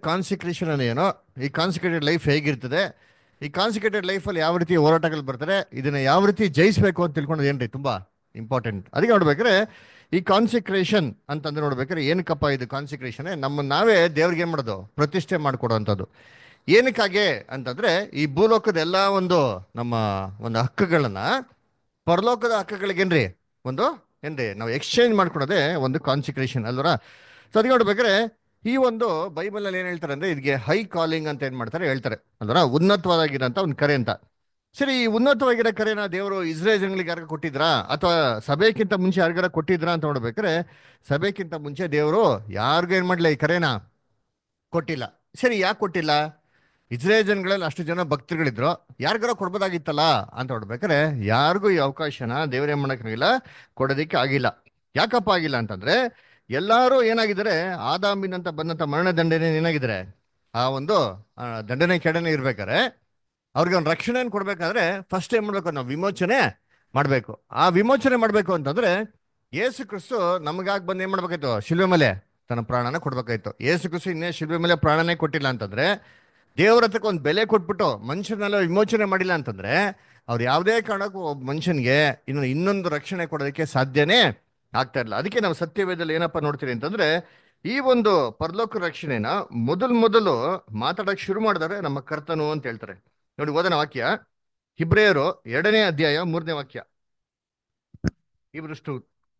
Consecration ಏನೋ ಈ consecrated life ಹೇಗಿರ್ತದೆ ಈ ಕಾನ್ಸಿಕ್ರೇಟೆಡ್ ಲೈಫಲ್ಲಿ ಯಾವ ರೀತಿ ಹೋರಾಟಗಳು ಬರ್ತಾರೆ ಇದನ್ನ ಯಾವ ರೀತಿ ಜಯಿಸಬೇಕು ಅಂತ ತಿಳ್ಕೊಳ್ಳೋದು ಏನ್ರಿ ತುಂಬಾ ಇಂಪಾರ್ಟೆಂಟ್ ಅದಕ್ಕೆ ನೋಡ್ಬೇಕಾದ್ರೆ ಈ ಕಾನ್ಸಿಕ್ರೇಷನ್ ಅಂತಂದ್ರೆ ನೋಡ್ಬೇಕಾದ್ರೆ ಏನಕ್ಕಪ್ಪ ಇದು ಕಾನ್ಸಿಕ್ರೇಷನ್ ನಮ್ಮ ನಾವೇ ದೇವ್ರಿಗೆ ಏನ್ ಮಾಡೋದು ಪ್ರತಿಷ್ಠೆ ಮಾಡಿಕೊಡುವಂಥದ್ದು ಏನಕ್ಕಾಗೆ ಅಂತಂದ್ರೆ ಈ ಭೂಲೋಕದ ಎಲ್ಲ ಒಂದು ನಮ್ಮ ಒಂದು ಹಕ್ಕುಗಳನ್ನ ಪರಲೋಕದ ಹಕ್ಕುಗಳಿಗೇನ್ರಿ ಒಂದು ಏನ್ರಿ ನಾವು ಎಕ್ಸ್ಚೇಂಜ್ ಮಾಡ್ಕೊಡೋದೇ ಒಂದು ಕಾನ್ಸಿಕ್ರೇಷನ್ ಅಲ್ವರ ಸೊ ಅದಕ್ಕೆ ನೋಡ್ಬೇಕಾದ್ರೆ ಈ ಒಂದು ಬೈಬಲ್ ಅಲ್ಲಿ ಏನ್ ಹೇಳ್ತಾರೆ ಅಂದ್ರೆ ಇದಕ್ಕೆ ಹೈ ಕಾಲಿಂಗ್ ಅಂತ ಏನ್ ಮಾಡ್ತಾರೆ ಹೇಳ್ತಾರೆ ಅಲ್ವರ ಉನ್ನತವಾಗಿರೋಂಥ ಒಂದು ಕರೆ ಅಂತ ಸರಿ ಈ ಉನ್ನತವಾಗಿರೋ ಕರೆನ ದೇವರು ಇಸ್ರೇಲ್ ಜನಗಳಿಗೆ ಯಾರಿಗ ಕೊಟ್ಟಿದ್ರಾ ಅಥವಾ ಸಭೆಕ್ಕಿಂತ ಮುಂಚೆ ಯಾರಿಗಾರ ಕೊಟ್ಟಿದ್ರಾ ಅಂತ ನೋಡ್ಬೇಕಾದ್ರೆ ಸಭೆಕ್ಕಿಂತ ಮುಂಚೆ ದೇವರು ಯಾರಿಗೂ ಏನ್ ಮಾಡ್ಲಿಲ್ಲ ಈ ಕರೆನ ಕೊಟ್ಟಿಲ್ಲ ಸರಿ ಯಾಕೆ ಕೊಟ್ಟಿಲ್ಲ ಇಸ್ರೇಲ್ ಜನಗಳಲ್ಲಿ ಅಷ್ಟು ಜನ ಭಕ್ತರುಗಳಿದ್ರು ಯಾರಿಗಾರ ಕೊಡ್ಬೋದಾಗಿತ್ತಲ್ಲ ಅಂತ ನೋಡ್ಬೇಕಾದ್ರೆ ಯಾರಿಗೂ ಈ ಅವಕಾಶನ ದೇವರೇ ಮಾಡಕ್ಕಾಗಿಲ್ಲ ಕೊಡೋದಕ್ಕೆ ಆಗಿಲ್ಲ ಯಾಕಪ್ಪ ಆಗಿಲ್ಲ ಅಂತಂದ್ರೆ ಎಲ್ಲಾರು ಏನಾಗಿದ್ದಾರೆ ಆದಾಮಿನಂತ ಬಂದಂತ ಮರಣ ದಂಡನೆ ಏನಾಗಿದ್ದಾರೆ ಆ ಒಂದು ಆ, ದಂಡನೆ ಕೆಡನೆ ಇರ್ಬೇಕಾದ್ರೆ ಅವ್ರಿಗೆ ಒಂದು ರಕ್ಷಣೆ ಕೊಡ್ಬೇಕಾದ್ರೆ ಫಸ್ಟ್ ಏನ್ ಮಾಡ್ಬೇಕು ನಾವು ವಿಮೋಚನೆ ಮಾಡ್ಬೇಕು ಆ ವಿಮೋಚನೆ ಮಾಡ್ಬೇಕು ಅಂತಂದ್ರೆ ಯೇಸು ಕ್ರಿಸ್ತು ನಮಗಾಗಿ ಬಂದು ಏನ್ ಮಾಡ್ಬೇಕಾಯ್ತು ಶಿಲ್ವೆ ಮೇಲೆ ತನ್ನ ಪ್ರಾಣನ ಕೊಡ್ಬೇಕಾಯ್ತು ಯೇಸು ಕ್ರಿಸ್ತು ಇನ್ನೇ ಶಿಲ್ವೆ ಮೇಲೆ ಪ್ರಾಣನೇ ಕೊಟ್ಟಿಲ್ಲ ಅಂತಂದ್ರೆ ದೇವ್ರ ಹತ್ರಕ್ಕೆ ಒಂದು ಬೆಲೆ ಕೊಟ್ಬಿಟ್ಟು ಮನುಷ್ಯನೆಲ್ಲ ವಿಮೋಚನೆ ಮಾಡಿಲ್ಲ ಅಂತಂದ್ರೆ ಅವ್ರು ಯಾವುದೇ ಕಾರಣಕ್ಕೂ ಒಬ್ಬ ಮನುಷ್ಯನ್ಗೆ ಇನ್ನು ಇನ್ನೊಂದು ರಕ್ಷಣೆ ಕೊಡೋದಕ್ಕೆ ಸಾಧ್ಯನೇ ಆಗ್ತಾ ಇಲ್ಲ ಅದಕ್ಕೆ ನಾವು ಸತ್ಯವೇದಲ್ಲಿ ಏನಪ್ಪ ನೋಡ್ತೀರಿ ಅಂತಂದ್ರೆ ಈ ಒಂದು ಪರಲೋಕ ರಕ್ಷಣೆನ ಮೊದಲು ಮೊದಲು ಮಾತಾಡಕ್ ಶುರು ಮಾಡಿದರೆ ನಮ್ಮ ಕರ್ತನು ಅಂತ ಹೇಳ್ತಾರೆ ನೋಡಿ ಓದನ ವಾಕ್ಯ ಹಿಬ್ರೇಯರು ಎರಡನೇ ಅಧ್ಯಾಯ ಮೂರನೇ ವಾಕ್ಯ ಇವ್ರಷ್ಟು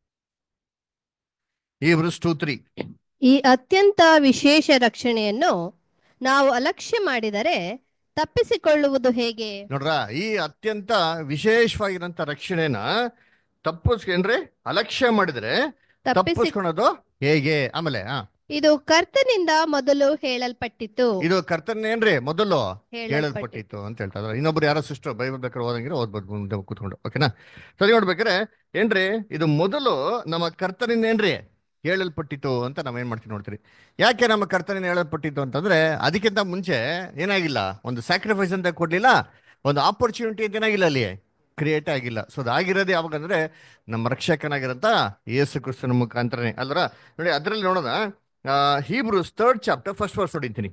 ಇವ್ರಷ್ಟು ತ್ರೀ ಈ ಅತ್ಯಂತ ವಿಶೇಷ ರಕ್ಷಣೆಯನ್ನು ನಾವು ಅಲಕ್ಷ್ಯ ಮಾಡಿದರೆ ತಪ್ಪಿಸಿಕೊಳ್ಳುವುದು ಹೇಗೆ ನೋಡ್ರ ಈ ಅತ್ಯಂತ ವಿಶೇಷವಾಗಿರಂತ ರಕ್ಷಣೆನ ತಪ್ಪಿಸ್ಕೊಂಡ್ರೆ ಅಲಕ್ಷ್ಯ ಮಾಡಿದ್ರೆ ತಪ್ಪಿಸಿ ತಪ್ಪಿಸ್ಕೊಳೋದು ಹೇಗೆ ಆಮೇಲೆ ಹಾ ಇದು ಕರ್ತನಿಂದ ಮೊದಲು ಹೇಳಲ್ಪಟ್ಟಿತು ಇದು ಕರ್ತನ ಏನ್ರಿ ಮೊದಲು ಹೇಳಲ್ಪಟ್ಟಿತು ಹೇಳಲ್ಪಟ್ಟಿತ್ತು ಅಂತ ಹೇಳ್ತಾರೆ ಇನ್ನೊಬ್ರು ಯಾರೋ ಸಿಸ್ಟರ್ ಬೈಬಲ್ ಬೇಕಾದ್ರೆ ಓದಂಗಿರೋ ಓದ್ಬೋದು ಮುಂದೆ ಕೂತ್ಕೊಂಡು ಓಕೆನಾ ಸರಿ ನೋಡ್ಬೇಕಾರೆ ಏನ್ರಿ ಇದು ಮೊದಲು ನಮ್ಮ ಕರ್ತನಿಂದ ಏನ್ರಿ ಹೇಳಲ್ಪಟ್ಟಿತ್ತು ಅಂತ ನಾವೇನ್ ಮಾಡ್ತೀವಿ ನೋಡ್ತೀರಿ ಯಾಕೆ ನಮ್ಮ ಕರ್ತನಿಂದ ಹೇಳಲ್ಪಟ್ಟಿತ್ತು ಅಂತಂದ್ರೆ ಅದಕ್ಕಿಂತ ಮುಂಚೆ ಏನಾಗಿಲ್ಲ ಒಂದು ಸ್ಯಾಕ್ರಿಫೈಸ್ ಅಂತ ಕೊಡ್ಲಿಲ್ಲ ಒಂದು ಆಪರ್ಚುನಿಟಿ ಅಂತ ಏನಾಗಿಲ್ಲ ಅಲ್ಲಿ ಕ್ರಿಯೇಟ್ ಆಗಿಲ್ಲ ಸೊ ಅದಾಗಿರೋದು ಯಾವಾಗ ಅಂದ್ರೆ ನಮ್ಮ ರಕ್ಷಕನಾಗಿರಂತ ಯೇಸು ಕ್ರಿಸ್ತನ ಮುಖಾಂತರನೇ ಅಲ್ರ ನೋಡಿ ಅದ್ರಲ್ಲಿ ನೋಡೋಣ Hebrews third chapter first verse ಹೊಡಿತೀನಿ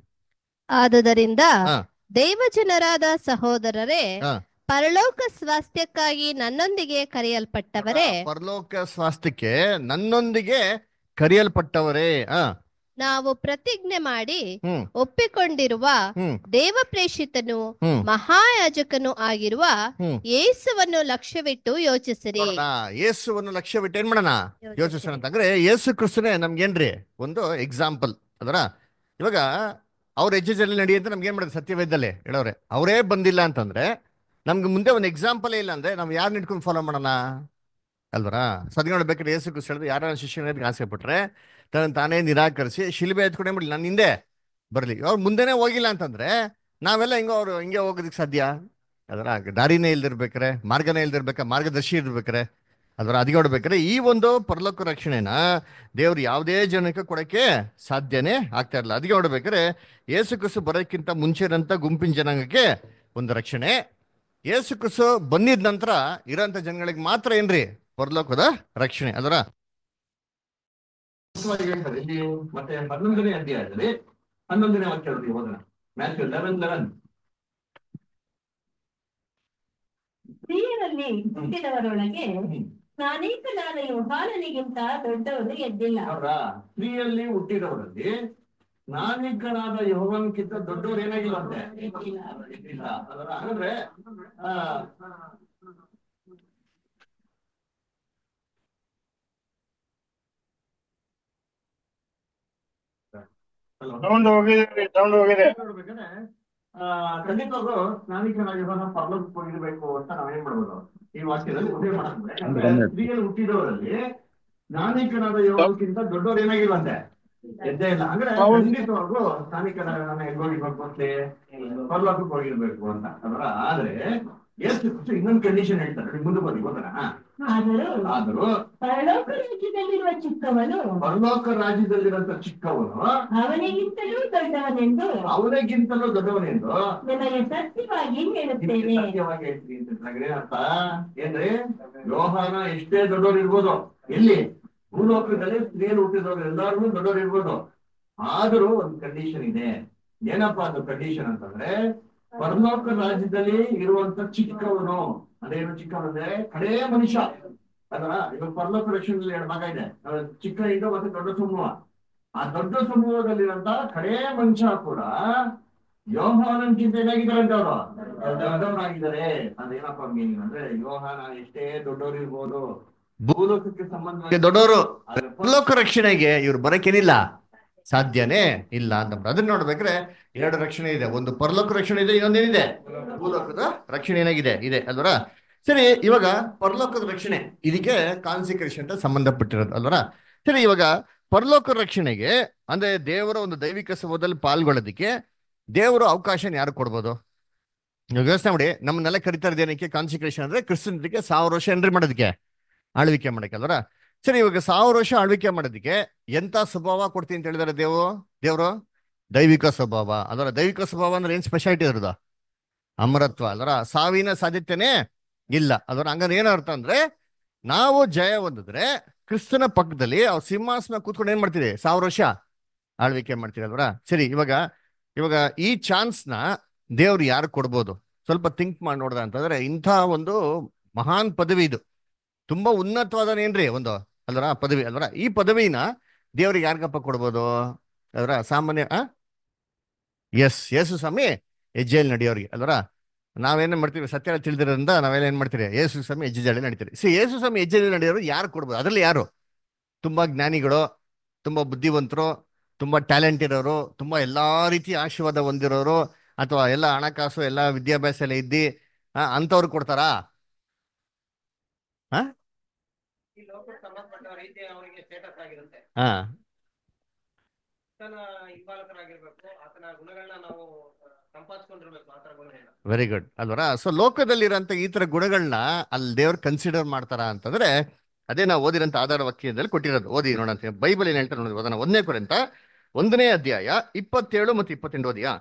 ಆದುದರಿಂದ ಹಾ. ದೇವಜನರಾದ ಸಹೋದರರೇ ಹಾ. ಪರಲೋಕ ಸ್ವಾಸ್ಥ್ಯಕ್ಕಾಗಿ ನನ್ನೊಂದಿಗೆ ಕರೆಯಲ್ಪಟ್ಟವರೇ ಪರಲೋಕ ಸ್ವಾಸ್ಥ್ಯಕ್ಕೆ ನನ್ನೊಂದಿಗೆ ಕರೆಯಲ್ಪಟ್ಟವರೇ ಆ ನಾವು ಪ್ರತಿಜ್ಞೆ ಮಾಡಿ ಹ್ಮ್ ಒಪ್ಪಿಕೊಂಡಿರುವ ಹ್ಮ್ ದೇವಪ್ರೇಷಿತನು ಹ್ಮ್ ಮಹಾಯಾಜಕನು ಆಗಿರುವ ಹ್ಮ್ ಯೇಸುವನ್ನು ಲಕ್ಷ್ಯವಿಟ್ಟು ಯೋಚಿಸಿರಿ ನೋಡೋಣ, ಯೇಸುವನ್ನು ಲಕ್ಷ್ಯ ಬಿಟ್ಟು ಏನ್ ಮಾಡೋಣ ಯೋಚಿಸೋಣ ಅಂತಂದ್ರೆ ಯೇಸು ಕ್ರಿಸ್ತನೇ ನಮ್ಗೇನ್ರಿ ಒಂದು ಎಕ್ಸಾಂಪಲ್ ಅದರ ಇವಾಗ ಅವ್ರ ಹೆಜ್ಜೆಜಲ್ಲಿ ನಡಿ ಅಂತ ನಮ್ಗೆ ಏನ್ ಮಾಡೋದು ಸತ್ಯವೇದಲ್ಲೇ ಹೇಳೋರೆ ಅವರೇ ಬಂದಿಲ್ಲ ಅಂತಂದ್ರೆ ನಮ್ಗೆ ಮುಂದೆ ಒಂದು ಎಕ್ಸಾಂಪಲ್ ಇಲ್ಲ ಅಂದ್ರೆ ನಾವು ಯಾರನ್ನ ಇಟ್ಕೊಂಡು ಫಾಲೋ ಮಾಡೋಣ ಅಲ್ವರ ಸದ್ಯ ನೋಡ್ಬೇಕಾದ್ರೆ ಯೇಸು ಕ್ರಿಸ್ತ ಹೇಳಿದ್ರೆ ಯಾರ ಶಿಷ್ಯನ ಆಸೆ ಪಟ್ರೆ ತನ್ನ ತಾನೇ ನಿರಾಕರಿಸಿ ಶಿಲ್ಬೆ ಎತ್ಕೊಂಡೇ ಬಿಡ್ಲಿ ನಾನು ಹಿಂದೆ ಬರ್ಲಿ ಅವ್ರು ಮುಂದೆನೆ ಹೋಗಿಲ್ಲ ಅಂತಂದ್ರೆ ನಾವೆಲ್ಲ ಹಿಂಗೋ ಅವ್ರು ಹಿಂಗೆ ಹೋಗೋದಕ್ಕೆ ಸಾಧ್ಯ ಅದರ ದಾರಿನೇ ಇಲ್ದಿರ್ಬೇಕಾರೆ ಮಾರ್ಗನೇ ಇಲ್ದಿರ್ಬೇಕಾ ಮಾರ್ಗದರ್ಶಿ ಇರ್ಬೇಕಾರೆ ಅದರ ಅದಕ್ಕೆ ನೋಡ್ಬೇಕಾದ್ರೆ ಈ ಒಂದು ಪರಲೋಕ ರಕ್ಷಣೆನ ದೇವ್ರು ಯಾವುದೇ ಜನಕ್ಕೆ ಕೊಡಕ್ಕೆ ಸಾಧ್ಯನೇ ಆಗ್ತಾ ಇರಲ್ಲ ಅದಕ್ಕೆ ನೋಡ್ಬೇಕಾದ್ರೆ ಯೇಸು ಕ್ರಿಸ್ತು ಬರೋಕ್ಕಿಂತ ಮುಂಚೆನಂತ ಗುಂಪಿನ ಜನಾಂಗಕ್ಕೆ ಒಂದು ರಕ್ಷಣೆ ಯೇಸು ಕ್ರಿಸ್ತು ಬಂದಿದ ನಂತರ ಇರೋಂಥ ಜನಗಳಿಗೆ ಮಾತ್ರ ಏನ್ರಿ ಪರಲೋಕದ ರಕ್ಷಣೆ ಅದರ ಹೇಳ್ತಾರೆ ಇಲ್ಲಿ ಮತ್ತೆ ಹನ್ನೊಂದನೇ ಅಧ್ಯಾಯದಲ್ಲಿ ಹನ್ನೊಂದನೇ ವಾಕ್ಯ ಓದಿ ಓದೋಣ ಮ್ಯಾಥ್ಯೂ ಲೆವೆನ್ ಲೆವೆನ್ ಸ್ತ್ರೀಯರಲ್ಲಿ ಹುಟ್ಟಿದವರೊಳಗೆ ನಾನೇಕನಾದ ಯೋಹಾನನಿಗಿಂತ ದೊಡ್ಡವನು ಎದ್ದಿಲ್ಲ ಅವರ ಸ್ತ್ರೀಯಲ್ಲಿ ಹುಟ್ಟಿದವರಲ್ಲಿ ನಾನಿಕನಾದ ಯಹೋವನ್ಕಿಂತ ದೊಡ್ಡವರು ಏನಾಗಿಲ್ವಂತೆ ಇಲ್ಲ. ಅದರ ಹಾಗಾದ್ರೆ ಆ, Hello. ಸೌಂಡ್ ಹೋಗಿದೆ ಸೌಂಡ್ ಹೋಗಿದೆ ನೋಡ್ಬೇಕಾದ್ರೆ ಆ, ಖಂಡಿತವಾಗ್ಲೂ ಸ್ನಾನಿಕನಾಗಿರೋನ ಪರಲೋಕಕ್ಕೆ ಹೋಗಿರ್ಬೇಕು ಅಂತ ನಾವೇನ್ ಮಾಡ್ಬೋದು ಈ ವಾಕ್ಯದಲ್ಲಿ ಉದಯ ಮಾಡ್ಬೋದು ಯಾಕಂದ್ರೆ ಸ್ತ್ರೀಯಲ್ಲಿ ಹುಟ್ಟಿದವರಲ್ಲಿ ಸ್ನಾನಿಕನಾದ ಯೋಗಕ್ಕಿಂತ ದೊಡ್ಡವ್ರು ಏನಾಗಿಲ್ವಂತೆ ಎದ್ದೇ ಇಲ್ಲ ಅಂದ್ರೆ ಹೌದು. ಖಂಡಿತವಾಗ್ಲೂ ಸ್ನಾನಿಕನಾಗ ಎಲ್ಲಿ ಹೋಗಿರ್ಬೇಕು ಅಂತ ಪರಲೋಕಕ್ಕೆ ಹೋಗಿರ್ಬೇಕು ಅಂತ ಅದರ ಆದ್ರೆ ಎಷ್ಟು ಇನ್ನೊಂದು ಕಂಡೀಷನ್ ಹೇಳ್ತಾರೆ ನೋಡಿ, ಮುಂದೆ ಬನ್ನಿ ಗೊತ್ತಾ ಆದರೂ ಆದರೂ ಪರಲೋಕ ರಾಜ್ಯದಲ್ಲಿರುವ ಚಿಕ್ಕವನು ಪರಲೋಕ ರಾಜ್ಯದಲ್ಲಿರಂತ ಚಿಕ್ಕವನು ಅವನಿಗಿಂತಲೂ ದೊಡ್ಡವನೆಂದು ಅವನಿಗಿಂತಲೂ ದೊಡ್ಡವನೆಂದು ನಿಮಗೆ ಸತ್ಯವಾಗಿ ನಿಮಗೆ ಹೇಳುತ್ತೇನೆ ಸತ್ಯವಾಗಿ ಹೇಳ್ತೀನಿ ಅಂತಂದ್ರೆ ಏನರ್ಥ ಏನ್ರಿ ಯೋಹಾನ ಎಷ್ಟೇ ದೊಡ್ಡವ್ರು ಇರ್ಬೋದು ಎಲ್ಲಿ ಭೂಲೋಕದಲ್ಲಿ ಸ್ತ್ರೀಯಲ್ಲಿ ಹುಟ್ಟಿದವ್ರು ಎಲ್ಲಾರು ದೊಡ್ಡವ್ರು ಇರ್ಬೋದು ಆದರೂ ಒಂದು ಕಂಡೀಷನ್ ಇದೆ ಏನಪ್ಪಾ ಅದು ಕಂಡೀಷನ್ ಅಂತಂದ್ರೆ ಪರಲೋಕ ರಾಜ್ಯದಲ್ಲಿ ಇರುವಂತ ಚಿಕ್ಕವನು ಅದೇನು ಚಿಕ್ಕವನಂದ್ರೆ ಕಡೇ ಮನುಷ್ಯ ಅಲ್ವಾ ಇವಾಗ ಪರಲೋಕ ರಕ್ಷಣೆಯಲ್ಲಿ ಎರಡು ಭಾಗ ಇದೆ ಅಹ್ ಚಿಕ್ಕ ಹಿಂಡು ಮತ್ತೆ ದೊಡ್ಡ ಸಮೂಹ ಆ ದೊಡ್ಡ ಸಮೂಹದಲ್ಲಿರಂತ ಕಡೇ ಮನುಷ್ಯ ಕೂಡ ಯೋಹಾನನ್ಕಿಂತ ಏನಾಗಿದ್ದಾರಂತೆ ಅವರು ದೊಡ್ಡವರಾಗಿದ್ದಾರೆ ಅದೇನಪ್ಪ ಮೀನಿಂಗ್ ಅಂದ್ರೆ ಯೋಹಾನ ಎಷ್ಟೇ ದೊಡ್ಡವರು ಇರ್ಬೋದು ಭೂಲೋಕಕ್ಕೆ ಸಂಬಂಧ ದೊಡ್ಡವರು ಪರಲೋಕ ರಕ್ಷಣೆಗೆ ಇವ್ರು ಬರಕೇನಿಲ್ಲ ಸಾಧ್ಯನೇ ಇಲ್ಲ ಅಂತ ಅದನ್ನ ನೋಡ್ಬೇಕ್ರೆ ಎರಡು ರಕ್ಷಣೆ ಇದೆ ಒಂದು ಪರಲೋಕ ರಕ್ಷಣೆ ಇದೆ ಇನ್ನೊಂದೇನಿದೆ ಭೂಲೋಕದ ರಕ್ಷಣೆ ಏನಾಗಿದೆ ಇದೆ ಅಲ್ವರ ಸರಿ ಇವಾಗ ಪರಲೋಕದ ರಕ್ಷಣೆ ಇದಕ್ಕೆ ಕಾನ್ಸಿಕ್ರೇಷನ್ ಅಂತ ಸಂಬಂಧಪಟ್ಟಿರೋದು ಅಲ್ವರ ಸರಿ ಇವಾಗ ಪರಲೋಕ ರಕ್ಷಣೆಗೆ ಅಂದ್ರೆ ದೇವರ ಒಂದು ದೈವಿಕ ಸಮೂಹದಲ್ಲಿ ಪಾಲ್ಗೊಳ್ಳೋದಕ್ಕೆ ದೇವರು ಅವಕಾಶನ ಯಾರು ಕೊಡ್ಬೋದು ಇವಾಗ ಯೋಚನೆ ಮಾಡಿ ನಮ್ಮನ್ನೆಲ್ಲ ಕರಿತಾ ಏನಕ್ಕೆ ಕಾನ್ಸಿಕ್ರೇಷನ್ ಅಂದ್ರೆ ಕ್ರಿಸ್ತನಿಗೆ ಸಾವಿರ ವರ್ಷ ಏನ್ರಿ ಮಾಡೋದಕ್ಕೆ ಆಳ್ವಿಕೆ ಮಾಡಕ್ಕೆ ಅಲ್ವರ ಸರಿ ಇವಾಗ ಸಾವಿರ ವರ್ಷ ಆಳ್ವಿಕೆ ಮಾಡೋದಕ್ಕೆ ಎಂತ ಸ್ವಭಾವ ಕೊಡ್ತೀನಿ ಅಂತ ಹೇಳಿದಾರೆ ದೇವು ದೇವರು ದೈವಿಕ ಸ್ವಭಾವ ಅದರ ದೈವಿಕ ಸ್ವಭಾವ ಅಂದ್ರೆ ಏನ್ ಸ್ಪೆಷಾಲಿಟಿ ಇರೋದು ಅಮರತ್ವ ಅದರ ಸಾವಿನ ಸಾಧ್ಯತೆನೇ ಇಲ್ಲ ಅದರ ಹಂಗಾರೆ ಏನ್ ಅರ್ಥ ಅಂದ್ರೆ ನಾವು ಜಯ ಹೊಂದಿದ್ರೆ ಕ್ರಿಸ್ತನ ಪಕ್ಕದಲ್ಲಿ ಅವ್ರ ಸಿಂಹಾಸನ ಕೂತ್ಕೊಂಡು ಏನ್ ಮಾಡ್ತೀರಿ ಸಾವಿರ ವರ್ಷ ಆಳ್ವಿಕೆ ಮಾಡ್ತೀರಿ ಅಲ್ವರ ಸರಿ ಇವಾಗ ಇವಾಗ ಈ ಚಾನ್ಸ್ನ ದೇವ್ರು ಯಾರು ಕೊಡ್ಬೋದು ಸ್ವಲ್ಪ ಥಿಂಕ್ ಮಾಡಿ ನೋಡ್ದ ಅಂತಂದ್ರೆ ಇಂಥ ಒಂದು ಮಹಾನ್ ಪದವಿ ಇದು ತುಂಬಾ ಉನ್ನತವಾದ ಏನ್ರಿ ಒಂದು ಅಲ್ವರ ಪದವಿ ಅಲ್ವರ ಈ ಪದವಿನ ದೇವ್ರಿಗೆ ಯಾರಿಗಪ್ಪ ಕೊಡ್ಬೋದು ಅಲ್ವರ ಸಾಮಾನ್ಯ ಆ ಎಸ್ ಯೇಸು ಸ್ವಾಮಿ ಹೆಜ್ಜೆಯಲ್ಲಿ ನಡೆಯೋರಿಗೆ ಅಲ್ವರ ನಾವೇನೇ ಮಾಡ್ತೀವಿ ಸತ್ಯ ತಿಳಿದಿರೋದ್ರಿಂದ ನಾವೆಲ್ಲ ಏನ್ ಮಾಡ್ತೀರಿ ಯೇಸು ಸ್ವಾಮಿ ಹೆಜ್ಜೆಯಲ್ಲಿ ನಡೀತೀರಿ ಸಿ ಯೇಸು ಸ್ವಾಮಿ ಹೆಜ್ಜೆಯಲ್ಲಿ ನಡೆಯೋರು ಯಾರು ಕೊಡ್ಬೋದು ಅದರಲ್ಲಿ ಯಾರು ತುಂಬಾ ಜ್ಞಾನಿಗಳು ತುಂಬಾ ಬುದ್ಧಿವಂತರು ತುಂಬಾ ಟ್ಯಾಲೆಂಟ್ ಇರೋರು ತುಂಬಾ ಎಲ್ಲಾ ರೀತಿಯ ಆಶೀರ್ವಾದ ಹೊಂದಿರೋರು ಅಥವಾ ಎಲ್ಲ ಹಣಕಾಸು ಎಲ್ಲ ವಿದ್ಯಾಭ್ಯಾಸ ಎಲ್ಲ ಇದ್ದಿ ಆ, ಅಂಥವ್ರು ಕೊಡ್ತಾರಾ ಹಾ ಈ ಲೋಕಕ್ಕೆ ಸಂಬಂಧಪಟ್ಟ ರೀತಿ ಅವನಿಗೆ ಸ್ಟೇಟಸ್ ಆಗಿರುತ್ತೆ ಹಾ ಆತನ ಹಿಂಬಾಲಕರಾಗಿರ್ಬೇಕು ಆತನ ಗುಣಗಳನ್ನ ನಾವು ಸಂಪಾದಿಸ್ಕೊಂಡಿರ್ಬೇಕು ಆತರ ಗುಣಗಳನ್ನ ವೆರಿ ಗುಡ್ ಅಲ್ವರ ಸೊ ಲೋಕದಲ್ಲಿರೋಂಥ ಈ ತರ ಗುಣಗಳನ್ನ ಅಲ್ಲಿ ದೇವ್ರು ಕನ್ಸಿಡರ್ ಮಾಡ್ತಾರ ಅಂತಂದ್ರೆ ಅದೇ ನಾವು ಓದಿರೋಂಥ ಆಧಾರ ವಾಕ್ಯದಲ್ಲಿ ಕೊಟ್ಟಿರೋದು ಓದಿ ನೋಡಂತ ಬೈಬಲ್ ಏನ್ ಹೇಳ್ತಾರೆ ನೋಡಿ ಓದೋಣ ಒಂದನೇ ಕೊರಂತ ಒಂದನೇ ಅಧ್ಯಾಯ ಇಪ್ಪತ್ತೇಳು ಮತ್ತು ಇಪ್ಪತ್ತೆಂಟು ಓದಿಯಾ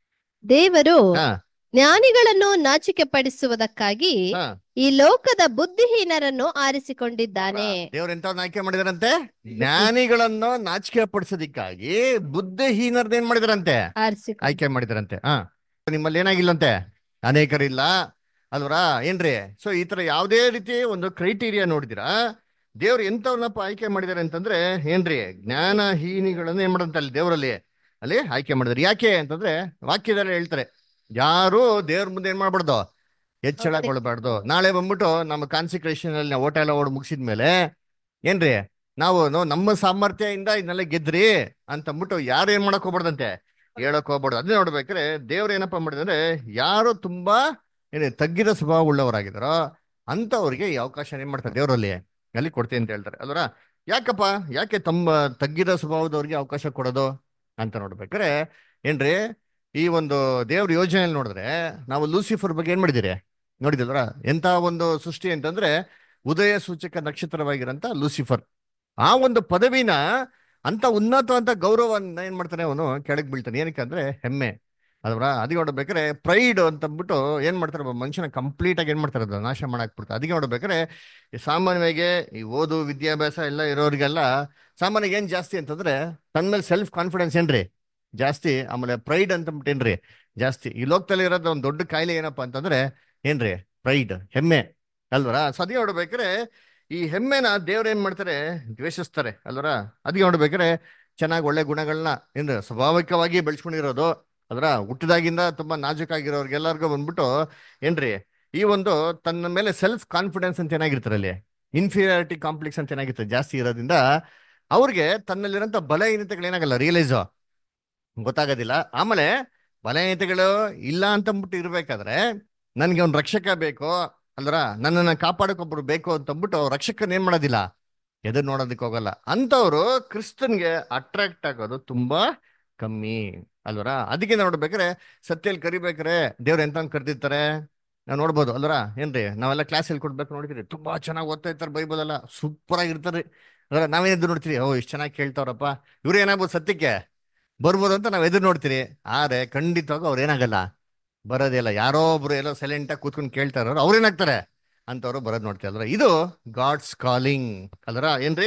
ದೇವರು ಹಾ ಜ್ಞಾನಿಗಳನ್ನು ನಾಚಿಕೆ ಪಡಿಸುವುದಕ್ಕಾಗಿ ಹಾ ಈ ಲೋಕದ ಬುದ್ಧಿಹೀನರನ್ನು ಆರಿಸಿಕೊಂಡಿದ್ದಾನೆ ದೇವ್ರ ಎಂತವ್ರನ್ನ ಆಯ್ಕೆ ಮಾಡಿದಾರಂತೆ ಜ್ಞಾನಿಗಳನ್ನು ನಾಚಿಕೆ ಪಡಿಸೋದಿಕ್ಕಾಗಿ ಬುದ್ಧಿಹೀನರ್ನ ಏನ್ ಮಾಡಿದಾರಂತೆ ಆರಿಸಿಕೊಂಡ ಆಯ್ಕೆ ಮಾಡಿದಾರಂತೆ ಹಾ ನಿಮ್ಮಲ್ಲಿ ಏನಾಗಿಲ್ಲಂತೆ ಅನೇಕರಿಲ್ಲ ಅಲ್ವರಾ ಏನ್ರಿ ಸೊ ಈ ತರ ಯಾವುದೇ ರೀತಿ ಒಂದು ಕ್ರೈಟೀರಿಯಾ ನೋಡಿದಿರಾ ದೇವ್ರು ಎಂತವ್ರನ್ನಪ್ಪ ಆಯ್ಕೆ ಮಾಡಿದಾರೆ ಅಂತಂದ್ರೆ ಏನ್ರಿ ಜ್ಞಾನಹೀನಿಗಳನ್ನ ಏನ್ ಮಾಡಂತ ಅಲ್ಲಿ ದೇವರಲ್ಲಿ ಅಲ್ಲಿ ಆಯ್ಕೆ ಮಾಡಿದಾರೆ ಯಾಕೆ ಅಂತಂದ್ರೆ ವಾಕ್ಯದಲ್ಲಿ ಹೇಳ್ತಾರೆ ಯಾರು ದೇವ್ರ ಮುಂದೆ ಏನ್ ಮಾಡ್ಬಾರ್ದು ಹೆಚ್ಚಳಗೊಳ್ಬಾರ್ದು ನಾಳೆ ಬಂದ್ಬಿಟ್ಟು ನಮ್ಮ ಕಾನ್ಸಿಕ್ರೇಷನ್ ಅಲ್ಲಿ ನಾವು ಓಟ ಎಲ್ಲ ಓಡ್ ಮುಗಿಸಿದ್ಮೇಲೆ ಏನ್ರಿ ನಾವು ನೋ- ನಮ್ಮ ಸಾಮರ್ಥ್ಯದಿಂದ ಇದನ್ನೆಲ್ಲ ಗೆದ್ರಿ ಅಂತ ಅಂದ್ಬಿಟ್ಟು ಯಾರು ಏನ್ ಮಾಡಕ್ ಹೋಗ್ಬಾರ್ದಂತೆ ಹೇಳಕ್ ಹೋಗ್ಬಾರ್ದು ಅದನ್ನ ನೋಡ್ಬೇಕಾದ್ರೆ ದೇವ್ರು ಏನಪ್ಪಾ ಮಾಡಿದ್ರೆ ಯಾರು ತುಂಬಾ ಏನೇ ತಗ್ಗಿದ ಸ್ವಭಾವ ಉಳ್ಳವರಾಗಿದಾರೋ ಅಂತವ್ರಿಗೆ ಈ ಅವಕಾಶ ಏನ್ ಮಾಡ್ತಾರೆ ದೇವರಲ್ಲಿ ಅಲ್ಲಿ ಕೊಡ್ತೀನಿ ಅಂತ ಹೇಳ್ತಾರೆ ಅಲ್ವರ ಯಾಕಪ್ಪ ಯಾಕೆ ತಮ್ಮ ತಗ್ಗಿದ ಸ್ವಭಾವದವ್ರಿಗೆ ಅವಕಾಶ ಕೊಡೋದು ಅಂತ ನೋಡ್ಬೇಕಾದ್ರೆ ಏನ್ರಿ ಈ ಒಂದು ದೇವ್ರ ಯೋಜನೆಯಲ್ಲಿ ನೋಡಿದ್ರೆ ನಾವು ಲೂಸಿಫರ್ ಬಗ್ಗೆ ಏನ್ ಮಾಡಿದಿರಿ ನೋಡಿದಲ್ವರ ಎಂತ ಒಂದು ಸೃಷ್ಟಿ ಅಂತಂದ್ರೆ ಉದಯ ಸೂಚಕ ನಕ್ಷತ್ರವಾಗಿರಂತ ಲೂಸಿಫರ್ ಆ ಒಂದು ಪದವಿನ ಅಂತ ಉನ್ನತವಂತ ಗೌರವನ್ನ ಏನ್ ಮಾಡ್ತಾನೆ ಅವನು ಕೆಳಗ್ ಬೀಳ್ತಾನೆ ಏನಕ್ಕೆ ಅಂದ್ರೆ ಹೆಮ್ಮೆ ಅಲ್ವರ ಅದಕ್ಕೆ ನೋಡ್ಬೇಕಾದ್ರೆ ಪ್ರೈಡ್ ಅಂತ ಅಂದ್ಬಿಟ್ಟು ಏನ್ ಮಾಡ್ತಾರೆ ಒಬ್ಬ ಮನುಷ್ಯನ ಕಂಪ್ಲೀಟ್ ಆಗಿ ಏನ್ ಮಾಡ್ತಾರೆ ಅದು ನಾಶ ಮಾಡಕ್ ಬಿಡ್ತಾರೆ ಅದಕ್ಕೆ ನೋಡ್ಬೇಕಾದ್ರೆ ಈ ಸಾಮಾನ್ಯವಾಗಿ ಈ ಓದು ವಿದ್ಯಾಭ್ಯಾಸ ಎಲ್ಲ ಇರೋರಿಗೆಲ್ಲ ಸಾಮಾನ್ಯವಾಗಿ ಏನ್ ಜಾಸ್ತಿ ಅಂತಂದ್ರೆ ತನ್ನ ಮೇಲೆ ಸೆಲ್ಫ್ ಕಾನ್ಫಿಡೆನ್ಸ್ ಏನ್ರಿ ಜಾಸ್ತಿ ಆಮೇಲೆ ಪ್ರೈಡ್ ಅಂತ ಏನ್ರಿ ಜಾಸ್ತಿ ಈ ಲೋಕದಲ್ಲಿ ಇರೋದು ಒಂದು ದೊಡ್ಡ ಕಾಯಿಲೆ ಏನಪ್ಪಾ ಅಂತಂದ್ರೆ ಏನ್ರಿ ಪ್ರೈಡ್ ಹೆಮ್ಮೆ ಅಲ್ವರ ಸೊ ಅದಕ್ಕೆ ನೋಡ್ಬೇಕಾದ್ರೆ ಈ ಹೆಮ್ಮೆನ ದೇವ್ರು ಏನ್ ಮಾಡ್ತಾರೆ ದ್ವೇಷಿಸ್ತಾರೆ ಅಲ್ವರ ಅದಕ್ಕೆ ನೋಡ್ಬೇಕಾದ್ರೆ ಚೆನ್ನಾಗಿ ಒಳ್ಳೆ ಗುಣಗಳನ್ನ ಏನ್ ಸ್ವಾಭಾವಿಕವಾಗಿ ಬೆಳೆಸ್ಕೊಂಡಿರೋದು ಅದರ ಹುಟ್ಟಿದಾಗಿಂದ ತುಂಬಾ ನಾಜೂಕಾಗಿರೋರ್ಗೆಲ್ಲರಿಗೂ ಬಂದ್ಬಿಟ್ಟು ಏನ್ರಿ ಈ ಒಂದು ತನ್ನ ಮೇಲೆ ಸೆಲ್ಫ್ ಕಾನ್ಫಿಡೆನ್ಸ್ ಅಂತ ಏನಾಗಿರ್ತಾರೆ ಅಲ್ಲಿ ಇನ್ಫೀರಿಯಾರಿಟಿ ಕಾಂಪ್ಲೆಕ್ಸ್ ಅಂತ ಏನಾಗಿರ್ತದೆ ಜಾಸ್ತಿ ಇರೋದ್ರಿಂದ ಅವ್ರಿಗೆ ತನ್ನಲ್ಲಿರೋಂಥ ಬಲಹೀನತೆಗಳು ಏನಾಗಲ್ಲ ರಿಯಲೈಸ್ ಗೊತ್ತಾಗೋದಿಲ್ಲ ಆಮೇಲೆ ಬಲಹೀನತೆಗಳು ಇಲ್ಲ ಅಂತ ಅಂದ್ಬಿಟ್ಟು ಇರ್ಬೇಕಾದ್ರೆ ನನ್ಗೆ ಒಂದು ರಕ್ಷಕ ಬೇಕು ಅಲ್ರ ನನ್ನನ್ನು ಕಾಪಾಡಕ್ಕೊಬ್ರು ಬೇಕು ಅಂತ ಅಂದ್ಬಿಟ್ಟು ರಕ್ಷಕನ್ ಏನ್ ಮಾಡೋದಿಲ್ಲ ಎದುರು ನೋಡೋದಕ್ಕೆ ಹೋಗಲ್ಲ ಅಂತವ್ರು ಕ್ರಿಸ್ತನ್ಗೆ ಅಟ್ರಾಕ್ಟ್ ಆಗೋದು ತುಂಬಾ ಕಮ್ಮಿ ಅಲ್ವರ ಅದಕ್ಕೆ ನೋಡ್ಬೇಕಾರೆ ಸತ್ಯಲ್ಲಿ ಕರಿಬೇಕಾರೆ ದೇವ್ರು ಎಂತ ಕರೆದಿರ್ತಾರೆ ನಾವು ನೋಡ್ಬೋದು ಅಲ್ವರ ಏನ್ರಿ ನಾವೆಲ್ಲ ಕ್ಲಾಸ್ ಅಲ್ಲಿ ಕೊಡ್ಬೇಕು ನೋಡಿದ್ರಿ ತುಂಬಾ ಚೆನ್ನಾಗಿ ಓದ್ತಾ ಇರ್ತಾರೆ ಬೈಬಲ್ ಎಲ್ಲ ಸೂಪರ್ ಆಗಿರ್ತಾರೆ ಅದ್ರ ನಾವೇನೆದ್ದು ನೋಡ್ತೀರಿ ಓ ಇಷ್ಟು ಚೆನ್ನಾಗಿ ಕೇಳ್ತಾವ್ರಪ್ಪ ಇವ್ರು ಏನಾಗ್ಬೋದು ಸತ್ಯಕ್ಕೆ ಬರ್ಬೋದು ಅಂತ ನಾವ್ ಎದುರು ನೋಡ್ತೀರಿ ಆದ್ರೆ ಖಂಡಿತವಾಗ ಅವ್ರು ಏನಾಗಲ್ಲ ಬರೋದಿಲ್ಲ ಯಾರೋ ಒಬ್ರು ಎಲ್ಲೋ ಸೈಲೆಂಟ್ ಆಗಿ ಕೂತ್ಕೊಂಡು ಕೇಳ್ತಾ ಇರೋರು ಅವ್ರೇನಾಗ್ತಾರೆ ಅಂತವ್ರು ಬರೋದ್ ನೋಡ್ತೀವಿ ಅಲ್ರ ಇದು ಗಾಡ್ಸ್ ಕಾಲಿಂಗ್ ಅಲ್ರ ಏನ್ರಿ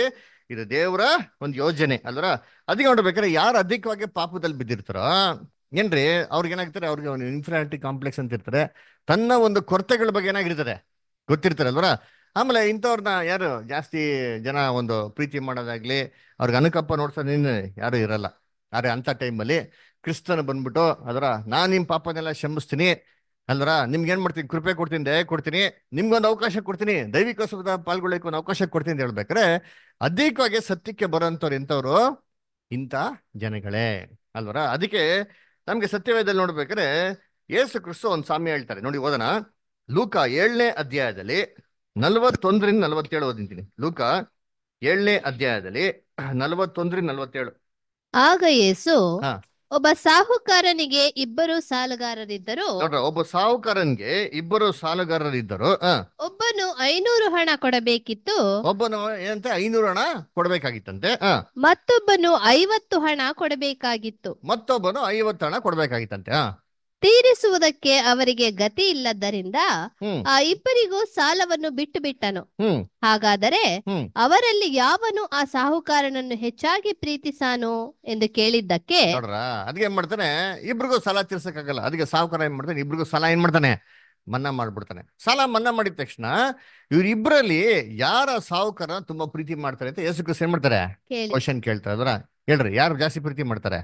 ಇದು ದೇವರ ಒಂದು ಯೋಜನೆ ಅಲ್ವರ ಅದಕ್ಕೆ ನೋಡ್ಬೇಕಾದ್ರೆ ಯಾರು ಅಧಿಕವಾಗಿ ಪಾಪದಲ್ಲಿ ಬಿದ್ದಿರ್ತಾರೋ ಏನ್ರಿ ಅವ್ರಿಗೆ ಏನಾಗ್ತಾರೆ ಅವ್ರಿಗೆ ಒಂದು ಇನ್ಫಿನಿಟಿ ಕಾಂಪ್ಲೆಕ್ಸ್ ಅಂತ ಇರ್ತಾರೆ ತನ್ನ ಒಂದು ಕೊರತೆಗಳ ಬಗ್ಗೆ ಏನಾಗಿರ್ತಾರೆ ಗೊತ್ತಿರ್ತಾರೆ ಅಲ್ವರ ಆಮೇಲೆ ಇಂಥವ್ರನ್ನ ಯಾರು ಜಾಸ್ತಿ ಜನ ಒಂದು ಪ್ರೀತಿ ಮಾಡೋದಾಗ್ಲಿ ಅವ್ರಿಗೆ ಅನುಕಂಪ ನೋಡ್ಸೋದು ಯಾರು ಇರಲ್ಲ ಆದ್ರೆ ಅಂತ ಟೈಮಲ್ಲಿ ಕ್ರಿಸ್ತನ ಬಂದ್ಬಿಟ್ಟು ಅದರ ನಾನ್ ನಿಮ್ ಪಾಪನೆಲ್ಲ ಕ್ಷಮಿಸ್ತೀನಿ ಅಲ್ವರ ನಿಮ್ಗೆ ಏನ್ ಮಾಡ್ತೀನಿ ಕೃಪೆ ಕೊಡ್ತೀನಿ ದಯ ಕೊಡ್ತೀನಿ ನಿಮ್ಗೊಂದು ಅವಕಾಶ ಕೊಡ್ತೀನಿ ದೈವಿಕ ಸುಖದ ಪಾಲ್ಗೊಳ್ಳಕ್ಕೆ ಒಂದು ಅವಕಾಶ ಕೊಡ್ತೀನಿ ಅಂತ ಹೇಳ್ಬೇಕಾರೆ ಅಧಿಕವಾಗಿ ಸತ್ಯಕ್ಕೆ ಬರೋಂಥವ್ರು ಎಂಥವ್ರು ಇಂಥ ಜನಗಳೇ ಅಲ್ವರ ಅದಕ್ಕೆ ನಮ್ಗೆ ಸತ್ಯವೇದಲ್ಲಿ ನೋಡ್ಬೇಕಾದ್ರೆ ಯೇಸು ಕ್ರಿಸ್ತು ಒಂದು ಸಾಮ್ಯ ಹೇಳ್ತಾರೆ ನೋಡಿ ಓದೋಣ ಲೂಕ ಏಳನೇ ಅಧ್ಯಾಯದಲ್ಲಿ ನಲವತ್ತೊಂದರಿಂದ ನಲವತ್ತೇಳು ಓದಿಂತೀನಿ ಲೂಕ ಏಳನೇ ಅಧ್ಯಾಯದಲ್ಲಿ ನಲವತ್ತೊಂದರಿಂದ ನಲವತ್ತೇಳು ಆಗ ಯೇಸು ಹಾ. ಒಬ್ಬ ಸಾಹುಕಾರನಿಗೆ ಇಬ್ಬರು ಸಾಲಗಾರರಿದ್ದರು ನೋಡ್ರ ಒಬ್ಬ ಸಾಹುಕಾರನ್ಗೆ ಇಬ್ಬರು ಸಾಲಗಾರರಿದ್ದರು ಆ ಒಬ್ಬನು ಐನೂರು ಹಣ ಕೊಡಬೇಕಿತ್ತು ಒಬ್ಬನು ಏನಂತೆ ಐನೂರು ಹಣ ಕೊಡ್ಬೇಕಾಗಿತ್ತಂತೆ ಆ ಮತ್ತೊಬ್ಬನು ಐವತ್ತು ಹಣ ಕೊಡಬೇಕಾಗಿತ್ತು ಮತ್ತೊಬ್ಬನು ಐವತ್ತು ಹಣ ಕೊಡ್ಬೇಕಾಗಿತ್ತಂತೆ ಆ ತೀರಿಸುವುದಕ್ಕೆ ಅವರಿಗೆ ಗತಿ ಇಲ್ಲದ್ದರಿಂದ ಹ್ಮ್ ಆ ಇಬ್ಬರಿಗೂ ಸಾಲವನ್ನು ಬಿಟ್ಟು ಬಿಟ್ಟನು ಹ್ಮ್ ಹಾಗಾದರೆ ಹ್ಮ್ ಅವರಲ್ಲಿ ಯಾವನು ಆ ಸಾಹುಕಾರನನ್ನು ಹೆಚ್ಚಾಗಿ ಪ್ರೀತಿಸಾನು ಎಂದು ಕೇಳಿದ್ದಕ್ಕೆ ನೋಡ್ರ ಅದಕ್ಕೆ ಏನ್ ಮಾಡ್ತಾನೆ ಇಬ್ರಿಗೂ ಸಾಲ ತೀರ್ಸಕ್ಕಾಗಲ್ಲ ಅದಕ್ಕೆ ಸಾಹುಕಾರ ಏನ್ ಮಾಡ್ತಾನೆ ಇಬ್ರಿಗೂ ಸಾಲ ಏನ್ ಮಾಡ್ತಾನೆ ಮನ್ನಾ ಮಾಡ್ಬಿಡ್ತಾನೆ ಸಾಲ ಮನ್ನಾ ಮಾಡಿದ ತಕ್ಷಣ ಇವ್ರಿಬ್ರಲ್ಲಿ ಯಾರ ಸಾಹುಕಾರ ತುಂಬಾ ಪ್ರೀತಿ ಮಾಡ್ತಾರೆ ಅಂತ ಯೇಸು ಕ್ರಿಸ್ತ ಏನ್ ಮಾಡ್ತಾರೆ ಕೇಳಿ ಕ್ವಶನ್ ಕೇಳ್ತಾರೆ ಅದರ ಹೇಳ್ರಿ ಯಾರು ಜಾಸ್ತಿ ಪ್ರೀತಿ ಮಾಡ್ತಾರೆ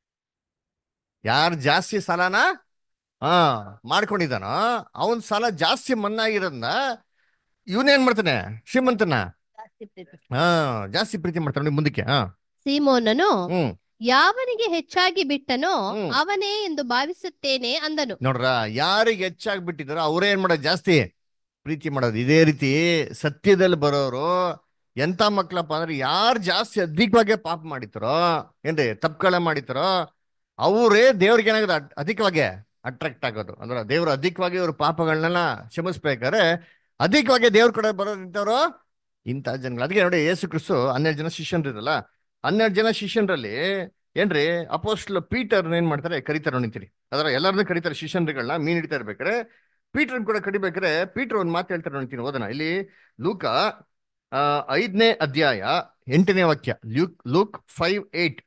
ಯಾರು ಜಾಸ್ತಿ ಸಾಲನ ಹಾ ಮಾಡ್ಕೊಂಡಿದ್ದಾನೋ ಅವನ್ ಸಾಲ ಜಾಸ್ತಿ ಮನ್ನಾ ಆಗಿರೋದ್ನ ಇವನೇನ್ ಮಾಡ್ತಾನೆ ಶ್ರೀಮಂತನ ಜಾಸ್ತಿ ಪ್ರೀತಿ. ಹಾ ಜಾಸ್ತಿ ಪ್ರೀತಿ ಮಾಡ್ತಾನೆ ನೋಡಿ ಮುಂದಕ್ಕೆ ಹಾ ಸೀಮೋನನು ಹ್ಮ್ ಯಾವನಿಗೆ ಹೆಚ್ಚಾಗಿ ಬಿಟ್ಟನೋ ಹ್ಮ್. ಅವನೇ ಎಂದು ಭಾವಿಸುತ್ತೇನೆ ಅಂದನು ನೋಡ್ರ ಯಾರಿಗೆ ಹೆಚ್ಚಾಗಿ ಬಿಟ್ಟಿದಾರೋ ಅವರೇ ಏನ್ ಮಾಡೋದು ಜಾಸ್ತಿ ಪ್ರೀತಿ ಮಾಡೋದು ಇದೇ ರೀತಿ ಸತ್ಯದಲ್ಲಿ ಬರೋರು ಎಂತ ಮಕ್ಳಪ್ಪ ಅಂದ್ರೆ ಯಾರು ಜಾಸ್ತಿ ಅಧಿಕವಾಗಿ ಪಾಪ ಮಾಡಿತಾರೋ ಏನ್ರಿ ತಪ್ಪುಗಳ ಮಾಡಿತಾರೋ ಅವರೇ ದೇವ್ರಿಗೆ ಏನಾಗೋದು ಅದ್- ಅಧಿಕವಾಗಿ ಅಟ್ರಾಕ್ಟ್ ಆಗೋದು ಅಂದ್ರೆ ದೇವ್ರು ಅಧಿಕವಾಗಿ ಅವ್ರ ಪಾಪಗಳನ್ನೆಲ್ಲ ಕ್ಷಮಿಸ್ಬೇಕಾದ್ರೆ ಅಧಿಕವಾಗಿ ದೇವ್ರ ಕಡೆ ಬರೋದಿಂತವ್ರು ಇಂಥ ಜನಗಳು ಅದಕ್ಕೆ ನೋಡಿ ಯೇಸು ಕ್ರಿಸ್ತು ಹನ್ನೆರಡು ಜನ ಶಿಷ್ಯನ್ರಿರಲ್ಲ ಹನ್ನೆರಡು ಜನ ಶಿಷ್ಯನ್ರಲ್ಲಿ ಏನ್ರಿ ಅಪೋಸ್ಟ್ಲ್ ಪೀಟರ್ ಏನ್ ಮಾಡ್ತಾರೆ ಕರಿತಾರೆ ನಿಂತಿರಿ ಅದರ ಎಲ್ಲರನ್ನೂ ಕರೀತಾರೆ ಶಿಷ್ಯನ್ರಿಗಳನ್ನ ಮೀನ್ ಹಿಡಿತಾ ಇರ್ಬೇಕಾರೆ ಪೀಟರ್ ಕೂಡ ಕಡಿಬೇಕಾರೆ ಪೀಟರ್ ಒಂದ್ ಮಾತು ಹೇಳ್ತಾರೆ ನೋಡ್ತೀನಿ ಓದೋಣ ಇಲ್ಲಿ ಲೂಕ ಆ, ಐದನೇ ಅಧ್ಯಾಯ ಎಂಟನೇ ವಾಕ್ಯ ಲೂಕ್ ಲೂಕ್ ಫೈವ್ ಏಟ್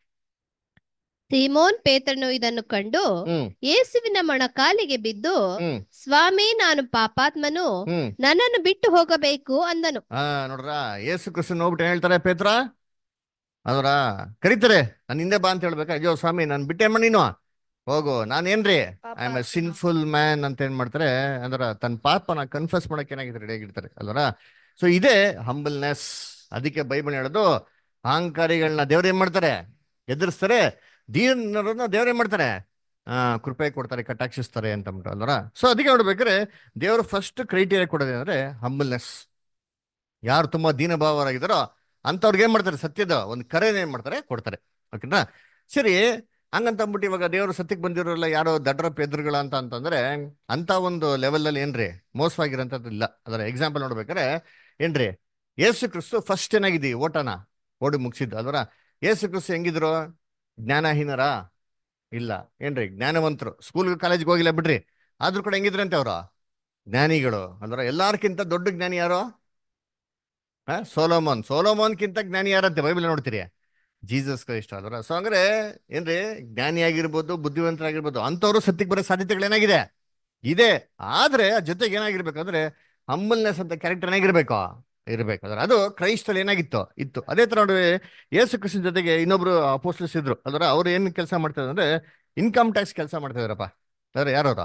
ಸೀಮೋನ್ ಪೇತ್ರನು ಇದನ್ನು ಕಂಡು ಹ್ಮ್ ಯೇಸುವಿನ ಮೊಣಕಾಲಿಗೆ ಬಿದ್ದು ಹ್ಮ್ ಸ್ವಾಮಿ ನಾನು ಪಾಪಾತ್ಮನು ಹ್ಮ್ ನನ್ನನ್ನು ಬಿಟ್ಟು ಹೋಗಬೇಕು ಅಂದನು ಆ ನೋಡ್ರ ಯೇಸು ಕ್ರಿಸ್ತನ್ ನೋಡ್ಬಿಟ್ಟು ಏನ್ ಹೇಳ್ತಾರೆ ಪೇತ್ರ ಅದರ ಕರೀತಾರೆ ನಾನು ಹಿಂದೆ ಬಾ ಅಂತ ಹೇಳ್ಬೇಕಾ ಅಯ್ಯೋ ಸ್ವಾಮಿ ನಾನು ಬಿಟ್ಟೆ ಮಾಡಿ ನೀನು ಹೋಗು ನಾನೇನ್ರಿ I am a sinful man ಅಂತ ಏನ್ ಮಾಡ್ತಾರೆ ಅಂದ್ರ ತನ್ನ ಪಾಪನ ಕನ್ಫ್ಯೂಸ್ ಮಾಡಕ್ ಏನಾಗಿರ್ತಾರೆ ರೆಡಿ ಆಗಿರ್ತಾರೆ ಅಲ್ವರ ಸೊ ಇದೇ ಹಂಬಲ್ನೆಸ್ ಅದಕ್ಕೆ ಬೈಬಲ್ ಹೇಳೋದು ಅಹಂಕಾರಿಗಳನ್ನ ದೇವ್ರು ಏನ್ ಮಾಡ್ತಾರೆ ಎದುರಿಸ್ತಾರೆ ದೀನರನ್ನ ದೇವ್ರು ಏನ್ ಮಾಡ್ತಾರೆ ಆ ಕೃಪೆ ಕೊಡ್ತಾರೆ ಕಟಾಕ್ಷಿಸ್ತಾರೆ ಅಂತ ಅಂದ್ಬಿಟ್ಟು ಅಲ್ವರ ಸೊ ಅದಕ್ಕೆ ನೋಡ್ಬೇಕಾದ್ರೆ ದೇವ್ರು ಫಸ್ಟ್ ಕ್ರೈಟೀರಿಯಾ ಕೊಡೋದು ಅಂದ್ರೆ ಹಂಬಲ್ನೆಸ್ ಯಾರು ತುಂಬಾ ದೀನಭಾವರಾಗಿದ್ದಾರೋ ಅಂಥವ್ರಿಗೆ ಏನ್ ಮಾಡ್ತಾರೆ ಸತ್ಯದ ಒಂದು ಕರೆನ ಏನ್ ಮಾಡ್ತಾರೆ ಕೊಡ್ತಾರೆ ಓಕೆನಾ ಸರಿ ಹಂಗಂತ ಅಂದ್ಬಿಟ್ಟು ಇವಾಗ ದೇವರು ಸತ್ಯಕ್ಕೆ ಬಂದಿರೋಲ್ಲ ಯಾರೋ ದಡ್ರ ಪೆದ್ರುಗಳ ಅಂತ ಅಂತಂದ್ರೆ ಅಂತ ಒಂದು ಲೆವೆಲ್ ಅಲ್ಲಿ ಏನ್ರಿ ಮೋಸವಾಗಿರೋಂಥದ್ದು ಇಲ್ಲ ಅದರ ಎಕ್ಸಾಂಪಲ್ ನೋಡ್ಬೇಕಾರೆ ಏನ್ರಿ ಯೇಸು ಕ್ರಿಸ್ತು ಫಸ್ಟ್ ಏನಾಗಿದ್ದಿ ಓಟನ ಓಡಿ ಮುಗಿಸಿದ್ದು ಅದರ ಯೇಸು ಕ್ರಿಸ್ತು ಹೆಂಗಿದ್ರು ಜ್ಞಾನಹೀನರ ಇಲ್ಲ ಏನ್ರಿ ಜ್ಞಾನವಂತರು ಸ್ಕೂಲ್ ಕಾಲೇಜ್ಗೆ ಹೋಗಿಲ್ಲ ಬಿಡ್ರಿ ಆದ್ರೂ ಕೂಡ ಹೆಂಗಿದ್ರಂತೆ ಅವರು ಜ್ಞಾನಿಗಳು ಅಂದ್ರೆ ಎಲ್ಲಾರ್ಕಿಂತ ದೊಡ್ಡ ಜ್ಞಾನಿ ಯಾರು ಆ ಸೋಲೋಮೋನ್ ಸೋಲೋಮೋನ್ಕಿಂತ ಜ್ಞಾನಿ ಯಾರಂತೆ ಬೈಬಲ್ ನೋಡ್ತೀರಿ ಜೀಸಸ್ ಕ್ರೈಸ್ಟ್ ಅಲ್ವರ ಸೊ ಅಂದ್ರೆ ಏನ್ರಿ ಜ್ಞಾನಿ ಆಗಿರ್ಬೋದು ಬುದ್ಧಿವಂತರಾಗಿರ್ಬೋದು ಅಂಥವ್ರು ಸತ್ಯಕ್ಕೆ ಬರೋ ಸಾಧ್ಯತೆಗಳು ಏನಾಗಿದೆ ಇದೆ ಆದ್ರೆ ಆ ಜೊತೆಗೆ ಏನಾಗಿರ್ಬೇಕಂದ್ರೆ ಹಂಬಲ್ನೆಸ್ ಅಂತ ಕ್ಯಾರೆಕ್ಟರ್ ಏನಾಗಿರ್ಬೇಕು ಇರ್ಬೇಕು ಅಂದ್ರೆ ಅದು ಕ್ರೈಸ್ತಲ್ಲಿ ಏನಾಗಿತ್ತು ಇತ್ತು ಅದೇ ತರ ನೋಡಿ ಯೇಸು ಕ್ರಿಸ್ತನ ಜೊತೆಗೆ ಇನ್ನೊಬ್ರು ಅಪೋಸ್ಟಲ್ಸ್ ಇದ್ರು ಅದರ ಅವ್ರು ಏನ್ ಕೆಲಸ ಮಾಡ್ತಾ ಇದ್ರು ಅಂದ್ರೆ ಇನ್ಕಮ್ ಟ್ಯಾಕ್ಸ್ ಕೆಲಸ ಮಾಡ್ತಾ ಇದಾರಪ್ಪ ಅದ್ರ ಯಾರವ್ರ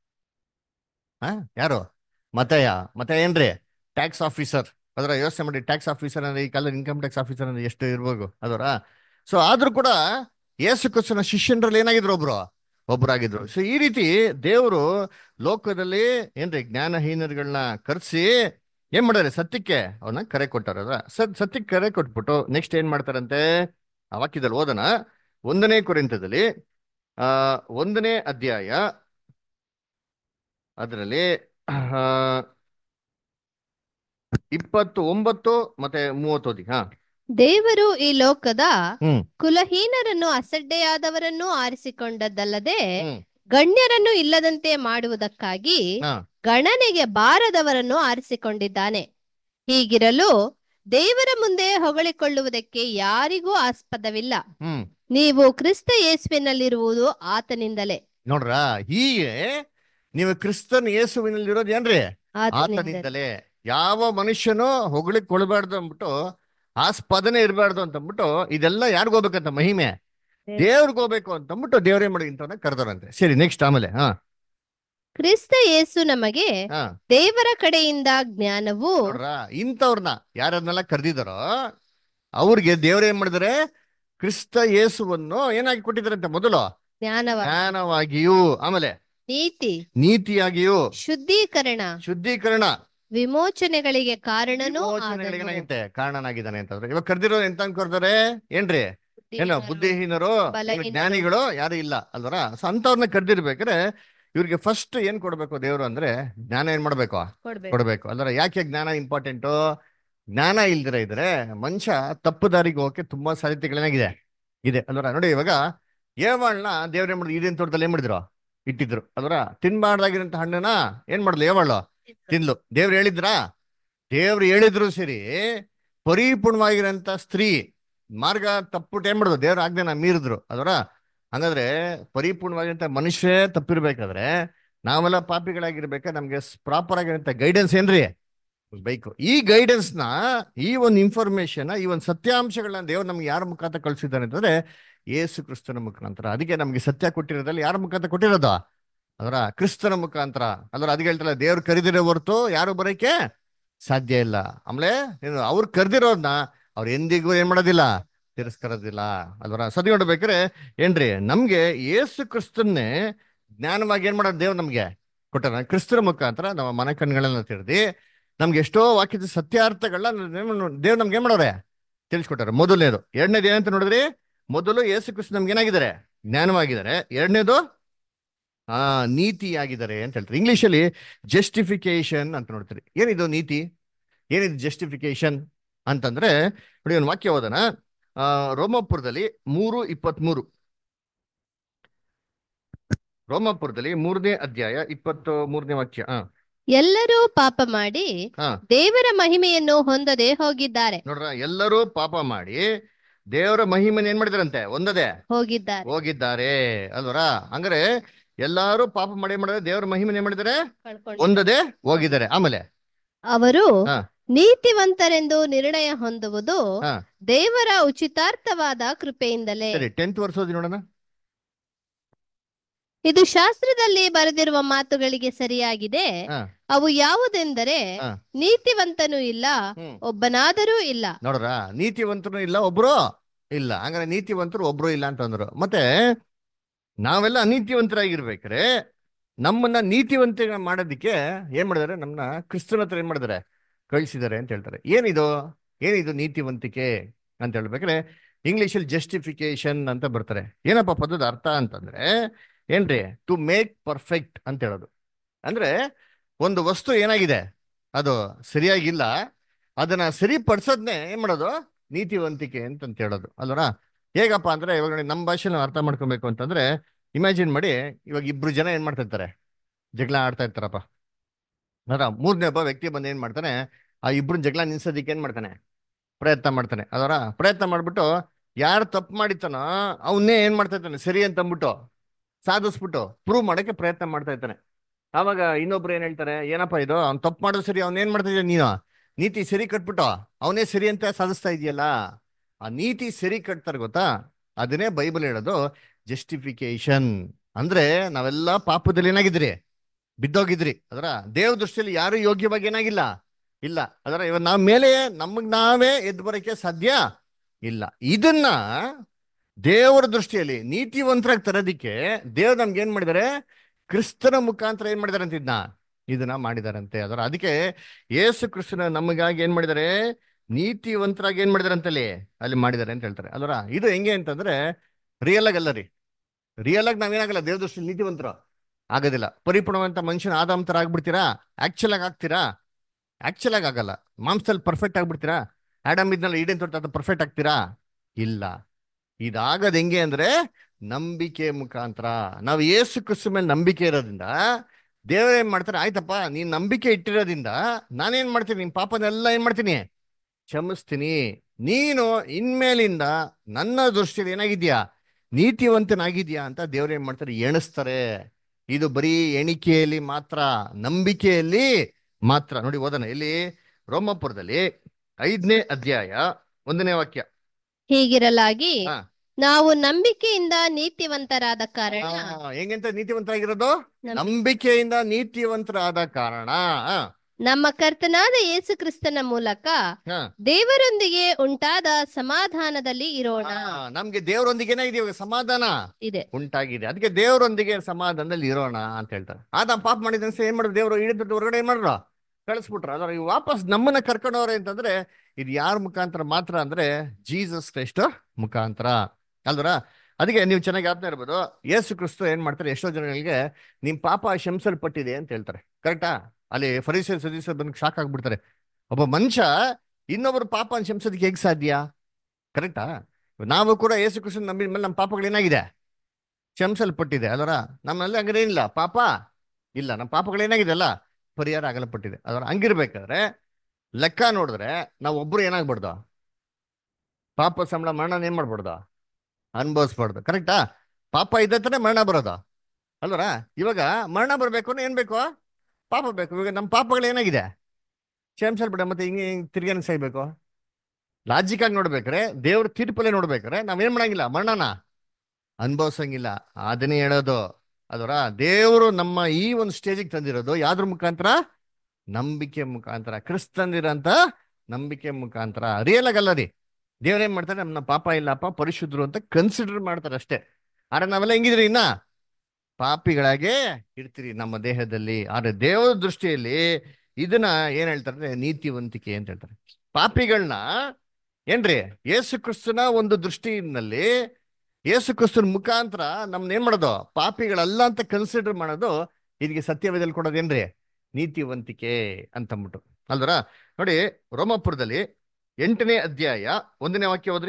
ಹಾ ಯಾರು ಮತಯ ಮತ ಏನ್ರಿ ಟ್ಯಾಕ್ಸ್ ಆಫೀಸರ್ ಅದರ ಯೋಚನೆ ಮಾಡಿ ಟ್ಯಾಕ್ಸ್ ಆಫೀಸರ್ ಅಂದ್ರೆ ಈ ಕಾಲದಲ್ಲಿ ಇನ್ಕಮ್ ಟ್ಯಾಕ್ಸ್ ಆಫೀಸರ್ ಅಂದ್ರೆ ಎಷ್ಟು ಇರ್ಬೋದು ಅದರ ಸೊ ಆದ್ರೂ ಕೂಡ ಯೇಸು ಕ್ರಿಸ್ತನ ಶಿಷ್ಯನ್ರಲ್ಲಿ ಏನಾಗಿದ್ರು ಒಬ್ರು ಒಬ್ರಾಗಿದ್ರು ಸೊ ಈ ರೀತಿ ದೇವರು ಲೋಕದಲ್ಲಿ ಏನ್ರಿ ಜ್ಞಾನಹೀನರುಗಳನ್ನ ಕರೆಸಿ ಏನ್ ಮಾಡ್ತಾರೆ ಸತ್ಯಕ್ಕೆ ಅವನ್ನ ಕರೆ ಕೊಟ್ಟಾರ ಸತ್ ಸತ್ಯಕ್ಕೆ ಕರೆ ಕೊಟ್ಬಿಟ್ಟು ನೆಕ್ಸ್ಟ್ ಏನ್ ಮಾಡ್ತಾರಂತೆ ಆ ವಾಕ್ಯದಲ್ಲಿ ಓದೋಣ ಒಂದನೇ ಕುರಿತದಲ್ಲಿ ಆ ಒಂದನೇ ಅಧ್ಯಾಯ ಅದರಲ್ಲಿ ಆ, ಇಪ್ಪತ್ತು ಒಂಬತ್ತು ಮತ್ತೆ ಮೂವತ್ತು ಓದಿ ಹಾ ದೇವರು ಈ ಲೋಕದ ಹ್ಮ್. ಕುಲಹೀನರನ್ನು ಅಸಡ್ಡೆಯಾದವರನ್ನು ಆರಿಸಿಕೊಂಡದ್ದಲ್ಲದೆ ಹ್ಮ್. ಗಣ್ಯರನ್ನು ಇಲ್ಲದಂತೆ ಮಾಡುವುದಕ್ಕಾಗಿ ಹಾ. ಗಣನೆಗೆ ಬಾರದವರನ್ನು ಆರಿಸಿಕೊಂಡಿದ್ದಾನೆ ಹೀಗಿರಲು ದೇವರ ಮುಂದೆ ಹೊಗಳಿಕೊಳ್ಳುವುದಕ್ಕೆ ಯಾರಿಗೂ ಆಸ್ಪದವಿಲ್ಲ ಹ್ಮ್ ನೀವು ಕ್ರಿಸ್ತ ಯೇಸುವಿನಲ್ಲಿರುವುದು ಆತನಿಂದಲೇ ನೋಡ್ರ ಹೀಗೆ ನೀವು ಕ್ರಿಸ್ತನ್ ಯೇಸುವಿನಲ್ಲಿರೋದು ಏನ್ರಿ ಆತನಿಂದಲೇ ಆತನಿಂದಲೇ ಯಾವ ಮನುಷ್ಯನು ಹೊಗಳಿಕ್ ಕೊಡಬಾರ್ದು ಅಂದ್ಬಿಟ್ಟು ಆಸ್ಪದನೆ ಇರಬಾರ್ದು ಅಂತ ಅಂದ್ಬಿಟ್ಟು ಇದೆಲ್ಲ ಯಾರಿಗ್ ಹೋಗ್ಬೇಕಂತ ಮಹಿಮೆ ದೇವ್ರಿಗೆ ಹೋಗ್ಬೇಕು ಅಂತ ಅಂದ್ಬಿಟ್ಟು ದೇವ್ರೇ ಮಾಡಿ ಇಂಥವ್ನ ಕರೆದರಂತೆ ಸರಿ ನೆಕ್ಸ್ಟ್ ಆಮೇಲೆ ಹಾ ಕ್ರಿಸ್ತ ಯೇಸು ನಮಗೆ ಹಾ ದೇವರ ಕಡೆಯಿಂದ ಜ್ಞಾನವು ನೋಡ್ರ ಇಂಥವ್ರನ್ನ ಯಾರನ್ನೆಲ್ಲ ಕರೆದಿದಾರೋ ಅವ್ರಿಗೆ ದೇವ್ರ ಏನ್ ಮಾಡಿದಾರೆ ಕ್ರಿಸ್ತ ಯೇಸುವನ್ನು ಏನಾಗಿ ಕೊಟ್ಟಿದಾರಂತೆ ಮೊದಲು ಜ್ಞಾನವ ಜ್ಞಾನವಾಗಿಯೂ ಆಮೇಲೆ ನೀತಿ ನೀತಿಯಾಗಿಯೂ ಶುದ್ಧೀಕರಣ ಶುದ್ಧೀಕರಣ ವಿಮೋಚನೆಗಳಿಗೆ ಕಾರಣನೂ ವಿಮೋಚನೆಗಳಿಗೆ ಆದನು. ಏನಾಗುತ್ತೆ ಕಾರಣನಾಗಿದ್ದಾನೆ ಅಂತಂದ್ರೆ ಇವಾಗ ಕರೆದಿರೋ ಎಂತ ಕರ್ದಾರೆ ಏನ್ರಿ ಏನೋ ಬುದ್ಧಿಹೀನರು ಬಲಹೀನರು. ಜ್ಞಾನಿಗಳು ಯಾರು ಇಲ್ಲ ಅಲ್ವರ ಸೊ ಅಂತವ್ರನ್ನ ಕರೆದಿರ್ಬೇಕಾದ್ರೆ ಇವ್ರಿಗೆ ಫಸ್ಟ್ ಏನ್ ಕೊಡ್ಬೇಕು ದೇವ್ರು ಅಂದ್ರೆ ಜ್ಞಾನ ಏನ್ ಮಾಡ್ಬೇಕು ಕೊಡ್ಬೇಕು. ಕೊಡ್ಬೇಕು ಅಲ್ವರ ಯಾಕೆ ಜ್ಞಾನ ಇಂಪಾರ್ಟೆಂಟು ಜ್ಞಾನ ಇಲ್ದಿರ ಇದ್ರೆ ಮನುಷ್ಯ ತಪ್ಪು ದಾರಿಗೆ ಹೋಗಕ್ಕೆ ತುಂಬಾ ಸಾಧ್ಯತೆಗಳೇನಾಗಿದೆ ಇದೆ ಅಲ್ವರ ನೋಡಿ ಇವಾಗ ಏವಾಳ್ನ ದೇವ್ರ ಏನ್ ಮಾಡಿದ್ರು ಇದೇನ್ ತೋಟದಲ್ಲಿ ಏನ್ ಮಾಡಿದ್ರು ಇಟ್ಟಿದ್ರು ಅಲ್ವರ ತಿನ್ಬಾರ್ದಾಗಿರಂತ ಹಣ್ಣನ್ನ ಏನ್ ಮಾಡ್ಲು ಏವಾಳು ತಿನ್ಲು ದೇವ್ರು ಹೇಳಿದ್ರಾ ದೇವ್ರು ಹೇಳಿದ್ರು ಸರಿ ಪರಿಪೂರ್ಣವಾಗಿರಂತ ಸ್ತ್ರೀ ಮಾರ್ಗ ತಪ್ಪುಟ್ಟು ಏನ್ ಮಾಡುದು ದೇವ್ರ ಆಜ್ಞೆನ ಮೀರಿದ್ರು ಅದರ ಹಂಗಾದ್ರೆ ಪರಿಪೂರ್ಣವಾಗಿರಂತ ಮನುಷ್ಯ ತಪ್ಪಿರ್ಬೇಕಾದ್ರೆ ನಾವೆಲ್ಲ ಪಾಪಿಗಳಾಗಿರ್ಬೇಕಾದ್ರೆ ನಮ್ಗೆ ಪ್ರಾಪರ್ ಆಗಿರಂತ ಗೈಡೆನ್ಸ್ ಏನ್ರಿ ಬೇಕು ಈ ಗೈಡೆನ್ಸ್ ನ ಈ ಒಂದು ಇನ್ಫಾರ್ಮೇಶನ್ ಈ ಒಂದು ಸತ್ಯಾಂಶಗಳನ್ನ ದೇವ್ರು ನಮ್ಗೆ ಯಾರ ಮುಖಾಂತರ ಕಳ್ಸಿದ್ದಾನೆ ಅಂತಂದ್ರೆ ಯೇಸು ಕ್ರಿಸ್ತನ ಮುಖಾಂತರ ಅದಕ್ಕೆ ನಮ್ಗೆ ಸತ್ಯ ಕೊಟ್ಟಿರೋದ್ರಲ್ಲಿ ಯಾರ ಮುಖಾಂತರ ಕೊಟ್ಟಿರೋದು ಅದರ ಕ್ರಿಸ್ತನ ಮುಖಾಂತರ ಅದ್ರ ಅದಕ್ಕೆ ಹೇಳ್ತಲ್ಲ ದೇವ್ರು ಕರೆದಿರೋ ಹೊರ್ತು ಯಾರು ಬರೋಕೆ ಸಾಧ್ಯ ಇಲ್ಲ ಆಮೇಲೆ ಏನು ಅವ್ರು ಕರೆದಿರೋದ್ನ ಅವ್ರು ಎಂದಿಗೂ ಏನ್ ಮಾಡೋದಿಲ್ಲ ತಿರಸ್ಕರೋದಿಲ್ಲ ಅಲ್ವರ ಸದಿ ನೋಡ್ಬೇಕಾದ್ರೆ ಏನ್ರಿ ನಮ್ಗೆ ಯೇಸು ಕ್ರಿಸ್ತನ್ನೇ ಜ್ಞಾನವಾಗಿ ಏನ್ ಮಾಡೋದು ದೇವ್ರು ನಮ್ಗೆ ಕೊಟ್ಟಾರ ಕ್ರಿಸ್ತರ ಮುಖಾಂತರ ನಮ್ಮ ಮನೆ ಕಣ್ಗಳನ್ನ ತೆರೆದಿ ನಮ್ಗೆ ಎಷ್ಟೋ ವಾಕ್ಯದ ಸತ್ಯಾರ್ಥಗಳನ್ನ ದೇವ್ರು ನಮ್ಗೆ ಏನ್ ಮಾಡೋರೆ ತಿಳಿಸ್ಕೊಟ್ಟಾರೆ ಮೊದಲನೇದು ಎರಡನೇದು ಏನಂತ ನೋಡಿದ್ರಿ ಮೊದಲು ಯೇಸು ಕ್ರಿಸ್ತ ನಮ್ಗೆ ಏನಾಗಿದ್ದಾರೆ ಜ್ಞಾನವಾಗಿದ್ದಾರೆ ಎರಡನೇದು ಆ ನೀತಿಯಾಗಿದ್ದಾರೆ ಅಂತ ಹೇಳ್ತಾರೆ ಇಂಗ್ಲಿಷಲ್ಲಿ ಜಸ್ಟಿಫಿಕೇಶನ್ ಅಂತ ನೋಡ್ತೀರಿ ಏನಿದು ನೀತಿ ಏನಿದು ಜಸ್ಟಿಫಿಕೇಶನ್ ಅಂತಂದ್ರೆ ನೋಡಿ ಒಂದು ವಾಕ್ಯ ಓದೋಣ ಆ ರೋಮಪುರದಲ್ಲಿ ಮೂರು ಇಪ್ಪತ್ಮೂರು ರೋಮಪುರದಲ್ಲಿ ಮೂರನೇ ಅಧ್ಯಾಯ ಇಪ್ಪತ್ತು ಮೂರನೇ ವಾಕ್ಯ ಹಾ ಎಲ್ಲರೂ ಪಾಪ ಮಾಡಿ ಹಾ. ದೇವರ ಮಹಿಮೆಯನ್ನು ಹೊಂದದೆ ಹೋಗಿದ್ದಾರೆ ನೋಡ್ರ ಎಲ್ಲರೂ ಪಾಪ ಮಾಡಿ ದೇವರ ಮಹಿಮನ ಏನ್ ಮಾಡಿದಾರಂತೆ ಒಂದದೇ ಹೋಗಿದ್ದಾರೆ ಹೋಗಿದ್ದಾರೆ ಅಲ್ವರ ಹಂಗಾರೆ ಎಲ್ಲಾರು ಪಾಪ ಮಾಡಿ ಮಾಡಿದ್ರೆ ದೇವರ ಮಹಿಮನ ಏನ್ ಮಾಡಿದ್ದಾರೆ ಕಳ್ಕೊಂಡು ಒಂದದೇ ಹೋಗಿದ್ದಾರೆ ಆಮೇಲೆ ಅವರು ಹಾ. ನೀತಿವಂತರೆಂದು ನಿರ್ಣಯ ಹೊಂದುವುದು ಹಾ. ದೇವರ ಉಚಿತಾರ್ಥವಾದ ಕೃಪೆಯಿಂದಲೇ ಸರಿ ಟೆಂತ್ ವರ್ಷ ಓದಿ ನೋಡೋಣ ಇದು ಶಾಸ್ತ್ರದಲ್ಲಿ ಬರೆದಿರುವ ಮಾತುಗಳಿಗೆ ಸರಿಯಾಗಿದೆ ಹಾ. ಅವು ಯಾವುದೆಂದರೆ ಹಾ. ನೀತಿವಂತನೂ ಇಲ್ಲ ಹ್ಮ್ ಒಬ್ಬನಾದರೂ ಇಲ್ಲ ನೋಡ್ರ ನೀತಿವಂತರು ಇಲ್ಲ ಒಬ್ರು ಇಲ್ಲ ಹಂಗಾರೆ ನೀತಿವಂತರು ಒಬ್ರು ಇಲ್ಲ ಅಂತಂದ್ರು ಮತ್ತೆ ನಾವೆಲ್ಲ ಅನೀತಿವಂತರಾಗಿರ್ಬೇಕಾರೆ ನಮ್ಮನ್ನ ನೀತಿವಂತ ಮಾಡೋದಿಕ್ಕೆ ಏನ್ ಮಾಡಿದಾರೆ ನಮ್ಮನ್ನ ಕ್ರಿಸ್ತನ ಹತ್ರ ಏನ್ ಮಾಡಿದಾರೆ ಕಳಿಸಿದ್ದಾರೆ ಅಂತ ಹೇಳ್ತಾರೆ ಏನಿದು ಏನಿದು ನೀತಿವಂತಿಕೆ ಅಂತ ಹೇಳ್ಬೇಕಾರೆ ಇಂಗ್ಲಿಷಲ್ಲಿ ಜಸ್ಟಿಫಿಕೇಶನ್ ಅಂತ ಬರ್ತಾರೆ ಏನಪ್ಪ ಪದದ ಅರ್ಥ ಅಂತಂದ್ರೆ ಏನ್ರಿ ಟು ಮೇಕ್ ಪರ್ಫೆಕ್ಟ್ ಅಂತ ಹೇಳೋದು ಅಂದ್ರೆ ಒಂದು ವಸ್ತು ಏನಾಗಿದೆ ಅದು ಸರಿಯಾಗಿಲ್ಲ ಅದನ್ನ ಸರಿಪಡಿಸೋದ್ನೇ ಏನ್ ಮಾಡೋದು ನೀತಿವಂತಿಕೆ ಅಂತ ಹೇಳೋದು ಅಲ್ವರ ಹೇಗಪ್ಪ ಅಂದ್ರೆ ಇವಾಗ ನೋಡಿ ನಮ್ಮ ಭಾಷೆನ ಅರ್ಥ ಮಾಡ್ಕೊಬೇಕು ಅಂತಂದ್ರೆ ಇಮ್ಯಾಜಿನ್ ಮಾಡಿ ಇವಾಗ ಇಬ್ರು ಜನ ಏನ್ ಮಾಡ್ತಾ ಇರ್ತಾರೆ ಜಗಳ ಆಡ್ತಾ ಇರ್ತಾರಪ್ಪ ಅದರ ಮೂರನೇ ಒಬ್ಬ ವ್ಯಕ್ತಿ ಬಂದು ಏನ್ ಮಾಡ್ತಾನೆ ಆ ಇಬ್ರು ಜಗಳ ನಿಲ್ಸೋದಿಕ್ಕೆ ಏನ್ ಮಾಡ್ತಾನೆ ಪ್ರಯತ್ನ ಮಾಡ್ತಾನೆ ಅದರ ಪ್ರಯತ್ನ ಮಾಡ್ಬಿಟ್ಟು ಯಾರು ತಪ್ಪು ಮಾಡಿತಾನೋ ಅವನ್ನೇ ಏನ್ ಮಾಡ್ತಾ ಇರ್ತಾನೆ ಸರಿ ಅಂತ ಅಂದ್ಬಿಟ್ಟು ಸಾಧಿಸ್ಬಿಟ್ಟು ಪ್ರೂವ್ ಮಾಡಕ್ಕೆ ಪ್ರಯತ್ನ ಮಾಡ್ತಾ ಇರ್ತಾನೆ ಆವಾಗ ಇನ್ನೊಬ್ರು ಏನ್ ಹೇಳ್ತಾರೆ ಏನಪ್ಪ ಇದು ಅವ್ನು ತಪ್ಪು ಮಾಡೋದು ಸರಿ ಅವ್ನ್ ಏನ್ ಮಾಡ್ತಾ ಇದೀಯ ನೀನು ನೀತಿ ಸರಿ ಕಟ್ಬಿಟ್ಟು ಅವನೇ ಸರಿ ಅಂತ ಸಾಧಿಸ್ತಾ ಇದೆಯಲ್ಲ ಆ ನೀತಿ ಸರಿ ಕಟ್ತಾರೆ ಗೊತ್ತಾ ಅದನ್ನೇ ಬೈಬಲ್ ಹೇಳೋದು ಜಸ್ಟಿಫಿಕೇಶನ್ ಅಂದ್ರೆ ನಾವೆಲ್ಲ ಪಾಪದಲ್ಲಿ ಏನಾಗಿದ್ರಿ ಬಿದ್ದೋಗಿದ್ರಿ ಅದರ ದೇವ ದೃಷ್ಟಿಯಲ್ಲಿ ಯಾರು ಯೋಗ್ಯವಾಗಿ ಏನಾಗಿಲ್ಲ ಇಲ್ಲ ಅದರ ಇವಾಗ ನಾವ್ ಮೇಲೆ ನಮಗ್ ನಾವೇ ಎದ್ದು ಬರೋಕೆ ಸಾಧ್ಯ ಇಲ್ಲ ಇದನ್ನ ದೇವರ ದೃಷ್ಟಿಯಲ್ಲಿ ನೀತಿವಂತರಾಗಿ ತರೋದಿಕ್ಕೆ ದೇವ್ರು ನಮ್ಗೆ ಏನ್ ಮಾಡಿದ್ದಾರೆ ಕ್ರಿಸ್ತನ ಮುಖಾಂತರ ಏನ್ ಮಾಡಿದಾರೆ ಅಂತ ಇದನ್ನ ಇದನ್ನ ಮಾಡಿದಾರಂತೆ ಅದರ ಅದಕ್ಕೆ ಯೇಸು ಕ್ರಿಸ್ತನ ನಮಗಾಗಿ ಏನ್ ಮಾಡಿದ್ದಾರೆ ನೀತಿವಂತರಾಗಿ ಏನ್ ಮಾಡಿದಾರೆ ಅಂತಲ್ಲಿ ಅಲ್ಲಿ ಮಾಡಿದ್ದಾರೆ ಅಂತ ಹೇಳ್ತಾರೆ ಅಲ್ವರ ಇದು ಹೆಂಗೆ ಅಂತಂದ್ರೆ ರಿಯಲ್ ಆಗಿ ಅಲ್ಲ ರೀ ರಿಯಲ್ ಆಗಿ ನಾವೇನಾಗಲ್ಲ ದೇವ್ರ ದೃಷ್ಟಿಯಲ್ಲಿ ನೀತಿವಂತರು ಆಗೋದಿಲ್ಲ ಪರಿಪೂರ್ಣವಂತ ಮನುಷ್ಯನ ಆದಾಮತರ ಆಗ್ಬಿಡ್ತೀರಾ ಆಕ್ಚುಲ್ ಆಗಿ ಆಗ್ತೀರಾ ಆಕ್ಚುಲ್ ಆಗಿ ಆಗಲ್ಲ ಮಾಂಸದಲ್ಲಿ ಪರ್ಫೆಕ್ಟ್ ಆಗ್ಬಿಡ್ತೀರಾ ಆಡಮ್ ಇದ್ನಲ್ಲ ಈಡೇನ್ ತೊಟ್ಟ ಪರ್ಫೆಕ್ಟ್ ಆಗ್ತೀರಾ ಇಲ್ಲ ಇದಾಗದ್ ಹೆಂಗೆ ಅಂದ್ರೆ ನಂಬಿಕೆ ಮುಖಾಂತರ ನಾವು ಏಸು ಕ್ರಿಸ್ತು ಮೇಲೆ ನಂಬಿಕೆ ಇರೋದ್ರಿಂದ ದೇವ್ರ ಏನ್ ಮಾಡ್ತಾರೆ ಆಯ್ತಪ್ಪ ನೀನ್ ನಂಬಿಕೆ ಇಟ್ಟಿರೋದ್ರಿಂದ ನಾನೇನ್ ಮಾಡ್ತೀನಿ ನಿನ್ ಪಾಪನೆಲ್ಲ ಏನ್ ಮಾಡ್ತೀನಿ ಕ್ಷಮಿಸ್ತೀನಿ ನೀನು ಇನ್ಮೇಲಿಂದ ನನ್ನ ದೃಷ್ಟಿಯಲ್ಲಿ ಏನಾಗಿದ್ಯಾ ನೀತಿವಂತನಾಗಿದ್ಯಾ ಅಂತ ದೇವ್ರು ಏನ್ ಮಾಡ್ತಾರೆ ಎಣಿಸ್ತಾರೆ ಇದು ಬರೀ ಎಣಿಕೆಯಲ್ಲಿ ಮಾತ್ರ ನಂಬಿಕೆಯಲ್ಲಿ ಮಾತ್ರ ನೋಡಿ ಓದೋಣ ಇಲ್ಲಿ ರೋಮಪುರದಲ್ಲಿ ಐದನೇ ಅಧ್ಯಾಯ ಒಂದನೇ ವಾಕ್ಯ ಹೀಗಿರಲಾಗಿ ಹಾ. ನಾವು ನಂಬಿಕೆಯಿಂದ ನೀತಿವಂತರಾದ ಕಾರಣ ಆ, ಹೆಂಗಂತ ನೀತಿವಂತರಾಗಿರೋದು ನಂಬಿ- ನಂಬಿಕೆಯಿಂದ ನೀತಿವಂತರಾದ ಕಾರಣ ಆ, ನಮ್ಮ ಕರ್ತನಾದ ಯೇಸು ಕ್ರಿಸ್ತನ ಮೂಲಕ ಹಾ. ದೇವರೊಂದಿಗೆ ಉಂಟಾದ ಸಮಾಧಾನದಲ್ಲಿ ಇರೋಣ ಆ, ನಮ್ಗೆ ದೇವರೊಂದಿಗೆ ಏನಾಗಿದೆ ಇವಾಗ ಸಮಾಧಾನ ಇದೆ ಉಂಟಾಗಿದೆ ಅದಕ್ಕೆ ದೇವರೊಂದಿಗೆ ಸಮಾಧಾನದಲ್ಲಿ ಇರೋಣ ಅಂತ ಹೇಳ್ತಾರೆ ಆದ ಪಾಪ ಮಾಡಿದ ಏನ್ ಮಾಡಿದ್ರು ದೇವರು ಹಿಡಿದು ಹೊರಗಡೆ ಏನ್ ಮಾಡ್ರು ಕಳಿಸ್ಬಿಟ್ರು ಅದ್ರ ಈ ವಾಪಸ್ ನಮ್ಮನ್ನ ಕರ್ಕೊಂಡವ್ರೆ ಅಂತಂದ್ರೆ ಇದು ಯಾರ ಮುಖಾಂತರ ಮಾತ್ರ ಅಂದ್ರೆ ಜೀಸಸ್ ಕ್ರೈಸ್ಟ್ ಮುಖಾಂತರ ಅಲ್ವರ ಅದಕ್ಕೆ ನೀವು ಚೆನ್ನಾಗಿ ಆಪ್ತಾ ಇರ್ಬೋದು ಯೇಸು ಕ್ರಿಸ್ತು ಏನ್ ಮಾಡ್ತಾರೆ ಎಷ್ಟೋ ಜನಗಳಿಗೆ ನಿಮ್ ಪಾಪ ಶಂಸಲ್ಪಟ್ಟಿದೆ ಅಂತ ಹೇಳ್ತಾರೆ ಕರೆಕ್ಟಾ ಅಲ್ಲಿ ಫರೀಸರ್ ಸದಸ್ಯರು ಬಂದು ಶಾಕ್ ಆಗ್ಬಿಡ್ತಾರೆ ಒಬ್ಬ ಮನುಷ್ಯ ಇನ್ನೊಬ್ಬರು ಪಾಪ ಶಂಸೋದಕ್ಕೆ ಹೇಗ್ ಸಾಧ್ಯ ಕರೆಕ್ಟಾ ನಾವು ಕೂಡ ಯೇಸು ಕ್ರಿಸ್ತು ನಂಬಿದ ಮೇಲೆ ನಮ್ಮ ಪಾಪಗಳು ಏನಾಗಿದೆ ಕ್ಷಮಿಸಲ್ಪಟ್ಟಿದೆ ಅದರ ನಮ್ಮಲ್ಲಿ ಹಂಗಾರೆ ಏನಿಲ್ಲ ಪಾಪ ಇಲ್ಲ ನಮ್ಮ ಪಾಪಗಳು ಏನಾಗಿದೆ ಅಲ್ಲ ಪರಿಹಾರ ಆಗಲ್ಪಟ್ಟಿದೆ ಅದರ ಹಂಗಿರ್ಬೇಕಾದ್ರೆ ಲೆಕ್ಕ ನೋಡಿದ್ರೆ ನಾವು ಒಬ್ರು ಏನಾಗ್ಬಾರ್ದು ಪಾಪ ಸಂಬಳ ಮರಣ ಏನ್ ಮಾಡ್ಬಾರ್ದು ಅನುಭವಿಸ್ಬಾರ್ದು ಕರೆಕ್ಟಾ ಪಾಪ ಇದ್ದತನೇ ಮರಣ ಬರೋದು ಅಲ್ವರ ಇವಾಗ ಮರಣ ಬರ್ಬೇಕು ಅಂದ್ರೆ ಏನ್ ಬೇಕು ಪಾಪ ಬೇಕು ಇವಾಗ ನಮ್ಮ ಪಾಪಗಳು ಏನಾಗಿದೆ ಕ್ಷಮಿಸಲ್ಬಿಡ ಮತ್ತೆ ಹಿಂಗೆ ಹಿಂಗೆ ತಿರ್ಗೇನ ಸಾಯ್ಬೇಕು ಲಾಜಿಕ್ ಆಗಿ ನೋಡ್ಬೇಕಾರೆ ದೇವ್ರ ತೀರ್ಪಲ್ಲೇ ನೋಡ್ಬೇಕಾರೆ ನಾವೇನ್ ಮಾಡಂಗಿಲ್ಲ ಮರಣನ ಅನುಭವಿಸಂಗಿಲ್ಲ ಅದನ್ನೇ ಹೇಳೋದು ಅದರ ದೇವರು ನಮ್ಮ ಈ ಒಂದು ಸ್ಟೇಜಿಗೆ ತಂದಿರೋದು ಯಾವ್ದ್ರ ಮುಖಾಂತರ ನಂಬಿಕೆ ಮುಖಾಂತರ ಕ್ರಿಸ್ತಂದಿರಂತ ನಂಬಿಕೆ ಮುಖಾಂತರ ರಿಯಲ್ ಆಗಲ್ಲ ರೀ ದೇವ್ರೇನ್ ಮಾಡ್ತಾರೆ ನಮ್ಮ ಪಾಪ ಇಲ್ಲಪ್ಪ ಪರಿಶುದ್ಧರು ಅಂತ ಕನ್ಸಿಡರ್ ಮಾಡ್ತಾರೆ ಅಷ್ಟೇ ಆದ್ರೆ ನಾವೆಲ್ಲ ಹೆಂಗಿದ್ರಿ ಇನ್ನ ಪಾಪಿಗಳಾಗೆ ಇರ್ತೀರಿ ನಮ್ಮ ದೇಹದಲ್ಲಿ ಆದ್ರೆ ದೇವರ ದೃಷ್ಟಿಯಲ್ಲಿ ಇದನ್ನ ಏನ್ ಹೇಳ್ತಾರೆ ಅಂದ್ರೆ ನೀತಿವಂತಿಕೆ ಅಂತ ಹೇಳ್ತಾರೆ ಪಾಪಿಗಳನ್ನ ಏನ್ರಿ ಯೇಸು ಕ್ರಿಸ್ತನ ಒಂದು ದೃಷ್ಟಿನಲ್ಲಿ ಯೇಸು ಕ್ರಿಸ್ತನ ಮುಖಾಂತರ ನಮ್ನ ಏನ್ ಮಾಡೋದು ಪಾಪಿಗಳಲ್ಲ ಅಂತ ಕನ್ಸಿಡರ್ ಮಾಡೋದು ಇದಕ್ಕೆ ಸತ್ಯವೇದಲ್ಲಿ ಕೊಡೋದೇನ್ರಿ ನೀತಿವಂತಿಕೆ ಅಂತಂದ್ಬಿಟ್ಟು ಅಲ್ವರ ನೋಡಿ ರೋಮಾಪುರದಲ್ಲಿ ಎಂಟನೇ ಅಧ್ಯಾಯ ಒಂದನೇ ವಾಕ್ಯ ಹೋದ್ರಿ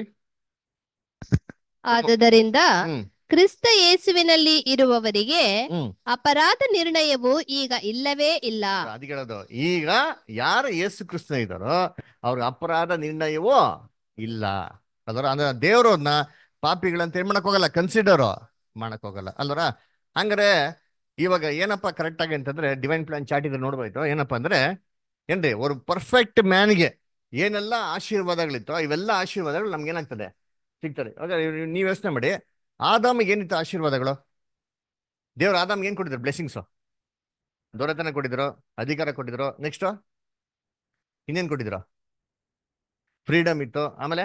ಆದುದರಿಂದ ಹ್ಮ್ ಕ್ರಿಸ್ತ ಯೇಸುವಿನಲ್ಲಿ ಇರುವವರಿಗೆ ಹ್ಮ್ ಅಪರಾಧ ನಿರ್ಣಯವು ಈಗ ಇಲ್ಲವೇ ಇಲ್ಲ ಅದಕ್ಕೆ ಹೇಳೋದು ಈಗ ಯಾರು ಯೇಸು ಕ್ರಿಸ್ತನ ಇದ್ದಾರೋ ಅವ್ರ ಅಪರಾಧ ನಿರ್ಣಯವೂ ಇಲ್ಲ ಅದರ ಅಂದ್ರೆ ದೇವರು ಅದನ್ನ ಪಾಪಿಗಳಂತ ಏನ್ ಮಾಡಕ್ ಹೋಗಲ್ಲ ಕನ್ಸಿಡರ್ ಮಾಡಕ್ ಹೋಗಲ್ಲ ಅಲ್ವರ ಹಂಗಾರೆ ಇವಾಗ ಏನಪ್ಪ ಕರೆಕ್ಟ್ ಆಗಿ ಅಂತಂದ್ರೆ ಡಿವೈನ್ ಪ್ಲಾನ್ ಚಾರ್ಟ್ ಇದೆ ನೋಡ್ಬೋಯ್ತು ಏನಪ್ಪ ಅಂದ್ರೆ ಏನ್ರಿ ஒரு ಪರ್ಫೆಕ್ಟ್ ಮ್ಯಾನ್ಗೆ ಏನೆಲ್ಲ ಆಶೀರ್ವಾದಗಳಿತ್ತೋ ಇವೆಲ್ಲ ಆಶೀರ್ವಾದಗಳು ನಮ್ಗೆ ಏನಾಗ್ತದೆ ಸಿಗ್ತದೆ ಅವಾಗ ನೀವು ಯೋಚನೆ ಮಾಡಿ ಆದಾಮಿಗೆ ಏನಿತ್ತು ಆಶೀರ್ವಾದಗಳು ದೇವ್ರು ಆದಾಮ್ಗೆ ಏನ್ ಕೊಟ್ಟಿದ್ರು ಬ್ಲೆಸ್ಸಿಂಗ್ಸು ದೊರೆತನ ಕೊಟ್ಟಿದ್ರು ಅಧಿಕಾರ ಕೊಟ್ಟಿದ್ರು ನೆಕ್ಸ್ಟ್ ಇನ್ನೇನ್ ಕೊಟ್ಟಿದ್ರು ಫ್ರೀಡಮ್ ಇತ್ತು ಆಮೇಲೆ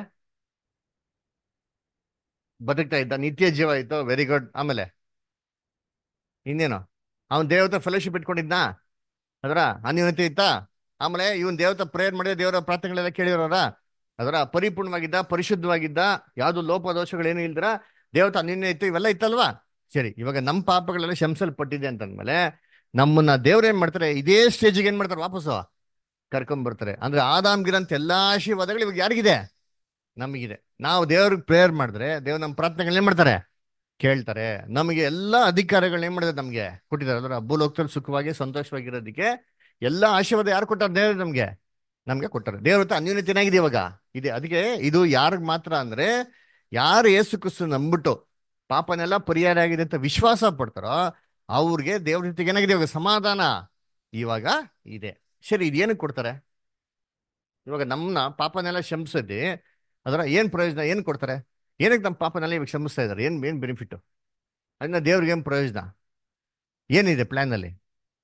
ಬದುಕ್ತಾ ಇದ್ದ ನಿತ್ಯ ಜೀವ ಇತ್ತು ವೆರಿ ಗುಡ್ ಆಮೇಲೆ ಇನ್ನೇನು ಅವನ್ ದೇವತೆ ಫೆಲೋಶಿಪ್ ಇಟ್ಕೊಂಡಿದ್ನಾ ಅದರ ಅನ್ಯೂನತೆ ಇತ್ತ ಆಮೇಲೆ ಇವನ್ ದೇವತೆ ಪ್ರೇಯರ್ ಮಾಡಿದ ದೇವರ ಪ್ರಾರ್ಥನೆಗಳೆಲ್ಲ ಕೇಳಿರೋರ ಅದರ ಪರಿಪೂರ್ಣವಾಗಿದ್ದ ಪರಿಶುದ್ಧವಾಗಿದ್ದ ಯಾವ್ದು ಲೋಪದೋಷಗಳೇನು ಇಲ್ದಿರ ದೇವತೆ ಅನ್ಯೂನ್ಯ ಇತ್ತು ಇವೆಲ್ಲ ಇತ್ತಲ್ವಾ ಸರಿ ಇವಾಗ ನಮ್ಮ ಪಾಪಗಳೆಲ್ಲ ಶಂಸಲ್ಪಟ್ಟಿದೆ ಅಂತಂದ್ಮೇಲೆ ನಮ್ಮನ್ನ ದೇವ್ರು ಏನ್ ಮಾಡ್ತಾರೆ ಇದೇ ಸ್ಟೇಜಿಗೆ ಏನ್ ಮಾಡ್ತಾರೆ ವಾಪಸ್ಸು ಕರ್ಕೊಂಡ್ ಬರ್ತಾರೆ ಅಂದ್ರೆ ಆದಾಮ್ಗಿರಂತ ಎಲ್ಲಾ ಆಶೀರ್ವಾದಗಳು ಇವಾಗ ಯಾರಿಗಿದೆ ನಮಗಿದೆ ನಾವು ದೇವ್ರಿಗೆ ಪ್ರೇಯರ್ ಮಾಡಿದ್ರೆ ದೇವ್ರ ನಮ್ಮ ಪ್ರಾರ್ಥನೆಗಳನ್ನ ಏನ್ ಮಾಡ್ತಾರೆ ಕೇಳ್ತಾರೆ ನಮಗೆ ಎಲ್ಲಾ ಅಧಿಕಾರಗಳನ್ನ ಏನ್ ಮಾಡಿದ್ರೆ ನಮ್ಗೆ ಕೊಟ್ಟಿದ್ದಾರೆ ಅಂದ್ರೆ ಭೂಲೋಕದಲ್ಲಿ ಸುಖವಾಗಿ ಸಂತೋಷವಾಗಿರೋದಕ್ಕೆ ಎಲ್ಲಾ ಆಶೀರ್ವಾದ ಯಾರು ಕೊಟ್ಟಾರೆ ದೇವ್ರು ನಮ್ಗೆ ನಮ್ಗೆ ಕೊಟ್ಟಾರೆ ದೇವ್ರ ಹತ್ರ ಅನ್ಯೂನ್ಯತೆ ಏನಾಗಿದೆ ಇವಾಗ ಇದೆ ಅದಕ್ಕೆ ಇದು ಯಾರಿಗ್ ಮಾತ್ರ ಅಂದ್ರೆ ಯಾರು ಏಸು ಕ್ರಿಸ್ತು ನಂಬಿಟ್ಟು ಪಾಪನೆಲ್ಲ ಪರಿಹಾರ ಆಗಿದೆ ಅಂತ ವಿಶ್ವಾಸ ಪಡ್ತಾರೋ ಅವ್ರಿಗೆ ದೇವ್ರ ಜೊತೆಗೆ ಏನಾಗಿದೆ ಇವಾಗ ಸಮಾಧಾನ ಇವಾಗ ಇದೆ ಸರಿ ಇದೇನಕ್ಕೆ ಕೊಡ್ತಾರೆ ಇವಾಗ ನಮ್ಮನ್ನ ಪಾಪನೆಲ್ಲ ಶಮಿಸದೆ ಅದರ ಏನ್ ಪ್ರಯೋಜನ ಏನ್ ಕೊಡ್ತಾರೆ ಏನಕ್ಕೆ ನಮ್ಮ ಪಾಪನೆಲ್ಲ ಇವಾಗ ಕ್ಷಮಿಸ್ತಾ ಇದಾರೆ ಏನ್ ಏನ್ ಬೆನಿಫಿಟ್ ಅದನ್ನ ದೇವ್ರಿಗೆ ಏನ್ ಪ್ರಯೋಜನ ಏನಿದೆ ಪ್ಲಾನ್ ಅಲ್ಲಿ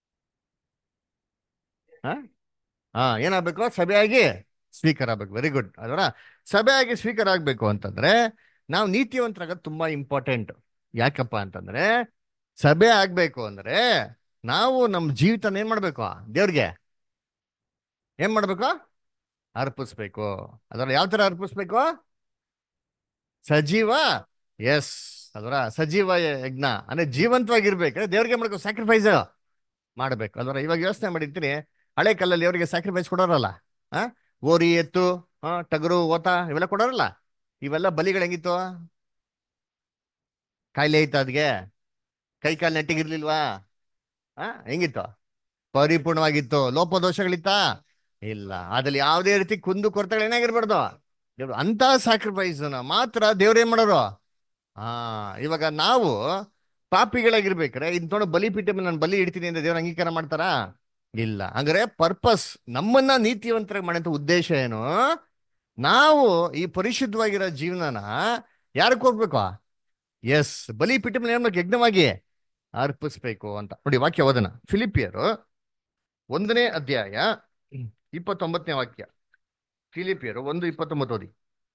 ಹಾ ಹಾ ಏನಾಗ್ಬೇಕು ಸಭೆಯಾಗಿ ಸ್ವೀಕಾರ ಆಗ್ಬೇಕು ವೆರಿ ಗುಡ್ ಅದರ ಸಭೆಯಾಗಿ ಸ್ವೀಕಾರ ಆಗ್ಬೇಕು ಅಂತಂದ್ರೆ ನಾವು ನೀತಿವಂತರಾಗೋದು ತುಂಬಾ ಇಂಪಾರ್ಟೆಂಟ್ ಯಾಕಪ್ಪ ಅಂತಂದ್ರೆ ಸಭೆ ಆಗ್ಬೇಕು ಅಂದ್ರೆ ನಾವು ನಮ್ಮ ಜೀವಿತನ ಏನ್ ಮಾಡ್ಬೇಕು ದೇವ್ರಿಗೆ ಏನ್ ಮಾಡ್ಬೇಕು ಅರ್ಪಿಸ್ಬೇಕು ಅದರ ಯಾವ ತರ ಅರ್ಪಿಸ್ಬೇಕು ಸಜೀವ ಎಸ್ ಅದರ ಸಜೀವ ಯಜ್ಞ ಅಂದ್ರೆ ಜೀವಂತವಾಗಿರ್ಬೇಕು ದೇವ್ರಿಗೆ ಏನ್ ಮಾಡ್ಬೇಕು ಸ್ಯಾಕ್ರಿಫೈಸ್ ಮಾಡ್ಬೇಕು ಅದರ ಇವಾಗ ಯೋಚನೆ ಮಾಡಿರ್ತೀನಿ ಹಳೆ ಕಾಲದಲ್ಲಿ ಅವರಿಗೆ ಸ್ಯಾಕ್ರಿಫೈಸ್ ಕೊಡೋರಲ್ಲ ಆ ಓರಿ ಎತ್ತು ಆ ಟಗರು ಓತ ಇವೆಲ್ಲ ಕೊಡೋರಲ್ಲ ಇವೆಲ್ಲ ಬಲಿಗಳು ಹೆಂಗಿತ್ತು ಕಾಯಿಲೆ ಇತ್ತು ಅದ್ಗೆ ಕೈ ಕಾಲು ನೆಟ್ಟಿಗಿರ್ಲಿಲ್ವಾ ಆ ಹೆಂಗಿತ್ತು ಪರಿಪೂರ್ಣವಾಗಿತ್ತು ಲೋಪದೋಷಗಳಿತ್ತ ಇಲ್ಲ ಅದ್ರಲ್ಲಿ ಯಾವುದೇ ರೀತಿ ಕುಂದು ಕೊರತೆಗಳು ಏನಾಗಿರ್ಬಾರ್ದು ದೇವ್ರು ಅಂತ ಸ್ಯಾಕ್ರಿಫೈಸ್ ಮಾತ್ರ ದೇವ್ರು ಏನ್ ಮಾಡೋರು ಹಾ ಇವಾಗ ನಾವು ಪಾಪಿಗಳಾಗಿರ್ಬೇಕಾರೆ ಇದ್ ನೋಡಿ ಬಲಿಪೀಠ ಮೇಲೆ ನಾನು ಬಲಿ ಇಡ್ತೀನಿ ಅಂತ ದೇವ್ರ ಅಂಗೀಕಾರ ಮಾಡ್ತಾರಾ ಇಲ್ಲ ಹಂಗಾರೆ ಪರ್ಪಸ್ ನಮ್ಮನ್ನ ನೀತಿವಂತರಾಗಿ ಮಾಡಂತ ಉದ್ದೇಶ ಏನು ನಾವು ಈ ಪರಿಶುದ್ಧವಾಗಿರೋ ಜೀವನನ ಯಾರಿಗೆ ಹೋಗ್ಬೇಕು ಎಸ್ ಬಲಿಪೀಠ ಮೇಲೆ ಏನ್ ಮಾಡ್ಬೇಕು ಯಜ್ಞವಾಗಿ ಅರ್ಪಿಸ್ಬೇಕು ಅಂತ ನೋಡಿ ವಾಕ್ಯ ಓದನ ಫಿಲಿಪಿಯರು ಒಂದನೇ ಅಧ್ಯಾಯ ಇಪ್ಪತ್ತೊಂಬತ್ತನೇ ವಾಕ್ಯ ಫಿಲಿಪಿಯರು ಒಂದು ಇಪ್ಪತ್ತೊಂಬತ್ತು ಓದಿ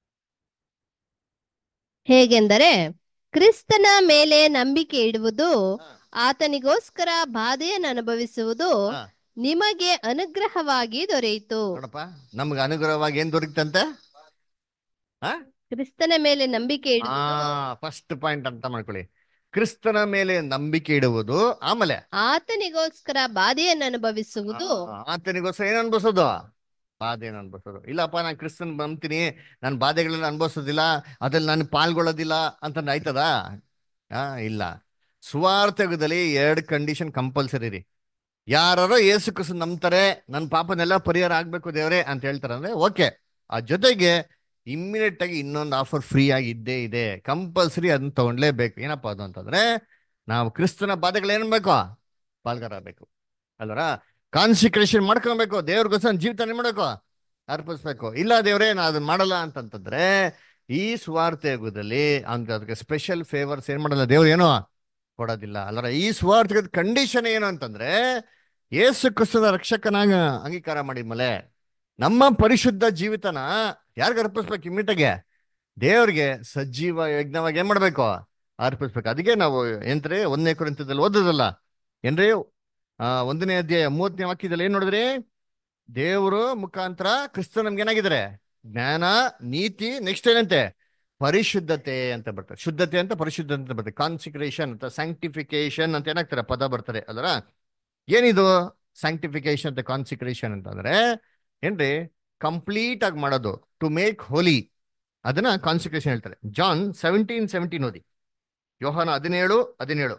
ಹೇಗೆಂದರೆ ಕ್ರಿಸ್ತನ ಮೇಲೆ ನಂಬಿಕೆ ಇಡುವುದು ಹಾ. ಆತನಿಗೋಸ್ಕರ ಬಾಧೆಯನ್ನು ಅನುಭವಿಸುವುದು ಹಾ. ನಿಮಗೆ ಅನುಗ್ರಹವಾಗಿ ದೊರೆಯಿತು ನೋಡಪ್ಪ ನಮ್ಗೆ ಅನುಗ್ರಹವಾಗಿ ಏನ್ ದೊರಕ್ತಂತೆ ಕ್ರಿಸ್ತನ ಮೇಲೆ ನಂಬಿಕೆ ಆ ಇಡುವುದು ಫಸ್ಟ್ ಪಾಯಿಂಟ್ ಅಂತ ಮಾಡ್ಕೊಳ್ಳಿ ಕ್ರಿಸ್ತನ ಮೇಲೆ ನಂಬಿಕೆ ಇಡುವುದು ಆಮೇಲೆ ಆತನಿಗೋಸ್ಕರ ಬಾಧೆಯನ್ನು ಅನುಭವಿಸುವುದು ಆ, ಆತನಿಗೋಸ್ಕರ ಏನ್ ಅನ್ಭವಿಸೋದು ಬಾಧೆಯನ್ನು ಅನ್ಭವಿಸೋದು ಇಲ್ಲಪ್ಪ ನಾನು ಕ್ರಿಸ್ತನ್ ನಂಬ್ತೀನಿ ನಾನು ಬಾಧೆಗಳನ್ನ ಅನ್ಭವಿಸೋದಿಲ್ಲ ಅದ್ರಲ್ಲಿ ನಾನು ಪಾಲ್ಗೊಳ್ಳೋದಿಲ್ಲ ಅಂತ ಆಯ್ತದ ಆ ಇಲ್ಲ ಸುವಾರ್ಥಯುಗದಲ್ಲಿ ಎರಡು ಕಂಡೀಷನ್ ಕಂಪಲ್ಸರಿ ರೀ ಯಾರೋ ಏಸು ಕ್ರಿಸ್ತನ್ ನಂಬ್ತಾರೆ ನನ್ನ ಪಾಪನೆಲ್ಲ ಪರಿಹಾರ ಆಗ್ಬೇಕು ದೇವ್ರೆ ಅಂತ ಹೇಳ್ತಾರೆ ಅಂದ್ರೆ ಓಕೆ ಆ ಜೊತೆಗೆ ಇಮ್ಮಿಡಿಯೇಟ್ ಆಗಿ ಇನ್ನೊಂದು ಆಫರ್ ಫ್ರೀ ಆಗಿ ಇದ್ದೇ ಇದೆ ಕಂಪಲ್ಸರಿ ಅದನ್ನ ತಗೊಂಡ್ಲೇಬೇಕು ಏನಪ್ಪಾ ಅದು ಅಂತಂದ್ರೆ ನಾವು ಕ್ರಿಸ್ತನ ಬಾಧೆಗಳು ಏನ್ ಬೇಕು ಪಾಲ್ಗಾರ ಆಗ್ಬೇಕು ಅಲ್ವರ ಕಾನ್ಸಿಕ್ರೇಷನ್ ಮಾಡ್ಕೊಬೇಕು ದೇವ್ರಿಗೋಸ್ಕರ ಜೀವಿತ ಏನ್ ಮಾಡ್ಬೇಕು ಅರ್ಪಿಸ್ಬೇಕು ಇಲ್ಲ ದೇವ್ರೇ ನಾ ಅದನ್ನ ಮಾಡಲ್ಲ ಅಂತಂತಂದ್ರೆ ಈ ಸ್ವಾರ್ಥ ಯುಗದಲ್ಲಿ ಹಂಗ ಅದಕ್ಕೆ ಸ್ಪೆಷಲ್ ಫೇವರ್ಸ್ ಏನ್ ಮಾಡಲ್ಲ ದೇವ್ರು ಏನೋ ಕೊಡೋದಿಲ್ಲ ಅಲ್ಲರ ಈ ಸ್ವಾರ್ಥದ ಕಂಡೀಷನ್ ಏನು ಅಂತಂದ್ರೆ ಏಸು ಕ್ರಿಸ್ತದ ರಕ್ಷಕನಾಗ ಅಂಗೀಕಾರ ಮಾಡಿದ್ಮೇಲೆ ನಮ್ಮ ಪರಿಶುದ್ಧ ಜೀವಿತನ ಯಾರಿಗ ಅರ್ಪಿಸ್ಬೇಕು ಇಮ್ಮಿಟಗೆ ದೇವ್ರಿಗೆ ಸಜೀವ ಯಜ್ಞವಾಗಿ ಏನ್ ಮಾಡ್ಬೇಕು ಅರ್ಪಿಸ್ಬೇಕು ಅದಕ್ಕೆ ನಾವು ಏನ್ರಿ ಒಂದನೇ ಕುರಿತದಲ್ಲಿ ಓದೋದಲ್ಲ ಏನ್ರಿ ಆ ಒಂದನೇ ಅಧ್ಯಾಯ ಮೂವತ್ತನೇ ವಾಕ್ಯದಲ್ಲಿ ಏನ್ ನೋಡಿದ್ರಿ ದೇವರು ಮುಖಾಂತರ ಕ್ರಿಸ್ತ ನಮ್ಗೆ ಏನಾಗಿದ್ದಾರೆ ಜ್ಞಾನ ನೀತಿ ನೆಕ್ಸ್ಟ್ ಏನಂತೆ ಪರಿಶುದ್ಧತೆ ಅಂತ ಬರ್ತದೆ ಶುದ್ಧತೆ ಅಂತ ಪರಿಶುದ್ಧತೆ ಅಂತ ಬರ್ತದೆ ಕಾನ್ಸಿಕ್ರೇಷನ್ ಅಂತ ಸ್ಯಾಂಕ್ಟಿಫಿಕೇಶನ್ ಅಂತ ಏನಾಗ್ತಾರೆ ಪದ ಬರ್ತಾರೆ ಅಲ್ರ ಏನಿದು ಸ್ಯಾಂಕ್ಟಿಫಿಕೇಶನ್ ಅಂತ ಕಾನ್ಸಿಕ್ರೇಷನ್ ಅಂತಂದ್ರೆ ಏನ್ರಿ ಕಂಪ್ಲೀಟ್ ಆಗಿ ಮಾಡೋದು ಟು ಮೇಕ್ ಹೋಲಿ ಅದನ್ನ ಕಾನ್ಸಿಕ್ರೇಷನ್ ಹೇಳ್ತಾರೆ ಜಾನ್ ಸೆವೆಂಟೀನ್ ಸೆವೆಂಟೀನ್ ಓದಿ ಯೋಹಾನ ಹದಿನೇಳು ಹದಿನೇಳು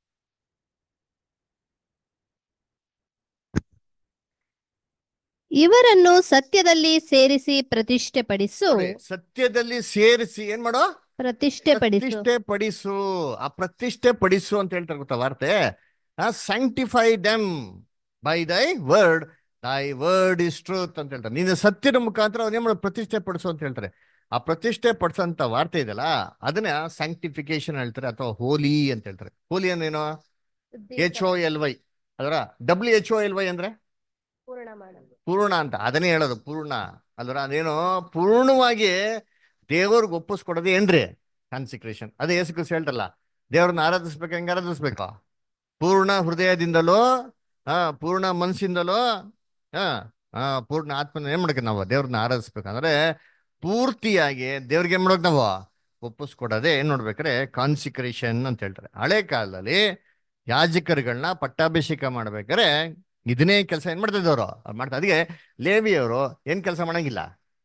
ಇವರನ್ನು ಸತ್ಯದಲ್ಲಿ ಸೇರಿಸಿ ಪ್ರತಿಷ್ಠೆಪಡಿಸು ನೋಡಿ, ಸತ್ಯದಲ್ಲಿ ಸೇರಿಸಿ ಏನ್ ಮಾಡೋ ಪ್ರತಿಷ್ಠೆಪಡಿಸು ಪ್ರತಿಷ್ಠೆ ಪಡಿಸು ಆ ಪ್ರತಿಷ್ಠೆ ಪಡಿಸು ಅಂತ ಹೇಳ್ತಾರೆ ಗೊತ್ತಾ ವಾರ್ತೆ sanctify them by thy word thy word is truth ಅಂತ ಹೇಳ್ತಾರೆ ನೀನು ಸತ್ಯದ ಮುಖಾಂತರ ಅವ್ರು ಏನ್ ಮಾಡೋದು ಪ್ರತಿಷ್ಠೆ ಪಡಿಸು ಅಂತ ಹೇಳ್ತಾರೆ ಆ ಪ್ರತಿಷ್ಠೆ ಪಡಿಸೋಂತ ವಾರ್ತೆ ಇದೆಯಲ್ಲ ಅದನ್ನ ಸ್ಯಾಂಕ್ಟಿಫಿಕೇಶನ್ ಹೇಳ್ತಾರೆ ಅಥವಾ ಹೋಲಿ ಅಂತ ಹೇಳ್ತಾರೆ ಹೋಲಿ ಅಂದ್ರೇನು ಎಚ್ ಓ ಎಲ್ ವೈ ಅದರ W H O L Y ಅಂದ್ರೆ ಪೂರ್ಣ ಮಾಡಲು ಪೂರ್ಣ ಅಂತ ಅದನ್ನೇ ಹೇಳೋದು ಪೂರ್ಣ ಅಲ್ವರ ಅದೇನು ಪೂರ್ಣವಾಗಿ ದೇವ್ರಿಗೆ ಒಪ್ಪಿಸ್ಕೊಡೋದು ಏನ್ರಿ ಕಾನ್ಸಿಕ್ರೇಷನ್ ಅದೇ ಯೇಸು ಕ್ರಿಸ್ತ ಹೇಳ್ತಲ್ಲ ದೇವ್ರನ್ನ ಆರಾಧಿಸ್ಬೇಕು ಹೆಂಗ ಆರಾಧಿಸ್ಬೇಕು ಪೂರ್ಣ ಹೃದಯದಿಂದಲೂ ಹಾ ಪೂರ್ಣ ಮನಸ್ಸಿಂದಲೂ ಹಾ ಹಾ ಪೂರ್ಣ ಆತ್ಮನ ಏನ್ ಮಾಡ್ಬೇಕು ನಾವು ದೇವ್ರನ್ನ ಆರಾಧಿಸ್ಬೇಕಂದ್ರೆ ಪೂರ್ತಿಯಾಗಿ ದೇವ್ರಿಗೆ ಏನ್ ಮಾಡ್ಬೇಕು ನಾವು ಒಪ್ಪಿಸ್ಕೊಡೋದೇ ಏನ್ ನೋಡ್ಬೇಕಾದ್ರೆ ಕಾನ್ಸಿಕ್ರೇಷನ್ ಅಂತ ಹೇಳ್ತಾರೆ ಹಳೆ ಕಾಲದಲ್ಲಿ ಯಾಜಕರುಗಳನ್ನ ಪಟ್ಟಾಭಿಷೇಕ ಮಾಡ್ಬೇಕಾದ್ರೆ ಇದನ್ನೇ ಕೆಲಸ ಏನ್ ಮಾಡ್ತಾ ಇದ್ದವರು ಮಾಡ್ತಾ ಅದಕ್ಕೆ ಲೇವಿಯವರು ಏನ್ ಕೆಲಸ ಮಾಡಂಗಿಲ್ಲ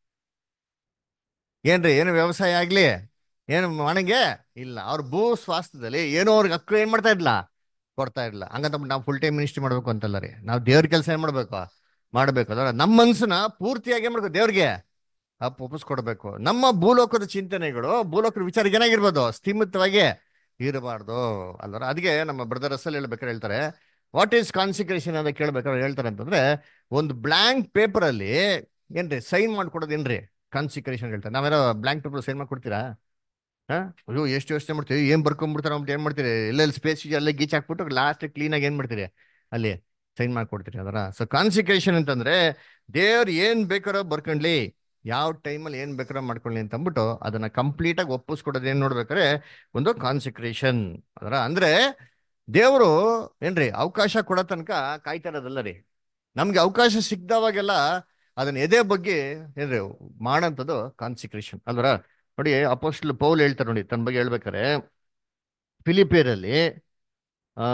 ಏನ್ರಿ ಏನು ವ್ಯವಸಾಯ ಆಗ್ಲಿ ಏನು ಮಾಡಂಗೆ ಇಲ್ಲ ಅವ್ರ ಭೂ ಸ್ವಾಸ್ಥ್ಯದಲ್ಲಿ ಏನೋ ಅವ್ರಿಗೆ ಹಕ್ಕು ಏನ್ ಮಾಡ್ತಾ ಇರ್ಲಿಲ್ಲ ಕೊಡ್ತಾ ಇರ್ಲಿಲ್ಲ ಹಂಗಂತ ನಾವು ಫುಲ್ ಟೈಮ್ ಮಿನಿಸ್ಟ್ರಿ ಮಾಡ್ಬೇಕು ಅಂತಲ್ಲ ರೀ ನಾವು ದೇವ್ರ ಕೆಲಸ ಏನ್ ಮಾಡ್ಬೇಕು ಮಾಡ್ಬೇಕು ಅದರ ನಮ್ಮ ಮನ್ಸನ್ನ ಪೂರ್ತಿಯಾಗಿ ಏನ್ ಮಾಡ್ಬೇಕು ದೇವ್ರಿಗೆ ಅಪ್ ಒಪ್ಪಿಸ್ಕೊಡ್ಬೇಕು ನಮ್ಮ ಭೂಲೋಕದ ಚಿಂತನೆಗಳು ಭೂಲೋಕದ ವಿಚಾರ ಏನಾಗಿರ್ಬೋದು ಸ್ಥಿಮಿತವಾಗಿ ಇರಬಾರ್ದು ಅಲ್ವರ ಅದಕ್ಕೆ ನಮ್ಮ ಬ್ರದರ್ ಅಸಲ್ ಹೇಳ್ಬೇಕಾದ್ರೆ ಹೇಳ್ತಾರೆ ವಾಟ್ ಈಸ್ ಕಾನ್ಸಿಕ್ರೇಷನ್ ಅಂತ ಕೇಳ್ಬೇಕಾದ್ರೆ ಹೇಳ್ತಾರೆ ಅಂತಂದ್ರೆ ಒಂದು ಬ್ಲಾಂಕ್ ಪೇಪರ್ ಅಲ್ಲಿ ಏನ್ರಿ ಸೈನ್ ಮಾಡ್ಕೊಡೋದು ಏನ್ರಿ ಕಾನ್ಸಿಕ್ರೇಷನ್ ಹೇಳ್ತಾರೆ ನಾವೇನೋ ಬ್ಲಾಂಕ್ ಪೇಪರ್ ಸೈನ್ ಮಾಡ್ಕೊಡ್ತೀರಾ ಹಾ ಅಯ್ಯೋ ಎಷ್ಟು ಯೋಚನೆ ಮಾಡ್ತೀವಿ ಏನ್ ಬರ್ಕೊಂಡ್ಬಿಡ್ತಾರೆ ಅಂತ ಏನ್ ಮಾಡ್ತೀರಿ ಎಲ್ಲೆಲ್ಲಿ ಸ್ಪೇಸ್ ಎಲ್ಲ ಗೀಚ್ ಹಾಕ್ಬಿಟ್ಟು ಲಾಸ್ಟ್ ಕ್ಲೀನ್ ಆಗಿ ಏನ್ ಮಾಡ್ತೀರಿ ಅಲ್ಲಿ ಸೈನ್ ಮಾಡ್ಕೊಡ್ತೀರಿ ಅದರ ಸೊ ಕಾನ್ಸಿಕ್ರೇಷನ್ ಅಂತಂದ್ರೆ ದೇವ್ರು ಏನ್ ಬೇಕಾರೋ ಬರ್ಕೊಂಡ್ಲಿ ಯಾವ ಟೈಮಲ್ಲಿ ಏನ್ ಬೇಕಾರೋ ಮಾಡ್ಕೊಳ್ಳಿ ಅಂತ ಅಂದ್ಬಿಟ್ಟು ಅದನ್ನ ಕಂಪ್ಲೀಟ್ ಆಗಿ ಒಪ್ಪಿಸ್ಕೊಡೋದು ಏನ್ ನೋಡ್ಬೇಕಾದ್ರೆ ಒಂದು ಕಾನ್ಸಿಕ್ರೇಷನ್ ಅದರ ಅಂದ್ರೆ ದೇವರು ಏನ್ರಿ ಅವಕಾಶ ಕೊಡೋ ತನಕ ಕಾಯ್ತಾ ಇರೋದಲ್ಲ ರೀ ನಮ್ಗೆ ಅವಕಾಶ ಸಿಕ್ದವಾಗೆಲ್ಲ ಅದನ್ನ ಎದೆ ಬಗ್ಗೆ ಏನ್ರಿ ಮಾಡಂತದ್ದು ಕಾನ್ಸಿಕ್ರೇಷನ್ ಅಲ್ವರ ನೋಡಿ ಅಪೋಸ್ಟ್ಲ್ ಪೌಲ್ ಹೇಳ್ತಾರೆ ನೋಡಿ ತನ್ನ ಬಗ್ಗೆ ಹೇಳ್ಬೇಕಾರೆ ಫಿಲಿಪಿಯರಲ್ಲಿ ಆ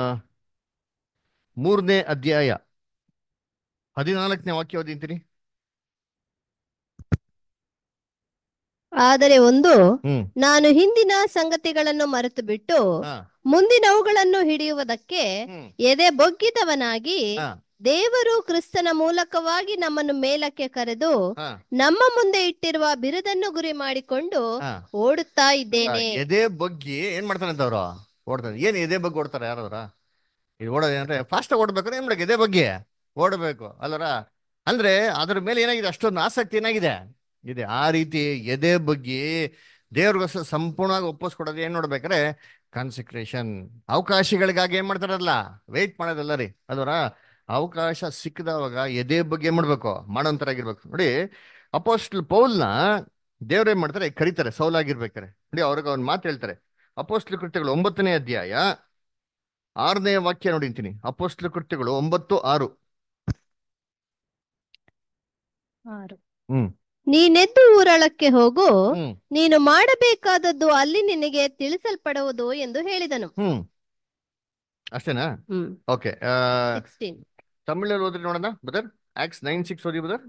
ಮೂರನೇ ಅಧ್ಯಾಯ ಹದಿನಾಲ್ಕನೇ ವಾಕ್ಯ ಓದಿಂತೀನಿ ಆದರೆ ಒಂದು ಹ್ಮ್ ನಾನು ಹಿಂದಿನ ಸಂಗತಿಗಳನ್ನು ಮರೆತು ಬಿಟ್ಟು ಹಾ ಮುಂದಿನವುಗಳನ್ನು ಹಿಡಿಯುವುದಕ್ಕೆ ಹ್ಮ್ ಎದೆ ಬೊಗ್ಗಿದವನಾಗಿ ಹಾ. ದೇವರು ಕ್ರಿಸ್ತನ ಮೂಲಕವಾಗಿ ನಮ್ಮನ್ನು ಮೇಲಕ್ಕೆ ಕರೆದು ಹಾ ನಮ್ಮ ಮುಂದೆ ಇಟ್ಟಿರುವ ಬಿರುದನ್ನು ಗುರಿ ಮಾಡಿಕೊಂಡು ಹಾ ಓಡುತ್ತಾ ಇದ್ದೇನೆ ಎದೆ ಬಗ್ಗಿ ಏನ್ ಮಾಡ್ತಾನೆ ಅಂತ ಅವ್ರು ಓಡ್ತಾರೆ ಏನ್ ಎದೆ ಬಗ್ಗೆ ಓಡ್ತಾರೆ ಯಾರವ್ರ ಇದು ಓಡೋದು ಏನಂದ್ರೆ ಫಾಸ್ಟ್ ಓಡ್ಬೇಕಾದ್ರೆ ಏನ್ ಮಾಡಕ್ಕೆ ಎದೆ ಬಗ್ಗೆ ಓಡಬೇಕು ಅಲ್ಲರ ಅಂದ್ರೆ ಅದ್ರ ಮೇಲೆ ಏನಾಗಿದೆ ಅಷ್ಟೊಂದು ಆಸಕ್ತಿ ಏನಾಗಿದೆ ಇದೆ ಆ ರೀತಿ ಎದೆ ಬಗ್ಗೆ ದೇವ್ರಿಗೋಸ್ಕರ ಸಂಪೂರ್ಣವಾಗಿ ಒಪ್ಪಿಸ್ಕೊಡೋದು ಏನ್ ನೋಡ್ಬೇಕಾದ್ರೆ ಕಾನ್ಸಂಟ್ರೇಷನ್ ಅವಕಾಶಗಳಿಗಾಗಿ ಏನ್ ಮಾಡ್ತಾರಲ್ಲ ವೆಯ್ಟ್ ಮಾಡೋದಲ್ಲ ರೀ ಅದರ ಅವಕಾಶ ಸಿಕ್ಕದವಾಗ ಎದೆ ಬಗ್ಗೆ ಏನ್ ಮಾಡ್ಬೇಕು ಮಾಡೋಂತರಾಗಿರ್ಬೇಕು ನೋಡಿ ಅಪೋಸ್ಟಲ್ ಪೌಲ್ನ ದೇವ್ರ ಏನ್ ಮಾಡ್ತಾರೆ ಕರೀತಾರೆ ಸೌಲಾಗಿರ್ಬೇಕಾರೆ ನೋಡಿ ಅವ್ರಿಗೆ ಅವ್ನ ಮಾತು ಹೇಳ್ತಾರೆ ಅಪೋಸ್ಟಲ್ ಕೃತ್ಯಗಳು ಒಂಬತ್ತನೇ ಅಧ್ಯಾಯ ಆರನೇ ವಾಕ್ಯ ನೋಡಿಂತೀನಿ ಅಪೋಸ್ಟಲ್ ಕೃತ್ಯಗಳು ಒಂಬತ್ತು ಆರು ಹ್ಮ್ ನೀನೆದ್ದು ಊರಳಕ್ಕೆ ಹೋಗು ಹ್ಮ್ ನೀನು ಮಾಡಬೇಕಾದದ್ದು ಅಲ್ಲಿ ನಿನಗೆ ತಿಳಿಸಲ್ಪಡುವುದು ಎಂದು ಹೇಳಿದನು ಹ್ಮ್ ಅಷ್ಟೇನಾ ಹ್ಮ್ ಓಕೆ ಸಿಕ್ಸ್ಟೀನ್ ತಮಿಳಲ್ಲಿ ಓದ್ರಿ ನೋಡೋಣ ಬದರ್ ಆಕ್ಸ್ ನೈನ್ ಸಿಕ್ಸ್ ಓದಿ ಬದರ್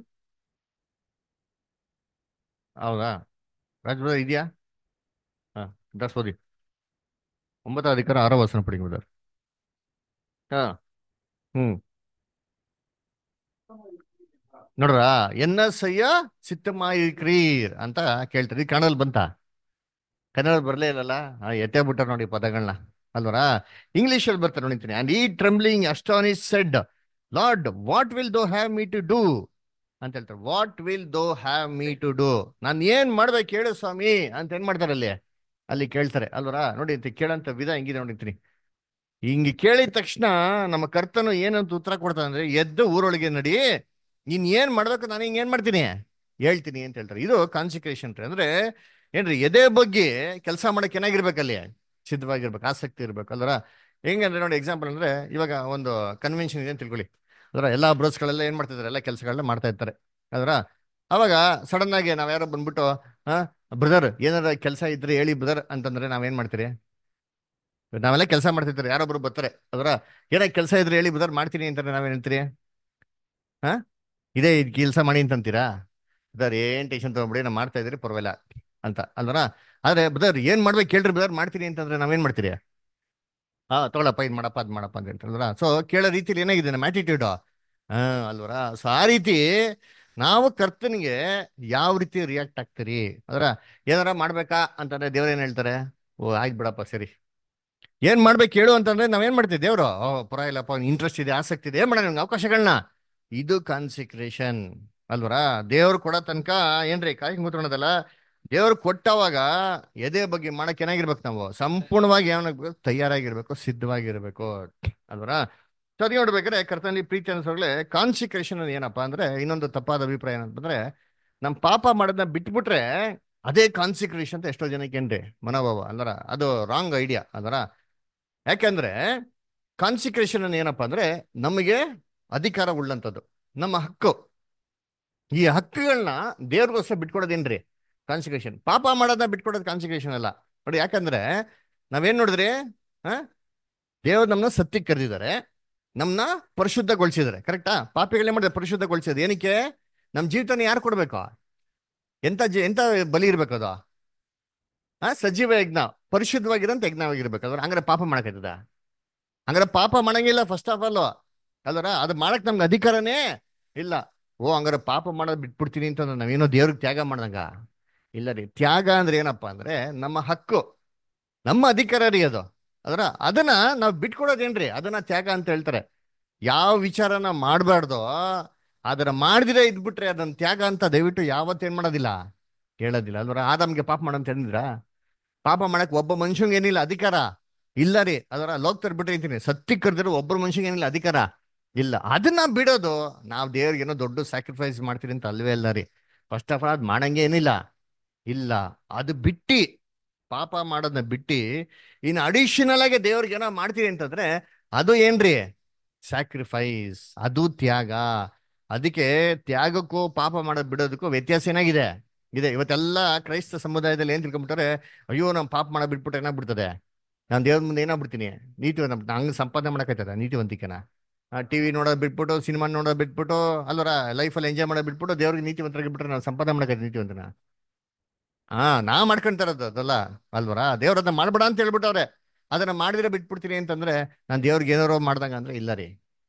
ಹೌದಾ ರಾಜ್ ಬದರ್ ಇದೆಯಾ ಹಾ ದಸ್ ಓದಿ ಒಂಬತ್ತು ಅಧಿಕಾರ ಆರೋ ವಸನ ಪಡಿ ಬದರ್ ಹಾ ಹ್ಮ್ ನೋಡ್ರ ಎನ್ನ ಸಯ್ಯ ಸಿತ್ತಮಾಯಿಕ್ರೀರ್ ಅಂತ ಕೇಳ್ತಾರೆ ಇದು ಕನ್ನಡದಲ್ಲಿ ಬಂತ ಕನ್ನಡದಲ್ಲಿ ಬರಲೇ ಇಲ್ಲಲ್ಲ ಆ, ಎತ್ತೆ ಬಿಟ್ಟಾರ ನೋಡಿ ಪದಗಳನ್ನ ಅಲ್ವರಾ ಇಂಗ್ಲಿಷ್ ಅಲ್ಲಿ ಬರ್ತಾರೆ ನೋಡಿತೀನಿ and he trembling astonished said Lord what will thou have me to do ಅಂತ ಹೇಳ್ತಾರೆ what will thou have me to do ನಾನು ಏನ್ ಮಾಡ್ಬೇಕು ಹೇಳು ಸ್ವಾಮಿ ಅಂತ ಏನ್ ಮಾಡ್ತಾರೆ ಅಲ್ಲಿ ಅಲ್ಲಿ ಕೇಳ್ತಾರೆ ಅಲ್ವರಾ ನೋಡಿ ಅಂತ ಕೇಳಂತ ವಿಧ ಹೆಂಗಿದೆ ನೋಡಿರ್ತೀನಿ ಹಿಂಗೆ ಕೇಳಿದ ತಕ್ಷಣ ನಮ್ಮ ಕರ್ತನು ಏನಂತ ಉತ್ತರ ಕೊಡ್ತಾನೆ ಅಂದ್ರೆ ಎದ್ದು ಊರೊಳಗೆ ನಡಿ ನೀನ್ ಏನ್ ಮಾಡ್ಬೇಕು ನಾನು ಹಿಂಗ್ ಏನ್ ಮಾಡ್ತೀನಿ ಹೇಳ್ತೀನಿ ಅಂತ ಹೇಳ್ತಾರೆ ಇದು ಕಾನ್ಸಿಕ್ರೇಷನ್ ರೀ ಅಂದ್ರೆ ಏನ್ರಿ ಎದೆ ಬಗ್ಗೆ ಕೆಲಸ ಮಾಡಕ್ ಏನಾಗಿರ್ಬೇಕಲ್ಲಿ ಸಿದ್ಧವಾಗಿರ್ಬೇಕು ಆಸಕ್ತಿ ಇರ್ಬೇಕು ಅಲ್ವರ ಹೆಂಗಂದ್ರೆ ನೋಡಿ ಎಕ್ಸಾಂಪಲ್ ಅಂದ್ರೆ ಇವಾಗ ಒಂದು ಕನ್ವೆನ್ಷನ್ ಇದೆ ಅಂತ ತಿಳ್ಕೊಳ್ಳಿ ಅದರ ಎಲ್ಲಾ ಬ್ರೋಸ್ಗಳೆಲ್ಲ ಏನ್ ಮಾಡ್ತಿದ್ದಾರೆ ಎಲ್ಲ ಕೆಲಸಗಳನ್ನ ಮಾಡ್ತಾ ಇರ್ತಾರೆ ಅದರ ಅವಾಗ ಸಡನ್ ಆಗಿ ನಾವ್ ಯಾರೋ ಬಂದ್ಬಿಟ್ಟು ಹಾ ಬ್ರದರ್ ಏನಾರ ಕೆಲಸ ಇದ್ರೆ ಹೇಳಿ ಬ್ರದರ್ ಅಂತಂದ್ರೆ ನಾವೇನ್ ಮಾಡ್ತೀರಿ ನಾವೆಲ್ಲ ಕೆಲಸ ಮಾಡ್ತಿರ್ತಾರೆ ಯಾರೊಬ್ರು ಬರ್ತಾರೆ ಅದರ ಏನ ಕೆಲಸ ಇದ್ರೆ ಹೇಳಿ ಬ್ರದರ್ ಮಾಡ್ತೀನಿ ಅಂತಾರೆ ನಾವೇನ್ ಹೇಳ್ತೀರಿ ಹಾ ಇದೇ ಕೆಲಸ ಮಾಡಿ ಅಂತಂತೀರಾ ಬ್ರದರ್ ಏನ್ ಟೆನ್ಷನ್ ತಗೊಂಬಿಡಿ ನಾ ಮಾಡ್ತಾ ಇದ್ರಿ ಪರವಾಗಿಲ್ಲ ಅಂತ ಅಲ್ವರ ಆದ್ರೆ ಬ್ರದರ್ ಏನ್ ಮಾಡ್ಬೇಕು ಕೇಳ್ರಿ ಬ್ರದರ್ ಮಾಡ್ತೀನಿ ಅಂತಂದ್ರೆ ನಾವೇನ್ ಮಾಡ್ತೀರಿ ಹಾ ತಗೊಳಪ್ಪ ಇದ್ ಮಾಡಪ್ಪ ಅದ್ ಮಾಡಪ್ಪ ಅಂತ ಹೇಳ್ತಾರಲ್ರ ಸೊ ಕೇಳೋ ರೀತಿಲಿ ಏನಾಗಿದೆ ನಮ್ಮ ಆಟಿಟ್ಯೂಡ್ ಹಾ ಅಲ್ವರ ಸೊ ಆ ರೀತಿ ನಾವು ಕರ್ತನಿಗೆ ಯಾವ ರೀತಿ ರಿಯಾಕ್ಟ್ ಆಗ್ತೀರಿ ಅದರ ಏನಾರ ಮಾಡ್ಬೇಕಾ ಅಂತಂದ್ರೆ ದೇವ್ರ ಏನ್ ಹೇಳ್ತಾರೆ ಓ ಆಯ್ತು ಬಿಡಪ್ಪ ಸರಿ ಏನ್ ಮಾಡ್ಬೇಕು ಹೇಳು ಅಂತಂದ್ರೆ ನಾವೇನ್ ಮಾಡ್ತೀವಿ ದೇವ್ರು ಓ ಪರವಾಗಿಲ್ಲಪ್ಪ ಇಂಟ್ರೆಸ್ಟ್ ಇದೆ ಆಸಕ್ತಿ ಇದೆ ಏನ್ ಮಾಡೋಣ ನಿಮ್ಗೆ ಅವಕಾಶಗಳನ್ನ ಇದು ಕಾನ್ಸಿಕ್ರೇಷನ್ ಅಲ್ವರಾ ದೇವ್ರು ಕೊಡೋ ತನಕ ಏನ್ರಿ ಕಾಯಿ ಕೂತ್ಕೊಳ್ಳೋದಲ್ಲ ದೇವ್ರು ಕೊಟ್ಟವಾಗ ಎದೆ ಬಗ್ಗೆ ಮಾಡಕ್ ಏನಾಗಿರ್ಬೇಕು ನಾವು ಸಂಪೂರ್ಣವಾಗಿ ಏನಾಗಬೇಕು ತಯಾರಾಗಿರ್ಬೇಕು ಸಿದ್ಧವಾಗಿರ್ಬೇಕು ಅಲ್ವರಾ ಸರಿ ನೋಡ್ಬೇಕಾದ್ರೆ ಕರ್ತನಲ್ಲಿ ಪ್ರೀತಿ ಅನ್ಸೋಗ್ಲೆ ಕಾನ್ಸಿಕ್ರೇಷನ್ ಏನಪ್ಪಾ ಅಂದ್ರೆ ಇನ್ನೊಂದು ತಪ್ಪಾದ ಅಭಿಪ್ರಾಯ ಏನಂತಂದ್ರೆ ನಮ್ ಪಾಪ ಮಾಡೋದನ್ನ ಬಿಟ್ಬಿಟ್ರೆ ಅದೇ ಕಾನ್ಸಿಕ್ರೇಷನ್ ಅಂತ ಎಷ್ಟೋ ಜನಕ್ಕೆ ಏನ್ರಿ ಮನೋಭಾವ ಅಂದ್ರ ಅದು ರಾಂಗ್ ಐಡಿಯಾ ಅದರ ಯಾಕಂದ್ರೆ ಕಾನ್ಸಿಕ್ರೇಷನ್ ಏನಪ್ಪಾ ಅಂದ್ರೆ ನಮಗೆ ಅಧಿಕಾರ ಉಳ್ಳಂಥದ್ದು ನಮ್ಮ ಹಕ್ಕು ಈ ಹಕ್ಕುಗಳನ್ನ ದೇವ್ರಿಗೋಸ್ಕರ ಬಿಟ್ಕೊಡೋದೇನ್ರಿ ಕಾನ್ಸಿಕ್ರೇಷನ್ ಪಾಪ ಮಾಡೋದನ್ನ ಬಿಟ್ಕೊಡೋದು ಕಾನ್ಸಿಕ್ರೇಷನ್ ಅಲ್ಲ ನೋಡಿ ಯಾಕಂದ್ರೆ ನಾವೇನ್ ನೋಡಿದ್ರಿ ಆ ದೇವ್ರು ನಮ್ಮನ್ನ ಸತ್ಯಕ್ಕೆ ಕರೆದಿದ್ದಾರೆ ನಮ್ಮನ್ನ ಪರಿಶುದ್ಧಗೊಳಿಸಿದ್ದಾರೆ ಕರೆಕ್ಟಾ ಪಾಪಿಗಳೇ ಮಾಡಿದ್ರೆ ಪರಿಶುದ್ಧಗೊಳಿಸಿದ್ರು ಏನಕ್ಕೆ ನಮ್ಮ ಜೀವಿತನ ಯಾರು ಕೊಡ್ಬೇಕು ಎಂತ ಜೀ ಎಂತ ಬಲಿ ಇರ್ಬೇಕು ಅದು ಆ ಸಜೀವ ಯಜ್ಞ ಪರಿಶುದ್ಧವಾಗಿರೋಂಥ ಯಜ್ಞವಾಗಿರ್ಬೇಕು ಅದ್ರ ಹಂಗಾರೆ ಪಾಪ ಮಾಡಕ್ಕಾಯ್ತದ ಹಂಗಾರೆ ಪಾಪ ಮಾಡಂಗಿಲ್ಲ ಫಸ್ಟ್ ಆಫ್ ಆಲ್ ಅಲ್ವರ ಅದು ಮಾಡಕ್ ನಮ್ಗೆ ಅಧಿಕಾರನೇ ಇಲ್ಲ ಓ ಹಂಗಾರೆ ಪಾಪ ಮಾಡೋದು ಬಿಟ್ಬಿಡ್ತೀನಿ ಅಂತಂದ್ರೆ ನಾವೇನೋ ದೇವ್ರಿಗೆ ತ್ಯಾಗ ಮಾಡ್ದಂಗ ಇಲ್ಲ ರೀ ತ್ಯಾಗ ಅಂದ್ರೆ ಏನಪ್ಪಾ ಅಂದ್ರೆ ನಮ್ಮ ಹಕ್ಕು ನಮ್ಮ ಅಧಿಕಾರ ರೀ ಅದು ಅದರ ಅದನ್ನ ನಾವು ಬಿಟ್ಕೊಡೋದೇನ್ರಿ ಅದನ್ನ ತ್ಯಾಗ ಅಂತ ಹೇಳ್ತಾರೆ ಯಾವ ವಿಚಾರನ ಮಾಡಬಾರ್ದೋ ಅದನ್ನ ಮಾಡ್ದಿರ ಇದ್ಬಿಟ್ರೆ ಅದನ್ನ ತ್ಯಾಗ ಅಂತ ದಯವಿಟ್ಟು ಯಾವತ್ತೇನ್ ಮಾಡೋದಿಲ್ಲ ಹೇಳೋದಿಲ್ಲ ಅಲ್ವರ ಆದಮ್ಗೆ ಪಾಪ ಮಾಡಂತ ಹೇಳಿದ್ರ ಪಾಪ ಮಾಡಕ್ ಒಬ್ಬ ಮನುಷ್ಯಂಗೆ ಏನಿಲ್ಲ ಅಧಿಕಾರ ಇಲ್ಲ ರೀ ಅದರ ಲೋಕ ಬಿಟ್ರೆ ಅಂತೀನಿ ಸತ್ಯಕ್ಕೆ ಕರೆದಿರೋ ಒಬ್ಬರು ಮನುಷ್ಯಂಗೆ ಏನಿಲ್ಲ ಅಧಿಕಾರ ಇಲ್ಲ ಅದನ್ನ ಬಿಡೋದು ನಾವು ದೇವ್ರಿಗೆ ಏನೋ ದೊಡ್ಡ ಸ್ಯಾಕ್ರಿಫೈಸ್ ಮಾಡ್ತೀರಿ ಅಂತ ಅಲ್ವೇ ಇಲ್ಲ ರೀ ಫಸ್ಟ್ ಆಫ್ ಆಲ್ ಅದ್ ಮಾಡಂಗೆ ಏನಿಲ್ಲ ಇಲ್ಲ ಅದು ಬಿಟ್ಟಿ ಪಾಪ ಮಾಡೋದನ್ನ ಬಿಟ್ಟಿ ಇನ್ನು ಅಡಿಷನಲ್ ಆಗಿ ದೇವ್ರಿಗೆ ಏನೋ ಮಾಡ್ತೀರಿ ಅಂತಂದ್ರೆ ಅದು ಏನ್ರಿ ಸ್ಯಾಕ್ರಿಫೈಸ್ ಅದು ತ್ಯಾಗ ಅದಕ್ಕೆ ತ್ಯಾಗಕ್ಕೂ ಪಾಪ ಮಾಡೋದ್ ಬಿಡೋದಕ್ಕೂ ವ್ಯತ್ಯಾಸ ಏನಾಗಿದೆ ಇದೆ ಇವತ್ತೆಲ್ಲ ಕ್ರೈಸ್ತ ಸಮುದಾಯದಲ್ಲಿ ಏನ್ ತಿಳ್ಕೊಂಡ್ಬಿಟ್ಟಾರೆ ಅಯ್ಯೋ ನಮ್ ಪಾಪ ಮಾಡೋ ಬಿಟ್ಬಿಟ್ಟು ಏನಾಗ್ಬಿಡ್ತದೆ ನಾನು ದೇವ್ರ ಮುಂದೆ ಏನಾಗ್ಬಿಡ್ತೀನಿ ನೀತಿವಂತ ಹಂಗ ಸಂಪಾದನೆ ಮಾಡಕೈತದ ನೀತಿವಂತಿಕೆನ ಟಿವಿ ನೋಡೋದ್ ಬಿಟ್ಬಿಟ್ಟು ಸಿನಿಮಾ ನೋಡೋದ್ ಬಿಟ್ಬಿಟ್ಟು ಅಲ್ವರ ಲೈಫಲ್ಲಿ ಎಂಜಾಯ್ ಮಾಡೋದ್ ಬಿಟ್ಬಿಟ್ಟು ದೇವ್ರಿಗೆ ನೀತಿವಂತರಾಗಿ ಬಿಟ್ರೆ ನಾವು ಸಂಪಾದನೆ ಮಾಡಕೈತೆ ನೀತಿವಂತನ ಹಾ ನಾ ಮಾಡ್ಕೊಂತಾರದು ಅದಲ್ಲ ಅಲ್ವರ ದೇವ್ರ ಅದನ್ನ ಮಾಡ್ಬೇಡ ಅಂತ ಹೇಳ್ಬಿಟ್ಟವ್ರೆ ಅದನ್ನ ಮಾಡಿದ್ರೆ ಬಿಟ್ಬಿಡ್ತೀನಿ ಅಂತಂದ್ರೆ ನಾನು ದೇವ್ರಿಗೆ ಏನಾರೋ ಮಾಡ್ದಂಗ ಅಂದ್ರೆ ಇಲ್ಲ ರೀ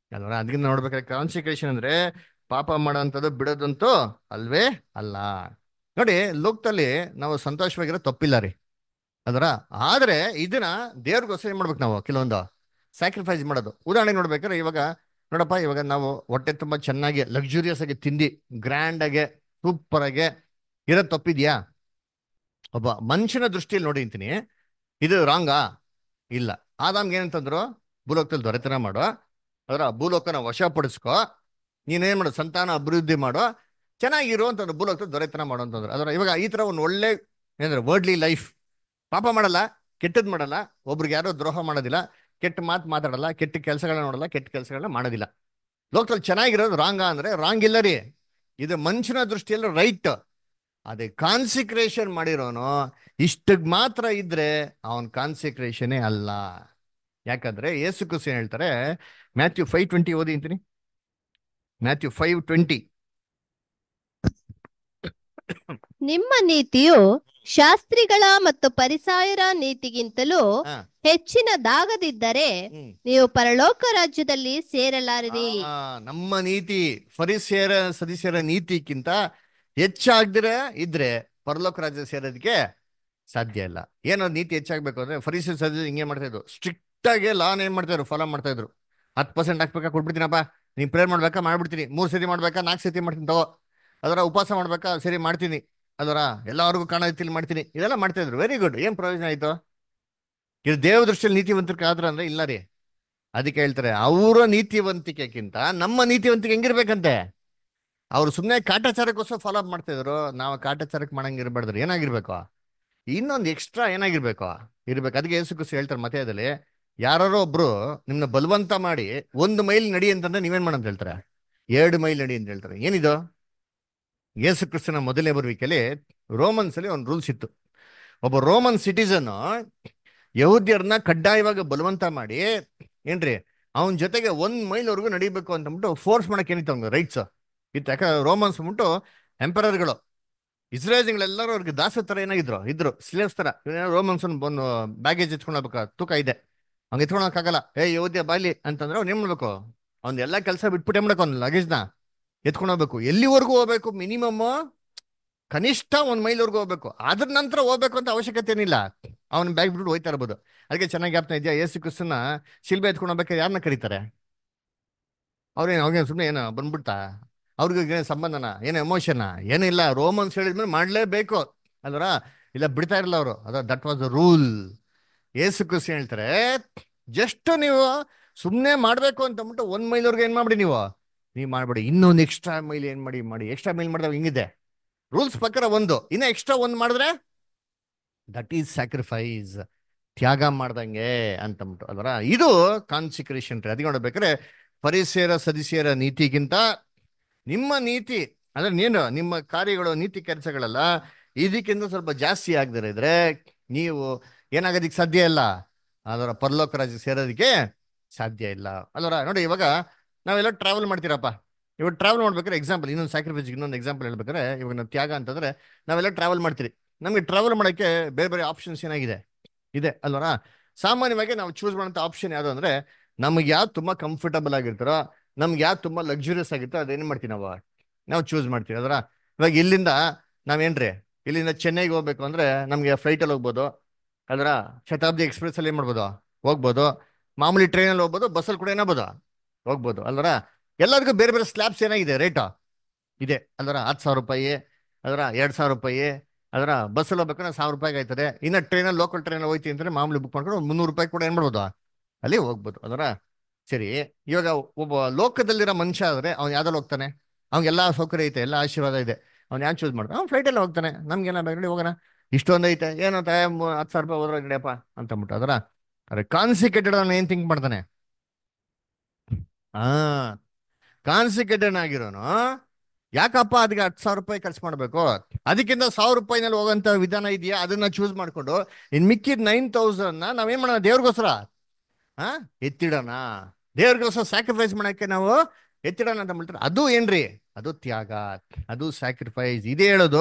ಅಲ್ವಾ ಅದಕ್ಕೆ ನೋಡ್ಬೇಕಾದ್ರೆ ಕಾನ್ಸಿಕ್ರೇಷನ್ ಅಂದ್ರೆ ಪಾಪ ಮಾಡೋಂಥದ್ದು ಬಿಡೋದಂತೂ ಅಲ್ವೇ ಅಲ್ಲ ನೋಡಿ ಲೋಕದಲ್ಲಿ ನಾವು ಸಂತೋಷವಾಗಿರೋ ತಪ್ಪಿಲ್ಲ ರೀ ಅದರ ಆದ್ರೆ ಇದನ್ನ ದೇವ್ರಿಗೋಸ್ಕರ ಏನ್ ಮಾಡ್ಬೇಕು ನಾವು ಕೆಲವೊಂದು ಸ್ಯಾಕ್ರಿಫೈಸ್ ಮಾಡೋದು ಉದಾಹರಣೆ ನೋಡ್ಬೇಕಾದ್ರೆ ಇವಾಗ ನೋಡಪ್ಪ ಇವಾಗ ನಾವು ಹೊಟ್ಟೆ ತುಂಬಾ ಚೆನ್ನಾಗಿ ಲಕ್ಸುರಿಯಸ್ ಆಗಿ ತಿಂದಿ ಗ್ರ್ಯಾಂಡ್ ಆಗಿ ಸೂಪರ್ ಆಗಿ ಇರೋದ್ ತಪ್ಪಿದ್ಯಾ ಒಬ್ಬ ಮನುಷ್ಯನ ದೃಷ್ಟಿಯಲ್ಲಿ ನೋಡಿ ಅಂತೀನಿ ಇದು ರಾಂಗಾ ಇಲ್ಲ ಆದಾಮ್ಗೆ ಏನಂತಂದ್ರು ಭೂಲೋಕದಲ್ಲಿ ದೊರೆತನ ಮಾಡೋ ಅದರ ಭೂಲೋಕನ ವಶಪಡಿಸ್ಕೋ ನೀನೇನ್ ಮಾಡು ಸಂತಾನ ಅಭಿವೃದ್ಧಿ ಮಾಡೋ ಚೆನ್ನಾಗಿರು ಅಂತಂದ್ರೆ ಭೂಲೋಕದಲ್ಲಿ ದೊರೆತನ ಮಾಡೋ ಅಂತಂದ್ರೆ ಅದರ ಇವಾಗ ಈ ತರ ಒಂದು ಒಳ್ಳೆ ಏನಂದ್ರೆ ವರ್ಡ್ಲಿ ಲೈಫ್ ಪಾಪ ಮಾಡಲ್ಲ ಕೆಟ್ಟದ್ ಮಾಡಲ್ಲ ಒಬ್ರಿಗೆ ಯಾರೋ ದ್ರೋಹ ಮಾಡೋದಿಲ್ಲ ಕೆಟ್ಟ ಮಾತು ಮಾತಾಡಲ್ಲ ಕೆಟ್ಟ ಕೆಲಸಗಳನ್ನ ನೋಡಲ್ಲ ಕೆಟ್ಟ ಕೆಲಸಗಳನ್ನ ಮಾಡೋದಿಲ್ಲ ಲೋಕದಲ್ಲಿ ಚೆನ್ನಾಗಿರೋದು ರಾಂಗ ಅಂದ್ರೆ ರಾಂಗ್ ಇಲ್ಲ ರೀ ಇದು ಮನುಷ್ಯನ ದೃಷ್ಟಿಯಲ್ಲಿ ರೈಟ್ ಅದೇ ಕಾನ್ಸಿಕ್ರೇಷನ್ ಮಾಡಿರೋನು ಇಷ್ಟಕ್ ಮಾತ್ರ ಇದ್ರೆ ಅವನ್ ಕಾನ್ಸಿಕ್ರೇಷನೇ ಅಲ್ಲ ಯಾಕಂದ್ರೆ ಯೇಸು ಕ್ರಿಸ್ತ ಏನ್ ಹೇಳ್ತಾರೆ ಮ್ಯಾಥ್ಯೂ ಫೈವ್ ಟ್ವೆಂಟಿ ಓದಿ ಅಂತೀನಿ ಮ್ಯಾಥ್ಯೂ ಫೈವ್ ಟ್ವೆಂಟಿ ನಿಮ್ಮ ನೀತಿಯು ಶಾಸ್ತ್ರಿಗಳ ಮತ್ತು ಪರಿಸಾಯರ ನೀತಿಗಿಂತಲೂ ಹಾ. ಹೆಚ್ಚಿನದಾಗದಿದ್ದರೆ ಹ್ಮ್ ನೀವು ಪರಲೋಕ ರಾಜ್ಯದಲ್ಲಿ ಸೇರಲಾರಿರಿ ಆ, ನಮ್ಮ ನೀತಿ ಫರಿಸೇರ ಸದಸ್ಯರ ನೀತಿಕ್ಕಿಂತ ಹೆಚ್ಚಾಗ್ದಿರ ಇದ್ರೆ ಪರಲೋಕ ರಾಜ್ಯ ಸೇರೋದಕ್ಕೆ ಸಾಧ್ಯ ಇಲ್ಲ ಏನೋ ನೀತಿ ಹೆಚ್ಚಾಗ್ಬೇಕು ಅಂದ್ರೆ ಫರಿಸೇರ ಸದಸ್ಯ ಹಿಂಗೆ ಮಾಡ್ತಾ ಇದ್ರು ಸ್ಟ್ರಿಕ್ಟ್ ಆಗಿ ಲಾನ್ ಏನ್ ಮಾಡ್ತಾ ಇದ್ರು ಫಾಲೋ ಮಾಡ್ತಾ ಇದ್ರು ಹತ್ತು ಪರ್ಸೆಂಟ್ ಹಾಕ್ಬೇಕಾ ಕೊಟ್ಬಿಡ್ತೀನಪ್ಪ ನೀನ್ ಪ್ರೇಯರ್ ಮಾಡ್ಬೇಕಾ ಮಾಡ್ಬಿಡ್ತೀನಿ ಮೂರ್ ಸತಿ ಮಾಡ್ಬೇಕಾ ನಾಲ್ಕು ಸತಿ ಮಾಡ್ತೀನಿ ತಗೋ ಅದರ ಉಪವಾಸ ಮಾಡ್ಬೇಕಾ ಸರಿ ಮಾಡ್ತೀನಿ ಅದರ ಎಲ್ಲರಿಗೂ ಕಾಣೋ ರೀತಿಲಿ ಮಾಡ್ತೀನಿ ಇದೆಲ್ಲ ಮಾಡ್ತಾ ಇದ್ರು ವೆರಿ ಗುಡ್ ಏನ್ ಪ್ರಯೋಜನ ಆಯ್ತು ಇದು ದೇವ ದೃಷ್ಟಿಯಲ್ಲಿ ನೀತಿವಂತರಿಗೆ ಆದ್ರ ಅಂದ್ರೆ ಇಲ್ಲ ರೀ ಅದಕ್ಕೆ ಹೇಳ್ತಾರೆ ಅವರ ನೀತಿವಂತಿಕೆಗಿಂತ ನಮ್ಮ ನೀತಿವಂತಿಕೆ ಹೆಂಗಿರ್ಬೇಕಂತೆ ಅವ್ರು ಸುಮ್ಮನೆ ಕಾಟಾಚಾರಕ್ಕೋಸ್ಕರ ಫಾಲೋ ಅಪ್ ಮಾಡ್ತಾ ಇದ್ರು ನಾವು ಕಾಟಾಚಾರಕ್ಕೆ ಮಾಡಂಗ್ ಇರಬಾರ್ದು ಏನಾಗಿರ್ಬೇಕು ಇನ್ನೊಂದು ಎಕ್ಸ್ಟ್ರಾ ಏನಾಗಿರ್ಬೇಕು ಇರ್ಬೇಕು ಅದಕ್ಕೆ ಯೇಸು ಕ್ರಿಸ್ತ ಹೇಳ್ತಾರೆ ಮತದಲ್ಲಿ ಯಾರೋ ಒಬ್ರು ನಿಮ್ನ ಬಲವಂತ ಮಾಡಿ ಒಂದು ಮೈಲ್ ನಡಿ ಅಂತಂದ್ರೆ ನೀವೇನ್ ಮಾಡಂತ ಹೇಳ್ತಾರೆ ಎರಡು ಮೈಲ್ ನಡಿ ಅಂತ ಹೇಳ್ತಾರೆ ಏನಿದು ಯೇಸು ಕ್ರಿಸ್ತನ ಮೊದಲನೇ ಬರುವಿಕೆಯಲ್ಲಿ ರೋಮನ್ಸ್ ಅಲ್ಲಿ ಒಂದು ರೂಲ್ಸ್ ಇತ್ತು ಒಬ್ಬ ರೋಮನ್ ಸಿಟಿಸನ್ ಯಹೂದ್ಯರನ್ನ ಕಡ್ಡಾಯವಾಗಿ ಬಲವಂತ ಮಾಡಿ ಏನ್ರಿ ಅವನ ಜೊತೆಗೆ ಒಂದ್ ಮೈಲ್ವರೆಗೂ ನಡಿಬೇಕು ಅಂತಂದ್ಬಿಟ್ಟು ಫೋರ್ಸ್ ಮಾಡಕ್ ಏನಿತ್ತು ಅವ್ನಿಗೆ ರೈಟ್ಸ್ ಇತ್ತು ಯಾಕಂದ್ರೆ ರೋಮನ್ಸ್ ಅಂದ್ಬಿಟ್ಟು ಎಂಪರರ್ಗಳು ಇಸ್ರೇಲ್ಗಳೆಲ್ಲರೂ ಅವ್ರಿಗೆ ದಾಸ ತರ ಏನಾಗಿದ್ರು ಇದ್ರು ಸ್ಲೇವ್ಸ್ ತರ ರೋಮನ್ಸ್ ಒಂದು ಬ್ಯಾಗೇಜ್ ಎತ್ಕೊಂಡು ಹೋಗ್ಬೇಕು ತೂಕ ಇದೆ ಹಂಗೆ ಎತ್ಕೊಳಕ್ಕಾಗಲ್ಲ ಏ ಯೋಧ್ಯ ಬಾಲಿ ಅಂತಂದ್ರೆ ಅವ್ನು ಏನ್ ಮಾಡ್ಬೇಕು ಅವ್ನ ಎಲ್ಲಾ ಕೆಲಸ ಬಿಟ್ಬಿಟ್ಟು ಏನ್ ಮಾಡಬೇಕು ಅವ್ನ ಲಗೇಜ್ನ ಎತ್ಕೊಂಡು ಹೋಗ್ಬೇಕು ಎಲ್ಲಿವರೆಗೂ ಹೋಗ್ಬೇಕು ಮಿನಿಮಮ್ ಕನಿಷ್ಠ ಒಂದ್ ಮೈಲ್ವರೆಗೂ ಹೋಗ್ಬೇಕು ಅದ್ರ ನಂತರ ಹೋಗ್ಬೇಕು ಅಂತ ಅವಶ್ಯಕತೆ ಏನಿಲ್ಲ ಅವ್ನ ಬ್ಯಾಗ್ ಬಿಟ್ಬಿಟ್ಟು ಹೋಯ್ತಾ ಇರ್ಬೋದು ಅದಕ್ಕೆ ಚೆನ್ನಾಗಿ ಜ್ಞಾಪನ ಇದೆಯಾ ಯೇಸು ಕ್ರಿಸ್ತನ ಶಿಲ್ಬೆ ಎತ್ಕೊಂಡು ಹೋಗ್ಬೇಕಾದ್ರೆ ಯಾರನ್ನ ಕರೀತಾರೆ ಅವ್ರೇನು ಅವ್ರಿಗೆ ಸುಮ್ಮನೆ ಏನೋ ಬಂದ್ಬಿಡ್ತಾ ಅವ್ರಿಗೆ ಏನು ಸಂಬಂಧನ ಏನು ಎಮೋಷನ್ ಏನೂ ಇಲ್ಲ ರೋಮನ್ಸ್ ಹೇಳಿದ್ಮೇಲೆ ಮಾಡ್ಲೇಬೇಕು ಅಲ್ವರ ಇಲ್ಲ ಬಿಡ್ತಾ ಇರಲ್ಲ ಅವರು ಅದ ದಟ್ ವಾಸ್ ದ ರೂಲ್ ಏಸು ಕ್ರಿಸ್ತ ಹೇಳ್ತಾರೆ ಜಸ್ಟ್ ನೀವು ಸುಮ್ಮನೆ ಮಾಡ್ಬೇಕು ಅಂತ ಅಂದ್ಬಿಟ್ಟು ಒಂದ್ ಮೈಲ್ವರೆಗೆ ಏನ್ ಮಾಡ್ಬಿಡಿ ನೀವು ನೀವು ಮಾಡ್ಬೇಡಿ ಇನ್ನೊಂದು ಎಕ್ಸ್ಟ್ರಾ ಮೈಲ್ ಏನ್ ಮಾಡಿ ಮಾಡಿ ಎಕ್ಸ್ಟ್ರಾ ಮೈಲ್ ಮಾಡಿದಾಗ ಹಿಂಗಿದೆ ರೂಲ್ಸ್ ಪ್ರಕಾರ ಒಂದು ಇನ್ನ ಎಕ್ಸ್ಟ್ರಾ ಒಂದ್ ಮಾಡಿದ್ರೆ ದಟ್ ಈಸ್ ಸ್ಯಾಕ್ರಿಫೈಸ್ ತ್ಯಾಗ ಮಾಡ್ದಂಗೆ ಅಂತಂದ್ಬಿಟ್ಟು ಅಲ್ವರ ಇದು ಕಾನ್ಸಿಕ್ರೇಷನ್ ರೀ ಅದಕ್ಕೆ ನೋಡ್ಬೇಕಾದ್ರೆ ಪರಿಸರ ಸದಸ್ಯರ ನೀತಿಗಿಂತ ನಿಮ್ಮ ನೀತಿ ಅಂದ್ರೆ ನೀನು ನಿಮ್ಮ ಕಾರ್ಯಗಳು ನೀತಿ ಕೆಲಸಗಳೆಲ್ಲ ಇದಕ್ಕಿಂತ ಸ್ವಲ್ಪ ಜಾಸ್ತಿ ಆಗದಿರ ಇದ್ರೆ ನೀವು ಏನಾಗೋದಿಕ್ ಸಾಧ್ಯ ಇಲ್ಲ ಅದರ ಪರಲೋಕ ರಾಜ್ಯ ಸೇರೋದಕ್ಕೆ ಸಾಧ್ಯ ಇಲ್ಲ ಅಲ್ವರ ನೋಡಿ ಇವಾಗ ನಾವೆಲ್ಲ ಟ್ರಾವೆಲ್ ಮಾಡ್ತೀರಪ್ಪ ಇವಾಗ ಟ್ರಾವೆಲ್ ಮಾಡ್ಬೇಕಾದ್ರೆ ಎಕ್ಸಾಂಪಲ್ ಇನ್ನೊಂದು ಸ್ಯಾಕ್ರಿಫೈಸ್ ಇನ್ನೊಂದು ಎಕ್ಸಾಂಪಲ್ ಹೇಳ್ಬೇಕಾದ್ರೆ ಇವಾಗ ನಾವು ತ್ಯಾಗ ಅಂತಂದ್ರೆ ನಾವೆಲ್ಲ ಟ್ರಾವೆಲ್ ಮಾಡ್ತೀರಿ ನಮಗೆ ಟ್ರಾವೆಲ್ ಮಾಡೋಕ್ಕೆ ಬೇರೆ ಬೇರೆ ಆಪ್ಷನ್ಸ್ ಏನಾಗಿದೆ ಇದೆ ಅಲ್ವರ ಸಾಮಾನ್ಯವಾಗಿ ನಾವು ಚೂಸ್ ಮಾಡೋಂಥ ಆಪ್ಷನ್ ಯಾವುದು ಅಂದ್ರೆ ನಮ್ಗೆ ಯಾವ್ದು ತುಂಬಾ ಕಂಫರ್ಟಬಲ್ ಆಗಿರ್ತಾರೋ ನಮ್ಗೆ ಯಾವ್ದು ತುಂಬಾ ಲಕ್ಸುರಿಯಸ್ ಆಗಿರ್ತೋ ಅದೇನ್ ಮಾಡ್ತೀವಿ ನಾವು ನಾವು ಚೂಸ್ ಮಾಡ್ತೀವಿ ಅದರ ಇವಾಗ ಇಲ್ಲಿಂದ ನಾವೇನ್ರಿ ಇಲ್ಲಿಂದ ಚೆನ್ನೈಗೆ ಹೋಗ್ಬೇಕು ಅಂದ್ರೆ ನಮ್ಗೆ ಫ್ಲೈಟಲ್ಲಿ ಹೋಗ್ಬೋದು ಅದರ ಶತಾಬ್ದಿ ಎಕ್ಸ್ಪ್ರೆಸ್ ಅಲ್ಲಿ ಏನ್ ಮಾಡ್ಬೋದು ಹೋಗ್ಬೋದು ಮಾಮೂಲಿ ಟ್ರೈನಲ್ಲಿ ಹೋಗ್ಬೋದು ಬಸ್ಸಲ್ಲಿ ಕೂಡ ಏನಾಗ್ಬೋದು ಹೋಗ್ಬೋದು ಅಲ್ವರ ಎಲ್ಲರಿಗೂ ಬೇರೆ ಬೇರೆ ಸ್ಲ್ಯಾಬ್ಸ್ ಏನಾಗಿದೆ ರೇಟು ಇದೆ ಅಲ್ವರ ಹತ್ತು ಸಾವಿರ ರೂಪಾಯಿ ಅದರ ಎರಡ್ ಸಾವಿರ ರೂಪಾಯಿ ಅದರ ಬಸ್ಸಲ್ಲಿ ಹೋಗ್ಬೇಕಂದ್ರೆ ಸಾವಿರ ರೂಪಾಯಿಗೆ ಆಯ್ತದೆ ಇನ್ನು ಟ್ರೈನಲ್ಲಿ ಲೋಕಲ್ ಟ್ರೈನಲ್ಲಿ ಹೋಯ್ತಿ ಅಂದ್ರೆ ಮಾಮೂಲಿ ಬುಕ್ ಮಾಡ್ಕೊಂಡು ಒಂದು ಮುನ್ನೂರು ರೂಪಾಯಿ ಕೂಡ ಏನ್ ಮಾಡ್ಬೋದು ಅಲ್ಲಿ ಹೋಗ್ಬೋದು ಅದರ ಸರಿ ಇವಾಗ ಒಬ್ಬ ಲೋಕದಲ್ಲಿರೋ ಮನುಷ್ಯ ಆದ್ರೆ ಅವ್ನು ಯಾವ್ದಲ್ಲಿ ಹೋಗ್ತಾನೆ ಅವ್ನಿಗೆಲ್ಲ ಸೌಕರ್ಯ ಐತೆ ಎಲ್ಲ ಆಶೀರ್ವಾದ ಇದೆ ಅವ್ನು ಯಾರು ಚೂಸ್ ಮಾಡ್ತಾನೆ ಅವ್ನು ಫ್ಲೈಟಲ್ಲಿ ಹೋಗ್ತಾನೆ ನಮ್ಗೇನ ಬೇಗ ಹೋಗೋಣ ಇಷ್ಟೊಂದು ಐತೆ ಏನಂತ ಹತ್ತು ಸಾವಿರ ರೂಪಾಯಿ ಹೋದ್ರೆ ನಡಿಯಪ್ಪ ಅಂತ ಅಂದ್ಬಿಟ್ಟು ಅದರ ಅರೆ ಕಾನ್ಸಿಕೇಟೆಡ್ ಅವ್ನು ಏನ್ ಥಿಂಕ್ ಮಾಡ್ತಾನೆ ಹಾ ಕಾನ್ಸಿಕೇಟೆಡ್ ಆಗಿರೋನು ಯಾಕಪ್ಪ ಅದಕ್ಕೆ ಹತ್ತು ಸಾವಿರ ರೂಪಾಯಿ ಖರ್ಚು ಮಾಡ್ಬೇಕು ಅದಕ್ಕಿಂತ ಸಾವಿರ ರೂಪಾಯಿನಲ್ಲಿ ಹೋಗೋಂಥ ವಿಧಾನ ಇದೆಯಾ ಅದನ್ನ ಚೂಸ್ ಮಾಡ್ಕೊಂಡು ಇನ್ ಮಿಕ್ಕಿದ ನೈನ್ ತೌಸಂಡ್ ನಾವೇನ್ ಮಾಡೋಣ ದೇವ್ರಿಗೋಸ್ಕರ ಹಾ ಎತ್ತಿಡೋಣ ದೇವ್ರಿಗೋಸ್ಕರ ಸ್ಯಾಕ್ರಿಫೈಸ್ ಮಾಡಕ್ಕೆ ನಾವು ಎತ್ತಿಡೋಣ ಅಂತ ಹೇಳ್ತಾರೆ ಅದು ಏನ್ರಿ ಅದು ತ್ಯಾಗ ಅದು ಸ್ಯಾಕ್ರಿಫೈಸ್ ಇದೇ ಹೇಳೋದು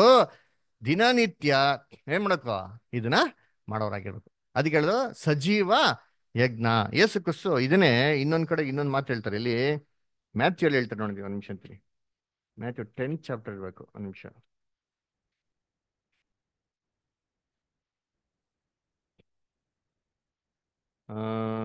ದಿನನಿತ್ಯ ಏನ್ ಮಾಡಕ್ಕೋ ಇದನ್ನ ಮಾಡೋರಾಗಿರ್ಬೇಕು ಅದಕ್ಕೆ ಹೇಳೋದು ಸಜೀವ ಯಜ್ಞ ಯೇಸು ಕ್ರಿಸ್ತು ಇದನ್ನೇ ಇನ್ನೊಂದ್ ಕಡೆ ಇನ್ನೊಂದು ಮಾತು ಹೇಳ್ತಾರೆ ಇಲ್ಲಿ ಮ್ಯಾಥ್ಯೂ ಅಲ್ಲಿ ಹೇಳ್ತಾರೆ ನೋಡಿ ಒಂದ್ ನಿಮಿಷ ಅಂತೀನಿ ಮ್ಯಾಥ್ಯೂ ಟೆಂತ್ ಚಾಪ್ಟರ್ ಇರಬೇಕು ಒಂದ್ ನಿಮಿಷ ಆ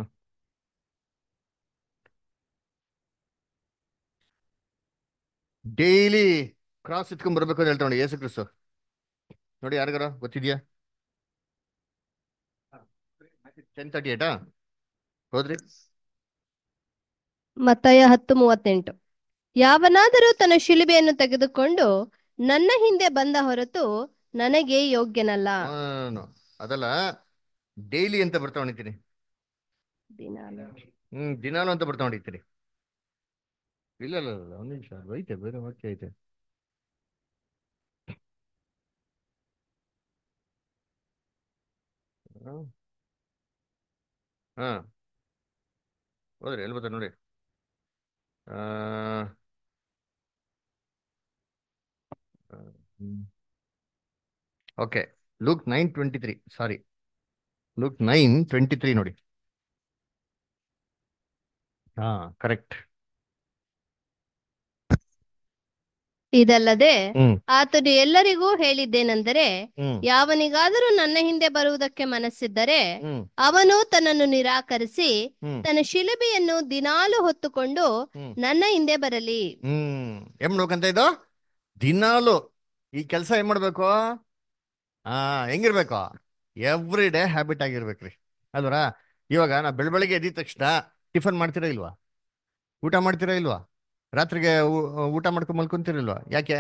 ಡೈಲಿ ಕ್ರಾಸ್ ಇಟ್ಕೊಂಡ್ ಬರ್ಬೇಕು ಅಂತ ಹೇಳ್ತಾ ನೋಡಿ ಯೇಸು ಕ್ರಿಸ್ತು ನೋಡಿ ಯಾರಿಗಾರ ಗೊತ್ತಿದ್ಯಾ ಟೆನ್ ತರ್ಟಿ ಏಟಾ ಹೋದ್ರಿ ಮತ್ತಾಯ ಹತ್ತು ಮೂವತ್ತೆಂಟು ಯಾವನಾದರೂ ತನ್ನ ಶಿಲುಬೆಯನ್ನು ತೆಗೆದುಕೊಂಡು ನನ್ನ ಹಿಂದೆ ಬಂದ ಹೊರತು ನನಗೆ ಯೋಗ್ಯನಲ್ಲ ಆ, no. ಅದಲ್ಲ ಡೈಲಿ ಅಂತ ಬರ್ತಾ ಹೊಣಿತೀನಿ ದಿನಾಲು. ಹ್ಮ್ ದಿನಾಲು ಅಂತ ಬರ್ತಾ ಹೊಡಿತೀರಿ ಇಲ್ಲ ಇಲ್ಲ ಇಲ್ಲ ಒಂದ್ ನಿಮಿಷ ಅದು ಐತೆ ಬೇರೆ ವಾಕ್ಯ ಐತೆ ಹಾ. ಹಾ ಹೋದ್ರಿ ಎಲ್ಲಿ ಬರ್ತಾರೆ ನೋಡಿ ಆ okay look nine twenty three sorry look nine twenty three ನೋಡಿ ಹಾ ಕರೆಕ್ಟ್ ಇದಲ್ಲದೆ ಹ್ಮ್ ಆತನು ಎಲ್ಲರಿಗೂ ಹೇಳಿದ್ದೇನೆಂದರೆ ಹ್ಮ್ ಯಾವನಿಗಾದರೂ ನನ್ನ ಹಿಂದೆ ಬರುವುದಕ್ಕೆ ಮನಸ್ಸಿದ್ದರೆ ಹ್ಮ್ ಅವನು ತನ್ನನ್ನು ನಿರಾಕರಿಸಿ ಹ್ಮ್ ತನ್ನ ಶಿಲುಬೆಯನ್ನು ದಿನಾಲು ಹೊತ್ತುಕೊಂಡು ಹ್ಮ್ ನನ್ನ ಹಿಂದೆ ಬರಲಿ ಹ್ಮ್ ಏನ್ ಮಾಡ್ಬೇಕಂತ ಇದು ದಿನಾಲು ಈ ಕೆಲಸ ಏನ್ ಮಾಡ್ಬೇಕು ಆ ಹೆಂಗಿರ್ಬೇಕು ಎವ್ರಿ ಡೇ ಹ್ಯಾಬಿಟ್ ಆಗಿರ್ಬೇಕ್ರಿ ಅಲ್ವರ ಇವಾಗ ನಾ ಬೆಳ ಬೆಳಗ್ಗೆ ಎದ್ದ ತಕ್ಷಣ ಟಿಫನ್ ಮಾಡ್ತೀರಾ ಇಲ್ವಾ ಊಟ ಮಾಡ್ತೀರಾ ಇಲ್ವಾ ರಾತ್ರಿಗೆ ಊ- ಊಟ ಮಾಡ್ಕೊಂಡ್ ಮಲ್ಕೊಂತೀರಿಲ್ವಾ ಯಾಕೆ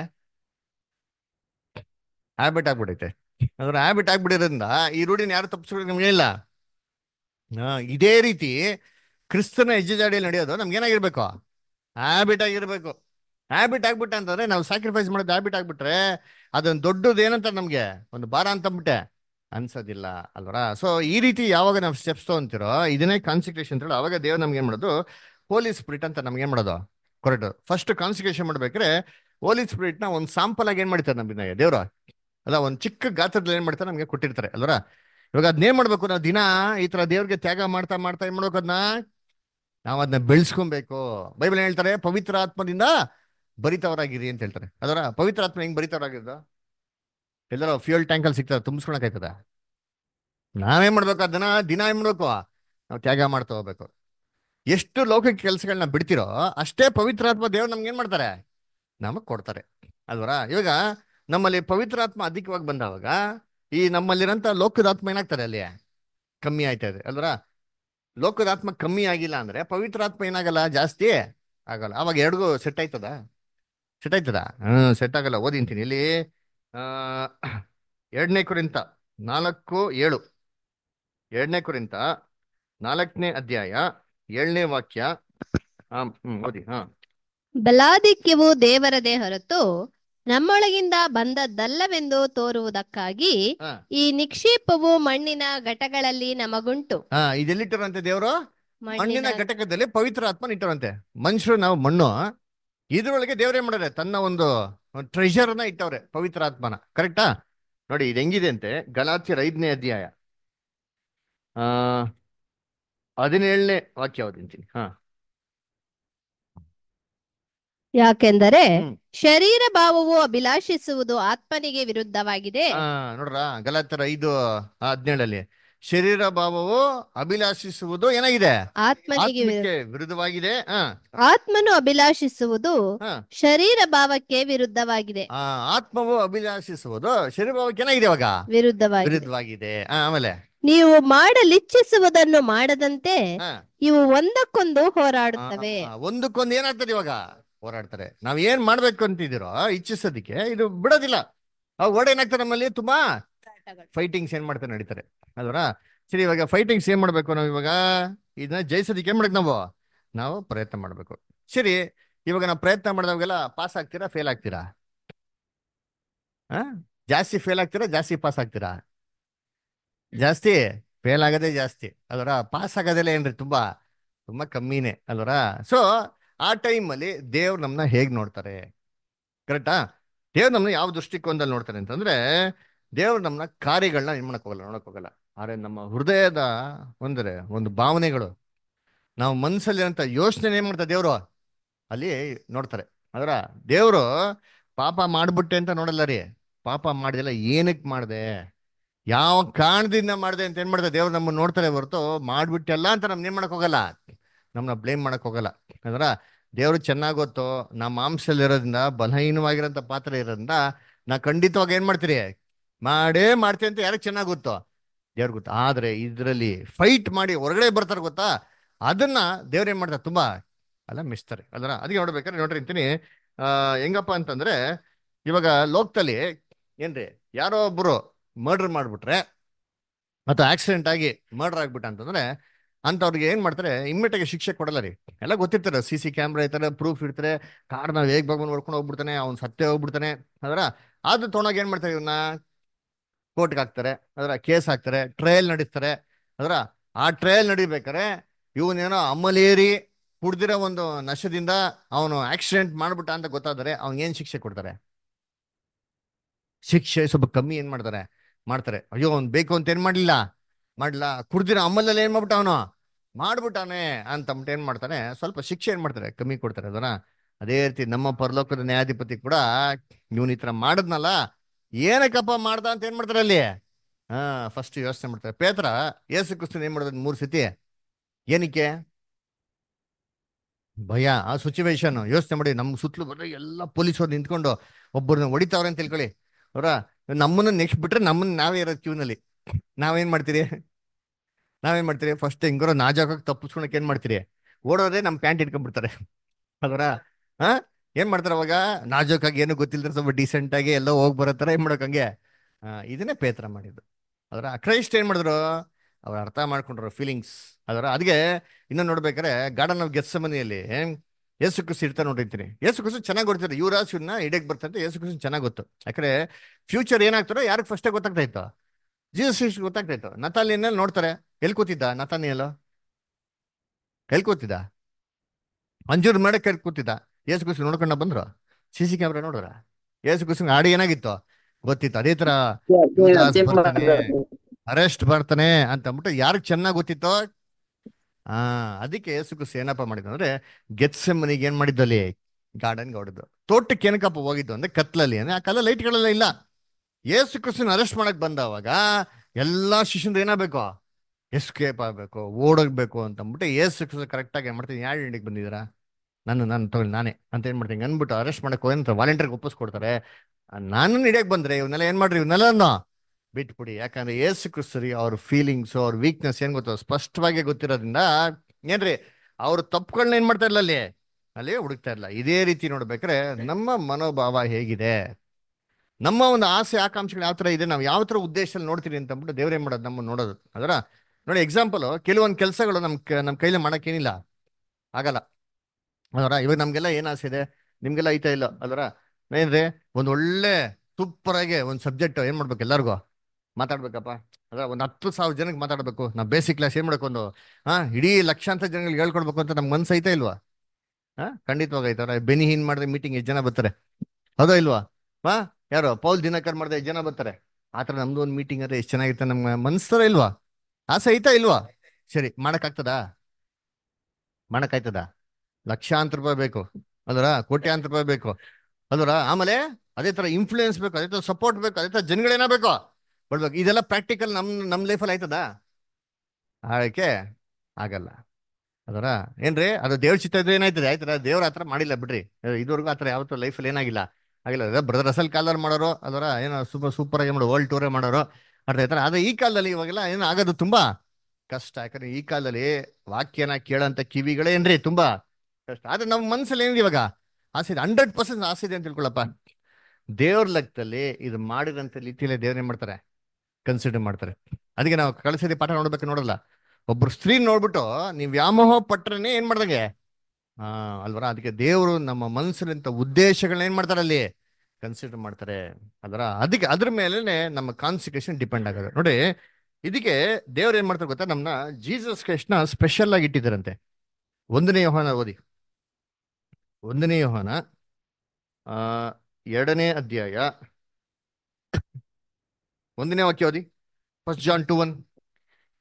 ಹ್ಯಾಬಿಟ್ ಆಗ್ಬಿಡೈತೆ ಅದ್ರ ಹ್ಯಾಬಿಟ್ ಆಗ್ಬಿಡಿರೋದ್ರಿಂದ ಈ ರೂಢಿನ ಯಾರು ತಪ್ಪಿಸ್ಕೊಳ್ಳಿ ನಮ್ಗೆ ಇಲ್ಲ ಹಾ ಇದೇ ರೀತಿ ಕ್ರಿಸ್ತನ ಹೆಜ್ಜೆಜಾಡಿಯಲ್ಲಿ ನಡೆಯೋದು ನಮ್ಗೆ ಏನಾಗಿರ್ಬೇಕು ಹ್ಯಾಬಿಟ್ ಆಗಿರ್ಬೇಕು ಹ್ಯಾಬಿಟ್ ಆಗ್ಬಿಟ್ಟೆ ಅಂತಂದ್ರೆ ನಾವು ಸ್ಯಾಕ್ರಿಫೈಸ್ ಮಾಡೋದು ಹ್ಯಾಬಿಟ್ ಆಗ್ಬಿಟ್ರೆ ಅದೊಂದು ದೊಡ್ಡದು ಏನಂತ ನಮ್ಗೆ ಒಂದು ಭಾರ ಅಂತ ಅಂದ್ಬಿಟ್ಟೆ ಅನ್ಸೋದಿಲ್ಲ ಅಲ್ವರ ಸೊ ಈ ರೀತಿ ಯಾವಾಗ ನಾವು ಸ್ಟೆಪ್ಸ್ ತಗೊಂತಿರೋ ಇದನ್ನೇ ಕಾನ್ಸಿಕ್ರೇಷನ್ ಅಂತ ಹೇಳಿ ಅವಾಗ ದೇವ್ರು ನಮ್ಗೆ ಏನ್ ಮಾಡೋದು ಹೋಲಿ ಸ್ಪಿರಿಟ್ ಅಂತ ನಮ್ಗೆ ಏನ್ ಮಾಡೋದು ಕರೆಕ್ಟ್ ಫಸ್ಟ್ ಕಾನ್ಸಿಕ್ರೇಷನ್ ಮಾಡ್ಬೇಕಾದ್ರೆ ಹೋಲಿ ಸ್ಪಿರಿಟ್ ನ ಒಂದು ಸಾಂಪಲ್ ಆಗಿ ಏನ್ ಮಾಡ್ತಾರೆ ನಮಗೆ ದೇವ್ರು ಅಲ್ಲ ಒಂದು ಚಿಕ್ಕ ಗಾತ್ರದಲ್ಲಿ ಏನ್ ಮಾಡ್ತಾರೆ ನಮ್ಗೆ ಕೊಟ್ಟಿರ್ತಾರೆ ಅಲ್ವರ ಇವಾಗ ಅದನ್ನೇನ್ ಮಾಡ್ಬೇಕು ನಾವು ದಿನ ಈ ತರ ದೇವ್ರಿಗೆ ತ್ಯಾಗ ಮಾಡ್ತಾ ಮಾಡ್ತಾ ಏನ್ ಮಾಡ್ಬೇಕು ಅದನ್ನ ನಾವು ಅದನ್ನ ಬೆಳೆಸ್ಕೊಬೇಕು ಬೈಬಲ್ ಏನ್ ಹೇಳ್ತಾರೆ ಪವಿತ್ರ ಆತ್ಮದಿಂದ ಬರಿತವರಾಗಿರಿ ಅಂತ ಹೇಳ್ತಾರೆ ಅದರ ಪವಿತ್ರ ಆತ್ಮ ಹೆಂಗ್ ಬರಿತವರಾಗಿರೋದು ಎಲ್ಲರ ಫ್ಯೂಯಲ್ ಟ್ಯಾಂಕ್ ಅಲ್ಲಿ ಸಿಗ್ತದೆ ತುಂಬಿಸ್ಕೊಳಕಾಯ್ತದ ನಾವೇನ್ ಮಾಡ್ಬೇಕು ಅದನ್ನ ದಿನ ಏನ್ ಮಾಡ್ಬೇಕು ನಾವು ತ್ಯಾಗ ಮಾಡ್ತಾ ಹೋಗ್ಬೇಕು ಎಷ್ಟು ಲೌಕಿಕ ಕೆಲಸಗಳನ್ನ ಬಿಡ್ತಿರೋ ಅಷ್ಟೇ ಪವಿತ್ರಾತ್ಮ ದೇವ್ರು ನಮ್ಗೆ ಏನ್ ಮಾಡ್ತಾರೆ ನಮಗ್ ಕೊಡ್ತಾರೆ ಅಲ್ವರ ಇವಾಗ ನಮ್ಮಲ್ಲಿ ಪವಿತ್ರಾತ್ಮ ಅಧಿಕವಾಗಿ ಬಂದವಾಗ ಈ ನಮ್ಮಲ್ಲಿರೋಂಥ ಲೋಕದ ಆತ್ಮ ಏನಾಗ್ತಾರೆ ಅಲ್ಲಿ ಕಮ್ಮಿ ಆಯ್ತಾ ಇದೆ ಅಲ್ವರ ಲೋಕದ ಆತ್ಮ ಕಮ್ಮಿ ಆಗಿಲ್ಲ ಅಂದ್ರೆ ಪವಿತ್ರಾತ್ಮ ಏನಾಗಲ್ಲ ಜಾಸ್ತಿ ಆಗಲ್ಲ ಅವಾಗ ಎರಡಿಗೂ ಸೆಟ್ ಆಯ್ತದ ಸೆಟ್ ಆಯ್ತದ ಹ್ಮ್ ಸೆಟ್ ಆಗಲ್ಲ ಓದಿಂತೀನಿ ಇಲ್ಲಿ ಆ ಎರಡನೇ ಕುರಿತ ನಾಲ್ಕು ಏಳು ಎರಡನೇ ಕುರಿತ ನಾಲ್ಕನೇ ಅಧ್ಯಾಯ ಏಳನೇ ವಾಕ್ಯ ಹಾ ಹ್ಮ್ ಓದಿ ಹಾ ಬಲಾಧಿಕ್ಯವು ದೇವರದೇ ಹೊರತು ನಮ್ಮೊಳಗಿಂದ ಬಂದದ್ದಲ್ಲವೆಂದು ತೋರುವುದಕ್ಕಾಗಿ ಹಾ ಈ ನಿಕ್ಷೇಪವು ಮಣ್ಣಿನ ಘಟಗಳಲ್ಲಿ ನಮಗುಂಟು ಹಾ ಇದೆಲ್ಲಿಟ್ಟರಂತೆ ದೇವರು ಮಣ್ಣಿನ ಮಣ್ಣಿನ ಘಟಕದಲ್ಲಿ ಪವಿತ್ರ ಆತ್ಮ ಇಟ್ಟರಂತೆ ಮನುಷ್ಯರು ನಾವು ಮಣ್ಣು ಇದ್ರೊಳಗೆ ದೇವ್ರೇ ಮಾಡಿದ್ರೆ ತನ್ನ ಒಂದು ಟ್ರೆಷರ್ ಅನ್ನ ಇಟ್ಟವ್ರೆ ಪವಿತ್ರ ಆತ್ಮನ ಕರೆಕ್ಟಾ ನೋಡಿ ಇದು ಹೆಂಗಿದೆ ಅಂತೆ ಗಲಾತ್ಯರ ಐದನೇ ಅಧ್ಯಾಯ ಆ ಹದಿನೇಳನೇ ವಾಕ್ಯ ಓದಿಂತೀನಿ ಹಾ ಯಾಕೆಂದರೆ ಹ್ಮ್. ಶರೀರ ಭಾವವು ಅಭಿಲಾಷಿಸುವುದು ಆತ್ಮನಿಗೆ ವಿರುದ್ಧವಾಗಿದೆ ಆ ನೋಡ್ರ ಗಲಾತ್ಯರ ಐದು ಹದಿನೇಳಲ್ಲಿ ಶರೀರ ಭಾವವು ಅಭಿಲಾಷಿಸುವುದು ಏನಾಗಿದೆ ಆತ್ಮನಿಗೆ ವಿರು- ಆತ್ಮಕ್ಕೆ ವಿರುದ್ಧವಾಗಿದೆ ಹಾ ಆತ್ಮನು ಅಭಿಲಾಷಿಸುವುದು ಹಾ ಶರೀರ ಭಾವಕ್ಕೆ ವಿರುದ್ಧವಾಗಿದೆ ಆ ಆತ್ಮವು ಅಭಿಲಾಷಿಸುವುದು ಶರೀರ ಭಾವಕ್ಕೆ ಏನಾಗಿದೆ ಇವಾಗ ವಿರುದ್ಧವಾಗಿದೆ ವಿರುದ್ಧವಾಗಿದೆ ಆ, ಆಮೇಲೆ ನೀವು ಮಾಡಲಿಚ್ಛಿಸುವುದನ್ನು ಮಾಡದಂತೆ ಹಾ ಇವು ಒಂದಕ್ಕೊಂದು ಆ, ಹೋರಾಡುತ್ತವೆ ಆ, ಒಂದಕ್ಕೊಂದು ಏನಾಗ್ತದೆ ಇವಾಗ ಹೋರಾಡ್ತಾರೆ ನಾವ್ ಏನ್ ಮಾಡ್ಬೇಕು ಅಂತಿದಿರೋ ಇಚ್ಛಿಸೋದಿಕ್ಕೆ ಇದು ಬಿಡೋದಿಲ್ಲ ಆ ಓಡ ಏನಾಗ್ತದೆ ನಮ್ಮಲ್ಲಿ ತುಂಬಾ ಫೈಟಿಂಗ್ಸ್ ಏನ್ ಮಾಡ್ತಾರೆ ನಡೀತಾರೆ ಅಲ್ವರಾ ಸರಿ ಇವಾಗ ಫೈಟಿಂಗ್ಸ್ ಏನ್ ಮಾಡ್ಬೇಕು ನಾವು ಇವಾಗ ಇದನ್ನ ಜಯಿಸೋದಿಕ್ಕೆ ಏನ್ ಮಾಡ್ಬೇಕು ನಾವು ನಾವು ಪ್ರಯತ್ನ ಮಾಡ್ಬೇಕು ಸರಿ ಇವಾಗ ನಾವು ಪ್ರಯತ್ನ ಮಾಡಿದಾಗೆಲ್ಲ ಪಾಸ್ ಆಗ್ತೀರಾ ಫೇಲ್ ಆಗ್ತೀರಾ ಆ ಜಾಸ್ತಿ ಫೇಲ್ ಆಗ್ತೀರಾ ಜಾಸ್ತಿ ಪಾಸ್ ಆಗ್ತೀರಾ ಜಾಸ್ತಿ ಫೇಲ್ ಆಗೋದೇ ಜಾಸ್ತಿ ಅಲ್ವರ ಪಾಸ್ ಆಗೋದೆಲ್ಲ ಏನ್ರಿ ತುಂಬಾ ತುಂಬಾ ಕಮ್ಮಿನೇ ಅಲ್ವರ ಸೊ ಆ ಟೈಮಲ್ಲಿ ದೇವ್ರು ನಮ್ಮನ್ನ ಹೇಗ್ ನೋಡ್ತಾರೆ ಕರೆಕ್ಟಾ ದೇವ್ರು ನಮ್ಮನ್ನ ಯಾವ ದೃಷ್ಟಿಕೋನದಲ್ಲಿ ನೋಡ್ತಾರೆ ಅಂತಂದ್ರೆ ದೇವ್ರು ನಮ್ಮನ್ನ ಕಾರ್ಯಗಳನ್ನ ಏನ್ ಮಾಡಕ್ ಹೋಗಲ್ಲ ನೋಡಕ್ ಹೋಗಲ್ಲ ಆದರೆ ನಮ್ಮ ಹೃದಯದ ಒಂದರೆ ಒಂದು ಭಾವನೆಗಳು ನಾವು ಮನಸ್ಸಲ್ಲಿ ಅಂತ ಯೋಚನೆ ಏನ್ ಮಾಡ್ತಾರೆ ದೇವರು ಅಲ್ಲಿ ನೋಡ್ತಾರೆ ಅದರ ದೇವರು ಪಾಪ ಮಾಡ್ಬಿಟ್ಟೆ ಅಂತ ನೋಡಲ್ಲ ರೀ ಪಾಪ ಮಾಡಿದೆಲ್ಲ ಏನಕ್ಕೆ ಮಾಡಿದೆ ಯಾವ ಕಾರಣದಿಂದ ಮಾಡಿದೆ ಅಂತ ಏನ್ ಮಾಡ್ತಾರೆ ದೇವ್ರು ನಮ್ಮನ್ನ ನೋಡ್ತಾರೆ ಹೊರತು ಮಾಡ್ಬಿಟ್ಟೆಲ್ಲ ಅಂತ ನಮ್ನ ಏನ್ ಮಾಡಕ್ ಹೋಗಲ್ಲ ನಮ್ಮನ್ನ ಬ್ಲೇಮ್ ಮಾಡಕ್ ಹೋಗಲ್ಲ ಅಂದ್ರ ದೇವ್ರು ಚೆನ್ನಾಗ್ ಗೊತ್ತು ನಮ್ಮ ಮಾಂಸದಲ್ಲಿ ಇರೋದ್ರಿಂದ ಬಲಹೀನವಾಗಿರೋಂಥ ಪಾತ್ರ ಇರೋದ್ರಿಂದ ನಾ ಖಂಡಿತವಾಗಿ ಏನ್ ಮಾಡ್ತೀರಿ ಮಾಡೇ ಮಾಡ್ತೀನಿ ಅಂತ ಯಾರಿಗೆ ಚೆನ್ನಾಗ್ ಗೊತ್ತು ದೇವ್ರಿಗೆ ಗೊತ್ತು ಆದ್ರೆ ಇದ್ರಲ್ಲಿ ಫೈಟ್ ಮಾಡಿ ಹೊರಗಡೆ ಬರ್ತಾರೆ ಗೊತ್ತಾ ಅದನ್ನ ದೇವ್ರು ಏನ್ ಮಾಡ್ತಾರೆ ತುಂಬಾ ಅಲ್ಲ ಮಿಸ್ತಾರೆ ಅಲ್ರ ಅದಕ್ಕೆ ನೋಡ್ಬೇಕಾದ್ರೆ ನೋಡ್ರಿ ಅಂತೀನಿ ಆ ಹೆಂಗಪ್ಪ ಅಂತಂದ್ರೆ ಇವಾಗ ಲೋಕದಲ್ಲಿ ಏನ್ರಿ ಯಾರೋ ಒಬ್ರು ಮರ್ಡರ್ ಮಾಡ್ಬಿಟ್ರೆ ಅಥವಾ ಆಕ್ಸಿಡೆಂಟ್ ಆಗಿ ಮರ್ಡರ್ ಆಗ್ಬಿಟ್ಟ ಅಂತಂದ್ರೆ ಅಂತವ್ರಿಗೆ ಏನ್ ಮಾಡ್ತಾರೆ ಇಮ್ಮಿಡಿಯೇಟ್ ಆಗಿ ಶಿಕ್ಷೆ ಕೊಡಲ್ಲ ರೀ ಎಲ್ಲ ಗೊತ್ತಿರ್ತಾರೆ ಸಿ ಸಿ ಕ್ಯಾಮ್ರಾ ಇರ್ತಾರೆ ಪ್ರೂಫ್ ಇರ್ತಾರೆ ಕಾರ್ ನಾವು ಹೇಗ್ ಬಂದು ನೋಡ್ಕೊಂಡು ಹೋಗ್ಬಿಡ್ತಾನೆ ಅವ್ನು ಸತ್ತೇ ಹೋಗ್ಬಿಡ್ತಾನೆ ಅದರ ಅದು ತೊಗೊಂಡೋಗಿ ಏನ್ ಮಾಡ್ತಾರೆ ಇವನ್ನ ಕೋರ್ಟ್ಗೆ ಹಾಕ್ತಾರೆ ಅದರ ಕೇಸ್ ಹಾಕ್ತಾರೆ ಟ್ರಯಲ್ ನಡೆಸ್ತಾರೆ ಅದರ ಆ ಟ್ರಯಲ್ ನಡಿಬೇಕಾರೆ ಇವನೇನೋ ಅಮಲೇರಿ ಕುಡ್ದಿರೋ ಒಂದು ನಶದಿಂದ ಅವನು ಆಕ್ಸಿಡೆಂಟ್ ಮಾಡ್ಬಿಟ್ಟ ಅಂತ ಗೊತ್ತಾದರೆ ಅವ್ನಿಗೆ ಏನ್ ಶಿಕ್ಷೆ ಕೊಡ್ತಾರೆ ಶಿಕ್ಷೆ ಸ್ವಲ್ಪ ಕಮ್ಮಿ ಏನ್ ಮಾಡ್ತಾರೆ ಮಾಡ್ತಾರೆ ಅಯ್ಯೋ ಅವ್ನು ಬೇಕು ಅಂತ ಏನ್ ಮಾಡ್ಲಿಲ್ಲ ಮಾಡ್ಲಾ ಕುಡ್ದಿರೋ ಅಮ್ಮಲಲ್ಲಿ ಏನ್ ಮಾಡ್ಬಿಟ್ಟ ಅವನು ಮಾಡ್ಬಿಟ್ಟಾನೆ ಅಂತ ಅಂದ್ಬಿಟ್ಟು ಏನ್ ಮಾಡ್ತಾನೆ ಸ್ವಲ್ಪ ಶಿಕ್ಷೆ ಏನ್ ಮಾಡ್ತಾರೆ ಕಮ್ಮಿ ಕೊಡ್ತಾರೆ ಅದನ್ನ ಅದೇ ರೀತಿ ನಮ್ಮ ಪರಲೋಕದ ನ್ಯಾಯಾಧಿಪತಿ ಕೂಡ ಇವನ್ ಈ ತರ ಮಾಡದ್ನಲ್ಲ ಏನಕ್ಕಪ್ಪ ಮಾಡ್ದ ಅಂತ ಏನ್ ಮಾಡ್ತಾರೆ ಅಲ್ಲಿ ಹಾ ಫಸ್ಟ್ ಯೋಚನೆ ಮಾಡ್ತಾರೆ ಪೇತ್ರ ಏಸು ಕ್ರಿಸ್ತನ್ ಏನ್ ಮಾಡಿದ್ ಮೂರ್ ಸತಿ ಏನಕ್ಕೆ ಭಯ ಆ ಸಿಚುವೇಶನ್ ಯೋಚನೆ ಮಾಡಿ ನಮ್ ಸುತ್ತಲೂ ಬರೋ ಎಲ್ಲ ಪೊಲೀಸರು ನಿಂತ್ಕೊಂಡು ಒಬ್ಬರನ್ನ ಹೊಡಿತಾವ್ರೆ ಅಂತ ತಿಳ್ಕೊಳ್ಳಿ ಅವರ ನಮ್ಮನ್ನ ನೆಕ್ಸ್ಟ್ ಬಿಟ್ರೆ ನಮ್ಮನ್ನ ನಾವೇ ಇರೋದು ಕ್ಯೂನಲ್ಲಿ ನಾವೇನ್ ಮಾಡ್ತೀರಿ ನಾವೇನ್ ಮಾಡ್ತೀರಿ ಫಸ್ಟ್ ಹೆಂಗಾರ ನಾಜಾಕಕ್ಕೆ ತಪ್ಪಿಸ್ಕೊಳಕ್ ಏನ್ ಮಾಡ್ತೀರಿ ಓಡೋದ್ರೆ ನಮ್ ಪ್ಯಾಂಟ್ ಇಟ್ಕೊಂಡ್ಬಿಡ್ತಾರೆ ಅದರ ಹಾ ಏನ್ ಮಾಡ್ತಾರೆ ಅವಾಗ ನಾಜೂಕಾಗಿ ಏನು ಗೊತ್ತಿಲ್ಲದ್ರೆ ಸ್ವಲ್ಪ ಡೀಸೆಂಟ್ ಆಗಿ ಎಲ್ಲ ಹೋಗಿ ಬರೋ ತರ ಏನ್ ಮಾಡೋಕ್ ಹಂಗೆ ಆ, ಇದನ್ನೇ ಪೇತ್ರ ಮಾಡಿದ್ದು ಅದರ ಕ್ರೈಸ್ಟ್ ಏನ್ ಮಾಡಿದ್ರು ಅವ್ರು ಅರ್ಥ ಮಾಡ್ಕೊಂಡ್ರು ಫೀಲಿಂಗ್ಸ್ ಅದರ ಅದಕ್ಕೆ ಇನ್ನೂ ನೋಡ್ಬೇಕಾರೆ ಗಾರ್ಡನ್ ಆಫ್ ಗೆಸ್ ಮನೆಯಲ್ಲಿ ಯೇಸು ಕ್ರಿಸ್ತು ಇರ್ತಾ ನೋಡಿರ್ತೀನಿ ಯೇಸು ಕ್ರಿಸ್ತು ಚೆನ್ನಾಗಿ ಗೊತ್ತಿರ್ತಾರೆ ಯುವರಾಜ್ ಇವ್ರನ್ನ ಇಡಕ್ ಬರ್ತಾರೆ ಯೇಸು ಕ್ರಿಸ್ತು ಚೆನ್ನಾಗಿ ಗೊತ್ತು ಯಾಕಂದ್ರೆ ಫ್ಯೂಚರ್ ಏನಾಗ್ತಾರೋ ಯಾರಿಗೆ ಫಸ್ಟೇ ಗೊತ್ತಾಗ್ತಾ ಇತ್ತು ಜೀಸಸ್ ಕ್ರಿಸ್ಟ್ ಗೊತ್ತಾಗ್ತಾ ಇತ್ತು ನತಾಲಿಯನ್ನೆಲ್ಲ ನೋಡ್ತಾರೆ ಎಲ್ಲಿ ಕೂತಿದ್ದ ನತಾನಿಯಲ್ಲ ಎಲ್ಲಿ ಕೂತಿದ್ದ ಅಂಜೂರ್ ಮಾಡಕ್ಕೆ ಎಲ್ಲಿ ಕೂತಿದ್ದ ಯೇಸು ಕ್ರಿಸ್ತು ನೋಡ್ಕೊಂಡ ಬಂದ್ರು ಸಿ ಸಿ ಕ್ಯಾಮ್ರಾ ನೋಡ್ರ ಯೇಸು ಕ್ರಿಸ್ತು ಗಾಡಿ ಏನಾಗಿತ್ತು ಗೊತ್ತಿತ್ತು ಅದೇ ತರ ಯುವರಾಜ್ ಬರ್ತಾನೆ ಅರೆಸ್ಟ್ ಬರ್ತಾನೆ ಅಂತ ಅಂದ್ಬಿಟ್ಟು ಯಾರಿಗೆ ಚೆನ್ನಾಗಿ ಗೊತ್ತಿತ್ತೋ ಆ ಅದಕ್ಕೆ ಯೇಸು ಕ್ರಿಸ್ತು ಏನಪ್ಪ ಮಾಡಿದ್ದು ಅಂದ್ರೆ ಗೆತ್ಸೆಮ್ಮನಿಗೆ ಏನ್ ಮಾಡಿದ್ದು ಅಲ್ಲಿ ಗಾರ್ಡನ್ಗೆ ಹೊಡೆದು ತೋಟಕ್ಕೆ ಏನಕ್ಕಪ್ಪ ಹೋಗಿದ್ದು ಅಂದ್ರೆ ಕತ್ಲಲ್ಲಿ ಅಂದ್ರೆ ಆ ಕಾಲ ಲೈಟ್ಗಳೆಲ್ಲ ಇಲ್ಲ ಯೇಸು ಕ್ರಿಸ್ತನ ಅರೆಸ್ಟ್ ಮಾಡಕ್ ಬಂದವಾಗ ಎಲ್ಲಾ ಶಿಷ್ಯರು ಏನಾಗಬೇಕು ಎಸ್ಕೇಪ್ ಆಗ್ಬೇಕು ಓಡೋಗ್ಬೇಕು ಅಂತ ಅಂದ್ಬಿಟ್ಟು ಯೇಸು ಕ್ರಿಸ್ತು ಕರೆಕ್ಟ್ ಆಗಿ ಏನ್ ಮಾಡ್ತೀನಿ ಯಾರು ಇಂಡಿಗೆ ಬಂದಿದ್ದೀರಾ ನಾನು ನಾನು ತಗೊಳ್ಳಿ ನಾನೇ ಅಂತ ಏನ್ ಮಾಡ್ತೀನಿ ಅಂದ್ಬಿಟ್ಟು ಅರೆಸ್ಟ್ ಮಾಡಕ್ ಹೋಗಿ ವಾಲಂಟಿಯರ್ಗೆ ಒಪ್ಪಿಸ್ಕೊಡ್ತಾರೆ ನಾನು ಹಿಡಿಯಕ್ ಬಂದ್ರೆ ಇವನ್ನೆಲ್ಲ ಏನ್ ಮಾಡ್ರಿ ಇವನ್ನೆಲ್ಲ ಬಿಟ್ಬಿಡಿ ಯಾಕಂದ್ರೆ ಏಸು ಕ್ರಿಸ್ತರಿ ಅವ್ರ ಫೀಲಿಂಗ್ಸ್ ಅವ್ರ ವೀಕ್ನೆಸ್ ಏನ್ ಗೊತ್ತೋ ಸ್ಪಷ್ಟವಾಗಿ ಗೊತ್ತಿರೋದ್ರಿಂದ ಏನ್ರಿ ಅವ್ರು ತಪ್ಪುಗಳನ್ನ ಏನ್ ಮಾಡ್ತಾ ಇಲ್ಲ ಅಲ್ಲಿ ಅಲ್ಲಿ ಹುಡುಕ್ತಾ ಇಲ್ಲ ಇದೇ ರೀತಿ ನೋಡ್ಬೇಕಾದ್ರೆ ನಮ್ಮ ಮನೋಭಾವ ಹೇಗಿದೆ ನಮ್ಮ ಒಂದು ಆಸೆ ಆಕಾಂಕ್ಷೆಗಳು ಯಾವ ತರ ಇದೆ ನಾವು ಯಾವ ತರ ಉದ್ದೇಶದಲ್ಲಿ ನೋಡ್ತೀರಿ ಅಂತ ಅಂದ್ಬಿಟ್ಟು ದೇವ್ರ ಏನ್ ಮಾಡೋದು ನಮ್ಮ ನೋಡೋದು ಅದರ ನೋಡಿ ಎಕ್ಸಾಂಪಲ್ ಕೆಲವೊಂದು ಕೆಲಸಗಳು ನಮ್ ಕ- ನಮ್ ಕೈಲಿ ಮಾಡಕ್ಕೇನಿಲ್ಲ ಆಗಲ್ಲ ಅದರ ಇವಾಗ ನಮ್ಗೆಲ್ಲ ಏನ್ ಆಸೆ ಇದೆ ನಿಮ್ಗೆಲ್ಲ ಐತಾ ಇಲ್ಲ ಅದರ ಏನ್ರಿ ಒಂದ್ ಒಳ್ಳೆ ಸೂಪರ್ ಆಗಿ ಒಂದ್ ಸಬ್ಜೆಕ್ಟ್ ಏನ್ ಮಾಡ್ಬೇಕು ಎಲ್ಲರಿಗೂ ಮಾತಾಡ್ಬೇಕಪ್ಪ ಅದ್ರ ಒಂದ್ ಹತ್ತು ಸಾವಿರ ಜನಕ್ಕೆ ಮಾತಾಡ್ಬೇಕು ನಾವು ಬೇಸಿಕ್ ಕ್ಲಾಸ್ ಏನ್ ಮಾಡ್ಬೇಕು ಒಂದು ಹಾ ಇಡೀ ಲಕ್ಷಾಂತರ ಜನಗಳಿಗೆ ಹೇಳ್ಕೊಡ್ಬೇಕು ಅಂತ ನಮ್ಗೆ ಮನ್ಸು ಐತಾ ಇಲ್ವಾ ಹಾ ಖಂಡಿತವಾಗ ಐತಾರ ಬೆನಿ ಹೀನ್ ಮಾಡಿದ್ರೆ ಮೀಟಿಂಗ್ ಎಷ್ಟು ಜನ ಬರ್ತಾರೆ ಹೌದಾ ಇಲ್ವಾ ಹಾ ಯಾರು ಪೌಲ್ ದಿನಕರ್ ಮಾಡಿದ್ರೆ ಎಷ್ಟು ಜನ ಬರ್ತಾರೆ ಆತರ ನಮ್ದು ಒಂದು ಮೀಟಿಂಗ್ ಅದ್ರೆ ಎಷ್ಟು ಚೆನ್ನಾಗಿರುತ್ತೆ ನಮ್ಗೆ ಮನ್ಸ್ತಾರ ಇಲ್ವಾ ಆಸೆ ಐತಾ ಇಲ್ವಾ ಸರಿ ಮಾಡಕ್ಕಾಗ್ತದಾ ಮಾಡಕ್ಕಾಯ್ತದ ಲಕ್ಷಾಂತರ ರೂಪಾಯಿ ಬೇಕು ಅಲ್ವರ ಕೋಟ್ಯಾಂತರ ರೂಪಾಯಿ ಬೇಕು ಅಲ್ವರ ಆಮೇಲೆ ಅದೇ ತರ ಇನ್ಫ್ಲೂಯೆನ್ಸ್ ಬೇಕು ಅದೇ ತರ ಸಪೋರ್ಟ್ ಬೇಕು ಅದೇ ತರ ಜನಗಳೇನಾಗಬೇಕು ಬರ್ಬೇಕು ಇದೆಲ್ಲ ಪ್ರಾಕ್ಟಿಕಲ್ ನಮ್ ನಮ್ ಲೈಫಲ್ಲಿ ಆಯ್ತದ ಆಳಕ್ಕೆ ಆಗಲ್ಲ ಅದರ ಏನ್ರಿ ಅದು ದೇವ್ರ ಚಿತ್ತ ಇದ್ರೆ ಏನಾಯ್ತದೆ ಆಯ್ತದ ದೇವ್ರ ಹತ್ರ ಮಾಡಿಲ್ಲ ಬಿಡ್ರಿ ಅಹ್ ಇದುವರೆಗೂ ಆತರ ಯಾವತ್ತೂ ಲೈಫಲ್ಲಿ ಏನಾಗಿಲ್ಲ ಆಗಿಲ್ಲ ಬ್ರದರ್ ರಸಲ್ ಕಾಲರ್ ಮಾಡೋರು ಅದರ ಏನೋ ಸೂಪರ್ ಸೂಪರ್ ಆಗಿ ಮಾಡೋರು ವರ್ಲ್ಡ್ ಟೂರೇ ಮಾಡೋರು ಅರ್ಥ ಆಯ್ತಾರ ಆದ್ರೆ ಈ ಕಾಲದಲ್ಲಿ ಇವಾಗೆಲ್ಲ ಏನು ಆಗೋದು ತುಂಬಾ ಕಷ್ಟ ಯಾಕಂದ್ರೆ ಈ ಕಾಲದಲ್ಲಿ ವಾಕ್ಯನ ಕೇಳಂತ ಕಿವಿಗಳೇ ಏನ್ರಿ ತುಂಬಾ ಕಷ್ಟ ಆದ್ರೆ ನಮ್ಮ ಮನ್ಸಲ್ಲಿ ಏನಿದೆ ಇವಾಗ ಆಸೆ ಇದೆ ಹಂಡ್ರೆಡ್ ಪರ್ಸೆಂಟ್ ಆಸೆ ಇದೆ ಅಂತ ತಿಳ್ಕೊಳ್ಳಪ್ಪ ದೇವ್ರ ಲೆಕ್ಕದಲ್ಲಿ ಇದು ಮಾಡಿದಂತ ರೀತಿಯಲ್ಲಿ ದೇವ್ರ ಏನ್ ಮಾಡ್ತಾರೆ ಕನ್ಸಿಡರ್ ಮಾಡ್ತಾರೆ ಅದಕ್ಕೆ ನಾವು ಕಳಿಸಿದ ಪಾಠ ನೋಡ್ಬೇಕು ನೋಡಲ್ಲ ಒಬ್ರು ಸ್ತ್ರೀ ನೋಡ್ಬಿಟ್ಟು ನೀವು ವ್ಯಾಮೋಹ ಪಟ್ರನೇ ಏನ್ ಮಾಡ್ದಂಗೆ ಆ ಅಲ್ವರ ಅದಕ್ಕೆ ದೇವರು ನಮ್ಮ ಮನಸ್ಸಿನಂತ ಉದ್ದೇಶಗಳನ್ನ ಏನ್ ಮಾಡ್ತಾರೆ ಅಲ್ಲಿ ಕನ್ಸಿಡರ್ ಮಾಡ್ತಾರೆ ಅದರ ಅದಕ್ಕೆ ಅದ್ರ ಮೇಲೆನೆ ನಮ್ಮ ಕಾನ್ಸಿಕ್ರೇಷನ್ ಡಿಪೆಂಡ್ ಆಗೋದು ನೋಡಿ ಇದಕ್ಕೆ ದೇವ್ರು ಏನ್ ಮಾಡ್ತಾರೆ ಗೊತ್ತಾ ನಮ್ಮನ್ನ ಜೀಸಸ್ ಕ್ರೈಸ್ಟ್ನ ಸ್ಪೆಷಲ್ ಆಗಿ ಇಟ್ಟಿದ್ದಾರಂತೆ ಒಂದನೇ ಯೋಹಾನ ಓದಿ ಒಂದನೇ ಯೋಹಾನ ಆ ಎರಡನೇ ಅಧ್ಯಾಯ ಒಂದನೇ ವಾಕ್ಯ ಓದಿ ಫಸ್ಟ್ ಜಾನ್ ಟು ಒನ್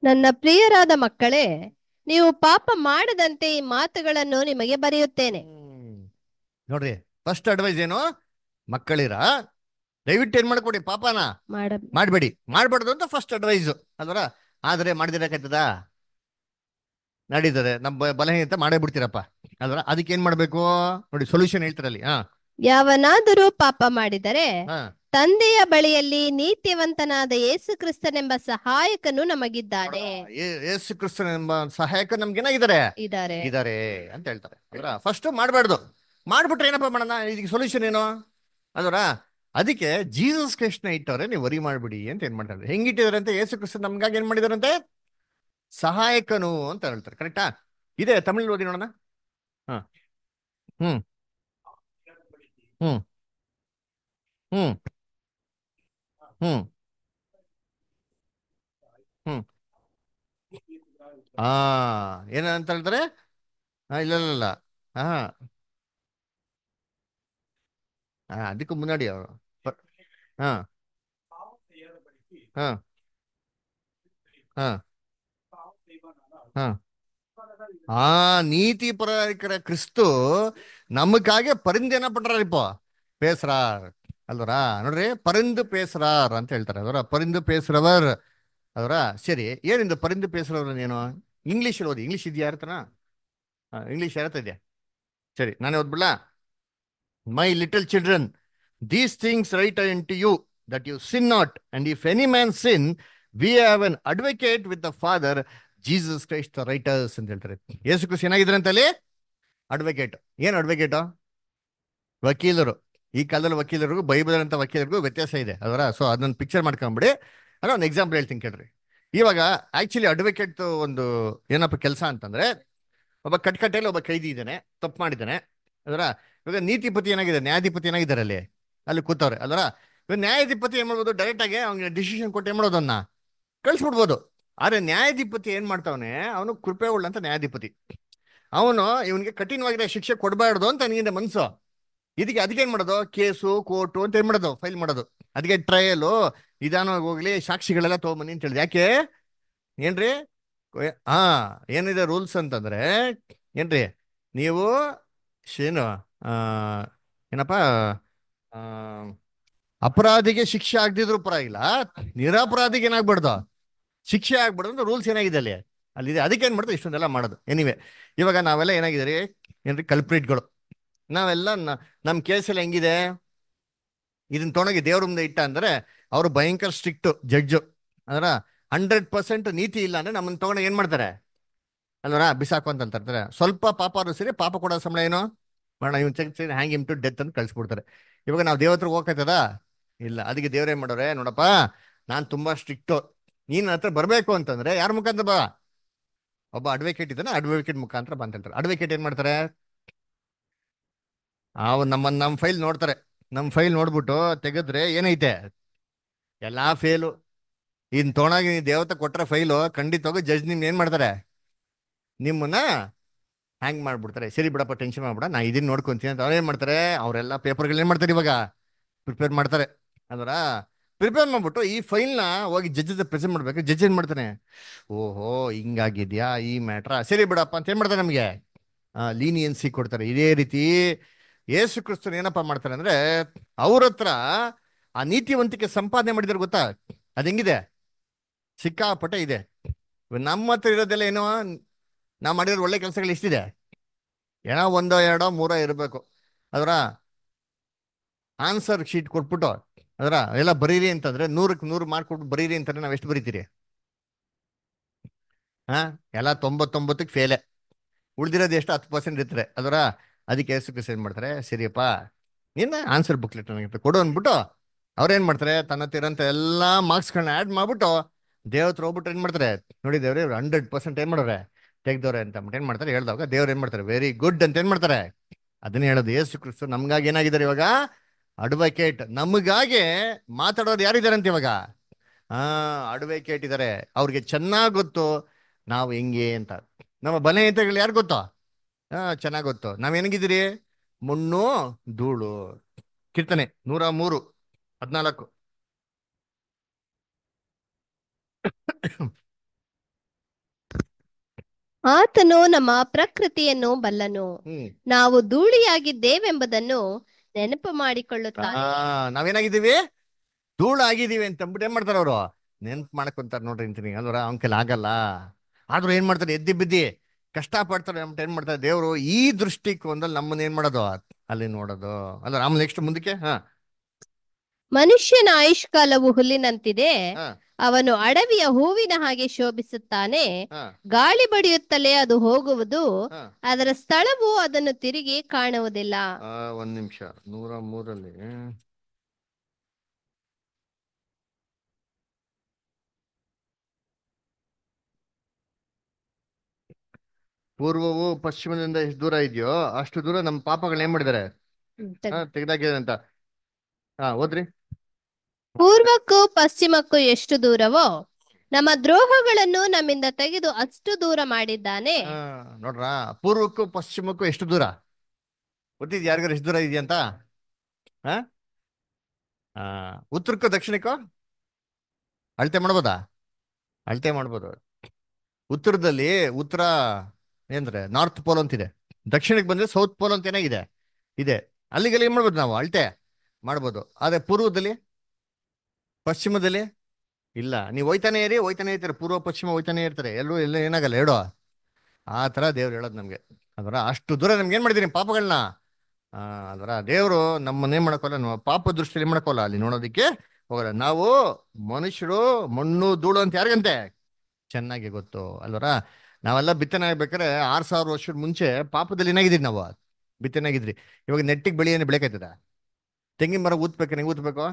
ನನ್ನ ಪ್ರಿಯರಾದ ಮಕ್ಕಳೇ ನೀವು ಪಾಪ ಮಾಡದಂತೆ ಈ ಮಾತುಗಳನ್ನು ನಿಮಗೆ ಬರೆಯುತ್ತೇನೆ ಹ್ಮ್. ನೋಡ್ರಿ ಫಸ್ಟ್ ಅಡ್ವೈಸ್ ಏನು ಮಕ್ಕಳಿರ ದಯವಿಟ್ಟು ಏನ್ ಮಾಡ್ಕೊಡಿ ಪಾಪನ ಮಾಡ ಮಾಡಬೇಡಿ ಮಾಡ್ಬಾರ್ದು ಅಂತ ಫಸ್ಟ್ ಅಡ್ವೈಸ್ ಅಲ್ವರ ಆದ್ರೆ ಮಾಡಿದಿರಕತ್ತದ ನಡೀತದೆ ನಮ್ಮ ಬ- ಬಲಹೀನತೆ ಮಾಡೇ ಬಿಡ್ತೀರಪ್ಪ ಅಲ್ವರ ಅದಕ್ಕೆ ಏನ್ ಮಾಡ್ಬೇಕು ನೋಡಿ ಸೊಲ್ಯೂಷನ್ ಹೇಳ್ತಾರಲ್ಲಿ ಹಾ ಯಾವನಾದರೂ ಪಾಪ ಮಾಡಿದರೆ ಹಾ ತಂದೆಯ ಬಳಿಯಲ್ಲಿ ನೀತಿವಂತನಾದ ಯೇಸು ಕ್ರಿಸ್ತನೆಂಬ ಸಹಾಯಕನು ನಮಗಿದ್ದಾನೆ ಯೇ- ಯೇಸು ಕ್ರಿಸ್ತನ ಎಂಬ ಸಹಾಯಕ ನಮ್ಗೇನಾಗಿದ್ದಾರೆ ಇದ್ದಾರೆ ಇದಾರೆ ಅಂತ ಹೇಳ್ತಾರೆ ಫಸ್ಟ್ ಮಾಡಬಾರ್ದು ಮಾಡ್ಬಿಟ್ರೆ ಏನಪ್ಪ ಮಾಡೋಣ ಇದಕ್ಕೆ ಸೊಲ್ಯೂಷನ್ ಏನು ಅದರ ಅದಕ್ಕೆ ಜೀಸಸ್ ಕ್ರಿಸ್ಟ್ನ ಇಟ್ಟವ್ರೆ ನೀವು ವರಿ ಮಾಡ್ಬಿಡಿ ಅಂತ ಏನ್ ಮಾಡ್ತಾರೆ ಹೆಂಗಿಟ್ಟಿದಾರೆ ಅಂತ ಯೇಸು ಕ್ರಿಸ್ತ ನಮ್ಗಾಗಿ ಏನ್ ಮಾಡಿದಾರಂತೆ ಸಹಾಯಕನು ಅಂತ ಹೇಳ್ತಾರೆ ಕರೆಕ್ಟಾ ಇದೆ ತಮಿಳ್ ಓದಿ ನೋಡೋಣ ಹ ಹ್ಮ್ ಹ್ಮ್ ಹ್ಮ್ ಹ್ಮ್ ಹ್ಮ್ ಆ ಏನಂತ ಹೇಳ್ತಾರೆ ಹಾ ಇಲ್ಲ ಇಲ್ಲ ಇಲ್ಲ ಹಾ ಹಾ ಅದಕ್ಕೂ ಮುನ್ನಾಡಿ ಅವರು ಹಾ ಹಾ ಹಾ ಹಾ ಆ நீதி பராக்கிற கிறிஸ்து நமக்காக பரிந்து என்ன பண்றாரு இப்போ பேசுறார் ಅಲ್ವರ ನೋಡ್ರಿ ಪರಿಂದ ಪೇಸ್ರಾರ್ ಅಂತ ಹೇಳ್ತಾರೆ ಅದರ ಪರಿಂದ ಪೇಸ್ರವರ್ ಅದರ ಸರಿ ಏನಿಂದ ಪರಿಂದ ಪೇಸ್ರವರ್ ಏನು ಇಂಗ್ಲಿಷ್ ಓದಿ ಇಂಗ್ಲಿಷ್ ಇದೆಯಾ ಯಾರತನ ಇಂಗ್ಲಿಷ್ ಯಾರತ ಇದೆಯಾ ಸರಿ ನಾನೇ ಓದ್ಬಿಡ್ಲ my little children these things write unto you that you sin not and if any man sin we have an advocate with the father Jesus Christ the righteous ಅಂತ ಹೇಳ್ತಾರೆ ಯೇಸು ಕ್ರಿಸ್ತ ಏನಾಗಿದ್ರೆ ಅಂತಲ್ಲಿ advocate ಏನ್ advocate ವಕೀಲರು ಈ ಕಾಲದಲ್ಲಿ ವಕೀಲರಿಗೂ Bible ಅಂತ ವಕೀಲರಿಗೂ ವ್ಯತ್ಯಾಸ ಇದೆ ಅದರ ಸೊ ಅದನ್ನ ಪಿಕ್ಚರ್ ಮಾಡ್ಕೊಂಬಿಡಿ ಅದನ್ನ ಒಂದು ಎಕ್ಸಾಂಪಲ್ ಹೇಳ್ತೀನಿ ಕೇಳ್ರಿ ಇವಾಗ ಆಕ್ಚುಲಿ ಅಡ್ವೊಕೇಟ್ ಒಂದು ಏನಪ್ಪ ಕೆಲಸ ಅಂತಂದ್ರೆ ಒಬ್ಬ ಕಟ್ಕಟ್ಟೆಯಲ್ಲಿ ಒಬ್ಬ ಕೈದಿ ಇದ್ದಾನೆ ತಪ್ಪು ಮಾಡಿದ್ದಾನೆ ಅದರ ಇವಾಗ ನೀತಿಪತಿ ಏನಾಗಿದೆ ನ್ಯಾಯಾಧಿಪತಿ ಏನಾಗಿದ್ದಾರೆ ಅಲ್ಲಿ ಅಲ್ಲಿ ಕೂತವ್ರೆ ಅದರ ಇವಾಗ ನ್ಯಾಯಾಧಿಪತಿ ಏನ್ ಮಾಡ್ಬೋದು ಡೈರೆಕ್ಟ್ ಆಗಿ ಅವ್ನಿಗೆ ಡಿಸಿಷನ್ ಕೊಟ್ಟು ಏನ್ ಮಾಡೋದನ್ನ ಕಳ್ಸ್ಬಿಡ್ಬೋದು ಆದ್ರೆ ನ್ಯಾಯಾಧಿಪತಿ ಏನ್ ಮಾಡ್ತಾವನೆ ಅವನು ಕೃಪೆ ಉಳ್ಳಂತ ನ್ಯಾಯಾಧಿಪತಿ ಅವನು ಇವನಿಗೆ ಕಠಿಣವಾಗಿರೋ ಶಿಕ್ಷೆ ಕೊಡಬಾರ್ದು ಅಂತ ನಿನ್ಗೆ ಮನ್ಸು ಇದಕ್ಕೆ ಅದಕ್ಕೆ ಏನ್ ಮಾಡೋದು ಕೇಸು ಕೋರ್ಟು ಅಂತ ಏನ್ ಮಾಡೋದು ಫೈಲ್ ಮಾಡೋದು ಅದಕ್ಕೆ ಟ್ರಯಲು ನಿಧಾನವಾಗಿ ಹೋಗ್ಲಿ ಸಾಕ್ಷಿಗಳೆಲ್ಲ ತಗೊಂಬನ್ನಿ ಅಂತ ಹೇಳಿದೆ ಯಾಕೆ ಏನ್ರಿ ಕೊಯ್- ಹಾ ಏನಿದೆ ರೂಲ್ಸ್ ಅಂತಂದ್ರೆ ಏನ್ರಿ ನೀವು ಏನು ಆ ಏನಪ್ಪ ಆ ಅಪರಾಧಿಗೆ ಶಿಕ್ಷೆ ಆಗದಿದ್ರು ಪರವಾಗಿಲ್ಲ ನಿರಪರಾಧಿಗೆ ಏನಾಗ್ಬಾರ್ದು ಶಿಕ್ಷೆ ಆಗ್ಬಾರ್ದು ಅಂತ ರೂಲ್ಸ್ ಏನಾಗಿದೆ ಅಲ್ಲಿ ಅಲ್ಲಿದೆ ಅದಕ್ಕೆ ಏನ್ ಮಾಡೋದು ಇಷ್ಟೊಂದೆಲ್ಲ ಮಾಡೋದು ಎನಿವೆ ಇವಾಗ ನಾವೆಲ್ಲ ಏನಾಗಿದ್ದೀರಿ ಏನ್ರಿ ಕಲ್ಪ್ರಿಟ್ಗಳು ನಾವೆಲ್ಲ ನ- ನಮ್ ಕೇಸ್ ಎಲ್ಲ ಹೆಂಗಿದೆ ಇದನ್ನ ತೊಗೊಂಡೋಗಿ ದೇವ್ರ ಮುಂದೆ ಇಟ್ಟ ಅಂದ್ರೆ ಅವರು ಭಯಂಕರ ಸ್ಟ್ರಿಕ್ಟ್ ಜಡ್ಜು ಅದರ ಹಂಡ್ರೆಡ್ ಪರ್ಸೆಂಟ್ ನೀತಿ ಇಲ್ಲ ಅಂದ್ರೆ ನಮ್ಮನ್ನ ತಗೊಂಡು ಏನ್ ಮಾಡ್ತಾರೆ ಅಲ್ವರ ಬಿಸಾಕು ಅಂತ ಅಂತಾರೆ ಸ್ವಲ್ಪ ಪಾಪ ಆದ್ರೂ ಸರಿ ಪಾಪ ಕೊಡೋ ಸಂಬಳ ಏನು ಮಾಡೋಣ ಇವ್ನು check hang him to death ಅಂತ ಕಳ್ಸಿಬಿಡ್ತಾರೆ ಇವಾಗ ನಾವು ದೇವತ್ರ ಹೋಗ್ತದ ಇಲ್ಲ ಅದಕ್ಕೆ ದೇವ್ರ ಏನ್ ಮಾಡೋರೆ ನೋಡಪ್ಪ ನಾನ್ ತುಂಬಾ ಸ್ಟ್ರಿಕ್ಟು ನೀನ್ ನನ್ನ ಹತ್ರ ಬರ್ಬೇಕು ಅಂತಂದ್ರೆ ಯಾರ ಮುಖಾಂತರ ಬಾ ಒಬ್ಬ ಅಡ್ವೊಕೇಟ್ ಇದ್ದಾನೆ ಅಡ್ವೊಕೇಟ್ ಮುಖಾಂತರ ಬಂತ ಹೇಳ್ತಾರೆ ಅಡ್ವೊಕೇಟ್ ಏನ್ ಮಾಡ್ತಾರೆ ಅವ್ ನಮ್ಮ ನಮ್ಮ ಫೈಲ್ ನೋಡ್ತಾರೆ ನಮ್ಮ ಫೈಲ್ ನೋಡ್ಬಿಟ್ಟು ತೆಗೆದ್ರೆ ಏನೈತೆ ಎಲ್ಲಾ ಫೇಲು ಇನ್ ತೊಗೊಂಡಾಗಿ ನೀವು ದೇವತೆ ಕೊಟ್ರೆ ಫೈಲು ಖಂಡಿತವಾಗಿ ಜಡ್ಜ್ ನಿಮ್ನ ಏನ್ ಮಾಡ್ತಾರೆ ನಿಮ್ಮನ್ನ ಹ್ಯಾಂಗ್ ಮಾಡ್ಬಿಡ್ತಾರೆ ಸರಿ ಬಿಡಪ್ಪ ಟೆನ್ಷನ್ ಮಾಡ್ಬಿಡ ನಾ ಇದನ್ನ ನೋಡ್ಕೊಂತೀನಿ ಅಂತ ಅವ್ರು ಏನ್ ಮಾಡ್ತಾರೆ ಅವರೆಲ್ಲ ಪೇಪರ್ಗಳು ಏನ್ ಮಾಡ್ತಾರೆ ಇವಾಗ ಪ್ರಿಪೇರ್ ಮಾಡ್ತಾರೆ ಅದರ ಪ್ರಿಪೇರ್ ಮಾಡ್ಬಿಟ್ಟು ಈ ಫೈಲ್ನ ಹೋಗಿ ಜಡ್ಜ್ ಪ್ರೆಸೆಂಟ್ ಮಾಡ್ಬೇಕು ಜಡ್ಜ್ ಏನ್ ಮಾಡ್ತಾನೆ ಓಹೋ ಹಿಂಗಾಗಿದ್ಯಾ ಈ ಮ್ಯಾಟ್ರ ಸರಿ ಬಿಡಪ್ಪ ಅಂತ ಏನ್ ಮಾಡ್ತಾರೆ ನಮಗೆ ಲೀನಿಯನ್ಸಿ ಕೊಡ್ತಾರೆ ಇದೇ ರೀತಿ ಯೇಸು ಕ್ರಿಸ್ತನ್ ಏನಪ್ಪ ಮಾಡ್ತಾರೆ ಅಂದ್ರೆ ಅವ್ರ ಹತ್ರ ಆ ನೀತಿವಂತಿಕೆ ಸಂಪಾದನೆ ಮಾಡಿದ್ರೆ ಗೊತ್ತಾ ಅದ್ ಹೆಂಗಿದೆ ಸಿಕ್ಕಾಪಟ್ಟೆ ಇದೆ ಇವಾಗ ನಮ್ಮ ಹತ್ರ ಇರೋದೆಲ್ಲ ಏನೋ ನಾವು ಮಾಡಿರೋ ಒಳ್ಳೆ ಕೆಲಸಗಳು ಎಷ್ಟಿದೆ ಏನೋ ಒಂದೋ ಎರಡೋ ಮೂರೋ ಇರಬೇಕು ಅದರ ಆನ್ಸರ್ ಶೀಟ್ ಕೊಟ್ಬಿಟ್ಟು ಅದರ ಎಲ್ಲ ಬರೀರಿ ಅಂತಂದ್ರೆ ನೂರಕ್ಕೆ ನೂರು ಮಾರ್ಕ್ ಕೊಟ್ಟು ಬರೀರಿ ಅಂತಂದ್ರೆ ನಾವ್ ಎಷ್ಟು ಬರೀತೀರಿ ಹಾ ಎಲ್ಲ ತೊಂಬತ್ತೊಂಬತ್ತಕ್ಕೆ ಫೇಲೆ ಉಳ್ದಿರೋದು ಎಷ್ಟು ಹತ್ತು ಪರ್ಸೆಂಟ್ ಇರ್ತಾರೆ ಅದರ ಅದಕ್ಕೆ ಎಷ್ಟು ಏನ್ ಮಾಡ್ತಾರೆ ಸರಿಯಪ್ಪ ನೀನು ಆನ್ಸರ್ ಬುಕ್ಲೆಟ್ ನನಗೆ ಕೊಡು ಅಂದ್ಬಿಟ್ಟು ಅವ್ರೇನ್ ಮಾಡ್ತಾರೆ ತನ್ನ ಹತ್ರ ಇರೋಂಥ ಎಲ್ಲಾ ಮಾರ್ಕ್ಸ್ಗಳನ್ನ ಆ್ಯಡ್ ಮಾಡ್ಬಿಟ್ಟು ದೇವತ್ರ ಹೋಗ್ಬಿಟ್ಟು ಏನ್ ಮಾಡ್ತಾರೆ ನೋಡಿ ದೇವ್ರೆ ಹಂಡ್ರೆಡ್ ಪರ್ಸೆಂಟ್ ಏನ್ ಮಾಡೋರೆ ತೆಗ್ದವ್ರೆ ಅಂತ ಅಂದ್ಬಿಟ್ಟು ಏನ್ ಮಾಡ್ತಾರೆ ಹೇಳ್ದವಾಗ ದೇವ್ರು ಏನ್ ಮಾಡ್ತಾರೆ ವೆರಿ ಗುಡ್ ಅಂತ ಏನ್ ಮಾಡ್ತಾರೆ ಅದನ್ನ ಹೇಳೋದು ಯೇಸು ಕ್ರಿಸ್ತು ನಮ್ಗಾಗಿ ಏನಾಗಿದ್ದಾರೆ ಇವಾಗ ಅಡ್ವೊಕೇಟ್ ನಮಗಾಗಿ ಮಾತಾಡೋರು ಯಾರಿದ್ದಾರೆ ಅಂತ ಇವಾಗ ಹಾ ಅಡ್ವೊಕೇಟ್ ಇದ್ದಾರೆ ಅವ್ರಿಗೆ ಚೆನ್ನಾಗ್ ಗೊತ್ತು ನಾವು ಹೆಂಗೆ ಅಂತ ನಮ್ಮ ಬಲಹೀನತೆಗಳು ಯಾರು ಗೊತ್ತೋ ಹಾ ಚೆನ್ನಾಗ್ ಗೊತ್ತು ನಾವ್ ಹೆಂಗಿದ್ದೀರಿ ಮುಣ್ಣು ಧೂಳು ಕೀರ್ತನೆ ನೂರ ಮೂರು ಹದ್ನಾಲ್ಕು ಆತನು ನಮ್ಮ ಪ್ರಕೃತಿಯನ್ನು ಬಲ್ಲನು ಹ್ಮ್ ನಾವು ಧೂಳಿಯಾಗಿದ್ದೇವೆಂಬುದನ್ನು ನೆನಪು ಆ ಮಾಡಿಕೊಳ್ಳುತ್ತಾನೆ ನಾವೇನಾಗಿದ್ದೀವಿ ಧೂಳು ಆಗಿದೀವಿ ಅಂತ ಅಂದ್ಬಿಟ್ಟು ಏನ್ ಮಾಡ್ತಾರ ಅವರು ನೆನ್ಪು ಮಾಡ್ಕೊಂತಾರ ನೋಡ್ರಿ ಅಂತೀನಿ ಅಲ್ವರ ಅವನ ಕೈಲಿ ಆಗಲ್ಲ ಆದ್ರೂ ಏನ್ ಮಾಡ್ತಾರೆ ಎದ್ದಿ ಬಿದ್ದಿ ಕಷ್ಟ ಪಡ್ತಾರೆ ಅಂದ್ಬಿಟ್ಟು ಏನ್ ಮಾಡ್ತಾರೆ ದೇವರು ಈ ದೃಷ್ಟಿಕೋನದಲ್ಲಿ ನಮ್ಮನ್ನ ಏನ್ ಮಾಡೋದು ಅಲ್ಲಿ ನೋಡೋದು ಅಲ್ಲ ಆಮೇಲೆ ನೆಕ್ಸ್ಟ್ ಮುಂದಕ್ಕೆ ಹಾ ಮನುಷ್ಯನ ಆಯುಷ್ಕಾಲವು ಹುಲ್ಲಿನಂತಿದೆ ಹಾ. ಅವನು ಅಡವಿಯ ಹೂವಿನ ಹಾಗೆ ಶೋಭಿಸುತ್ತಾನೆ ಹಾ ಗಾಳಿ ಬಡಿಯುತ್ತಲೇ ಅದು ಹೋಗುವುದು ಹಾ ಅದರ ಸ್ಥಳವು ಅದನ್ನು ತಿರುಗಿ ಕಾಣುವುದಿಲ್ಲ ಆ, ಒಂದ್ ನಿಮಿಷ ನೂರ ಮೂರಲ್ಲಿ ಪೂರ್ವವು ಪಶ್ಚಿಮದಿಂದ ಎಷ್ಟು ದೂರ ಇದೆಯೋ ಅಷ್ಟು ದೂರ ನಮ್ಮ ಪಾಪಗಳನ್ನ ಏನ್ ಮಾಡಿದ್ದಾರೆ ಹಾ ತೆಗೆದಾಕಿದ್ದಾರೆ ಅಂತ ಹಾ ಓದ್ರಿ ಪೂರ್ವಕ್ಕೂ ಪಶ್ಚಿಮಕ್ಕೂ ಎಷ್ಟು ದೂರವೋ ನಮ್ಮ ದ್ರೋಹಗಳನ್ನು ನಮ್ಮಿಂದ ತೆಗೆದು ಅಷ್ಟು ದೂರ ಮಾಡಿದ್ದಾನೆ ಹಾ ನೋಡ್ರ ಪೂರ್ವಕ್ಕೂ ಪಶ್ಚಿಮಕ್ಕೂ ಎಷ್ಟು ದೂರ ಗೊತ್ತಿದ್ ಯಾರಿಗಾರು ಎಷ್ಟು ದೂರ ಇದೆಯಂತ ಹಾ ಆ, ಉತ್ತರಕ್ಕೂ ದಕ್ಷಿಣಕ್ಕೂ ಅಳತೆ ಮಾಡ್ಬೋದಾ ಅಳತೆ ಮಾಡ್ಬೋದು ಉತ್ತರದಲ್ಲಿ ಉತ್ತರ ಏನ್ರೆ ನಾರ್ತ್ ಪೋಲ್ ಅಂತಿದೆ ದಕ್ಷಿಣಕ್ಕೆ ಬಂದ್ರೆ ಸೌತ್ ಪೋಲ್ ಅಂತ ಏನಾಗಿದೆ ಇದೆ ಅಲ್ಲಿಗೆಲ್ಲ ಏನ್ ಮಾಡ್ಬೋದು ನಾವು ಅಳತೆ ಮಾಡ್ಬೋದು ಆದ್ರೆ ಪೂರ್ವದಲ್ಲಿ ಪಶ್ಚಿಮದಲ್ಲಿ ಇಲ್ಲ ನೀವು ಹೋಯ್ತಾನೆ ಇರಿ ಹೋಯ್ತಾನೆ ಇರ್ತಾರೆ ಪೂರ್ವ ಪಶ್ಚಿಮ ಹೋಯ್ತಾನೆ ಇರ್ತಾರೆ ಎಲ್ಲೂ ಎಲ್ಲ ಏನಾಗಲ್ಲ ಹೇಳೋ ಆ ತರ ದೇವ್ರು ಹೇಳೋದು ನಮ್ಗೆ ಅದರ ಅಷ್ಟು ದೂರ ನಮ್ಗೆ ಏನ್ ಮಾಡಿದೀನಿ ಪಾಪಗಳನ್ನ ಆ ಅದರ ದೇವರು ನಮ್ಮನ್ನ ಏನ್ ಮಾಡಕೋಲ್ಲ ನಮ್ಮ ಪಾಪ ದೃಷ್ಟಿಯಲ್ಲಿ ಏನ್ ಮಾಡಕೋಲ್ಲ ಅಲ್ಲಿ ನೋಡೋದಿಕ್ಕೆ ಹೋಗಲ್ಲ ನಾವು ಮನುಷ್ಯರು ಮಣ್ಣು ಧೂಳು ಅಂತ ಯಾರಿಗಂತೆ ಚೆನ್ನಾಗಿ ಗೊತ್ತು ಅಲ್ವರ ನಾವೆಲ್ಲ ಬಿತ್ತನೆ ಆಗ್ಬೇಕಾದ್ರೆ ಆರ್ ಸಾವಿರ ವರ್ಷದ ಮುಂಚೆ ಪಾಪದಲ್ಲಿ ಏನಾಗಿದ್ರಿ ನಾವು ಬಿತ್ತನೆ ಆಗಿದ್ರಿ ಇವಾಗ ನೆಟ್ಟಿಗೆ ಬೆಳಿ ಏನು ಬೆಳೆಕಾಯ್ತದ ತೆಂಗಿನ ಮರ ಊತ್ಬೇಕು ಹೆಂಗ್ ಊತ್ಬೇಕು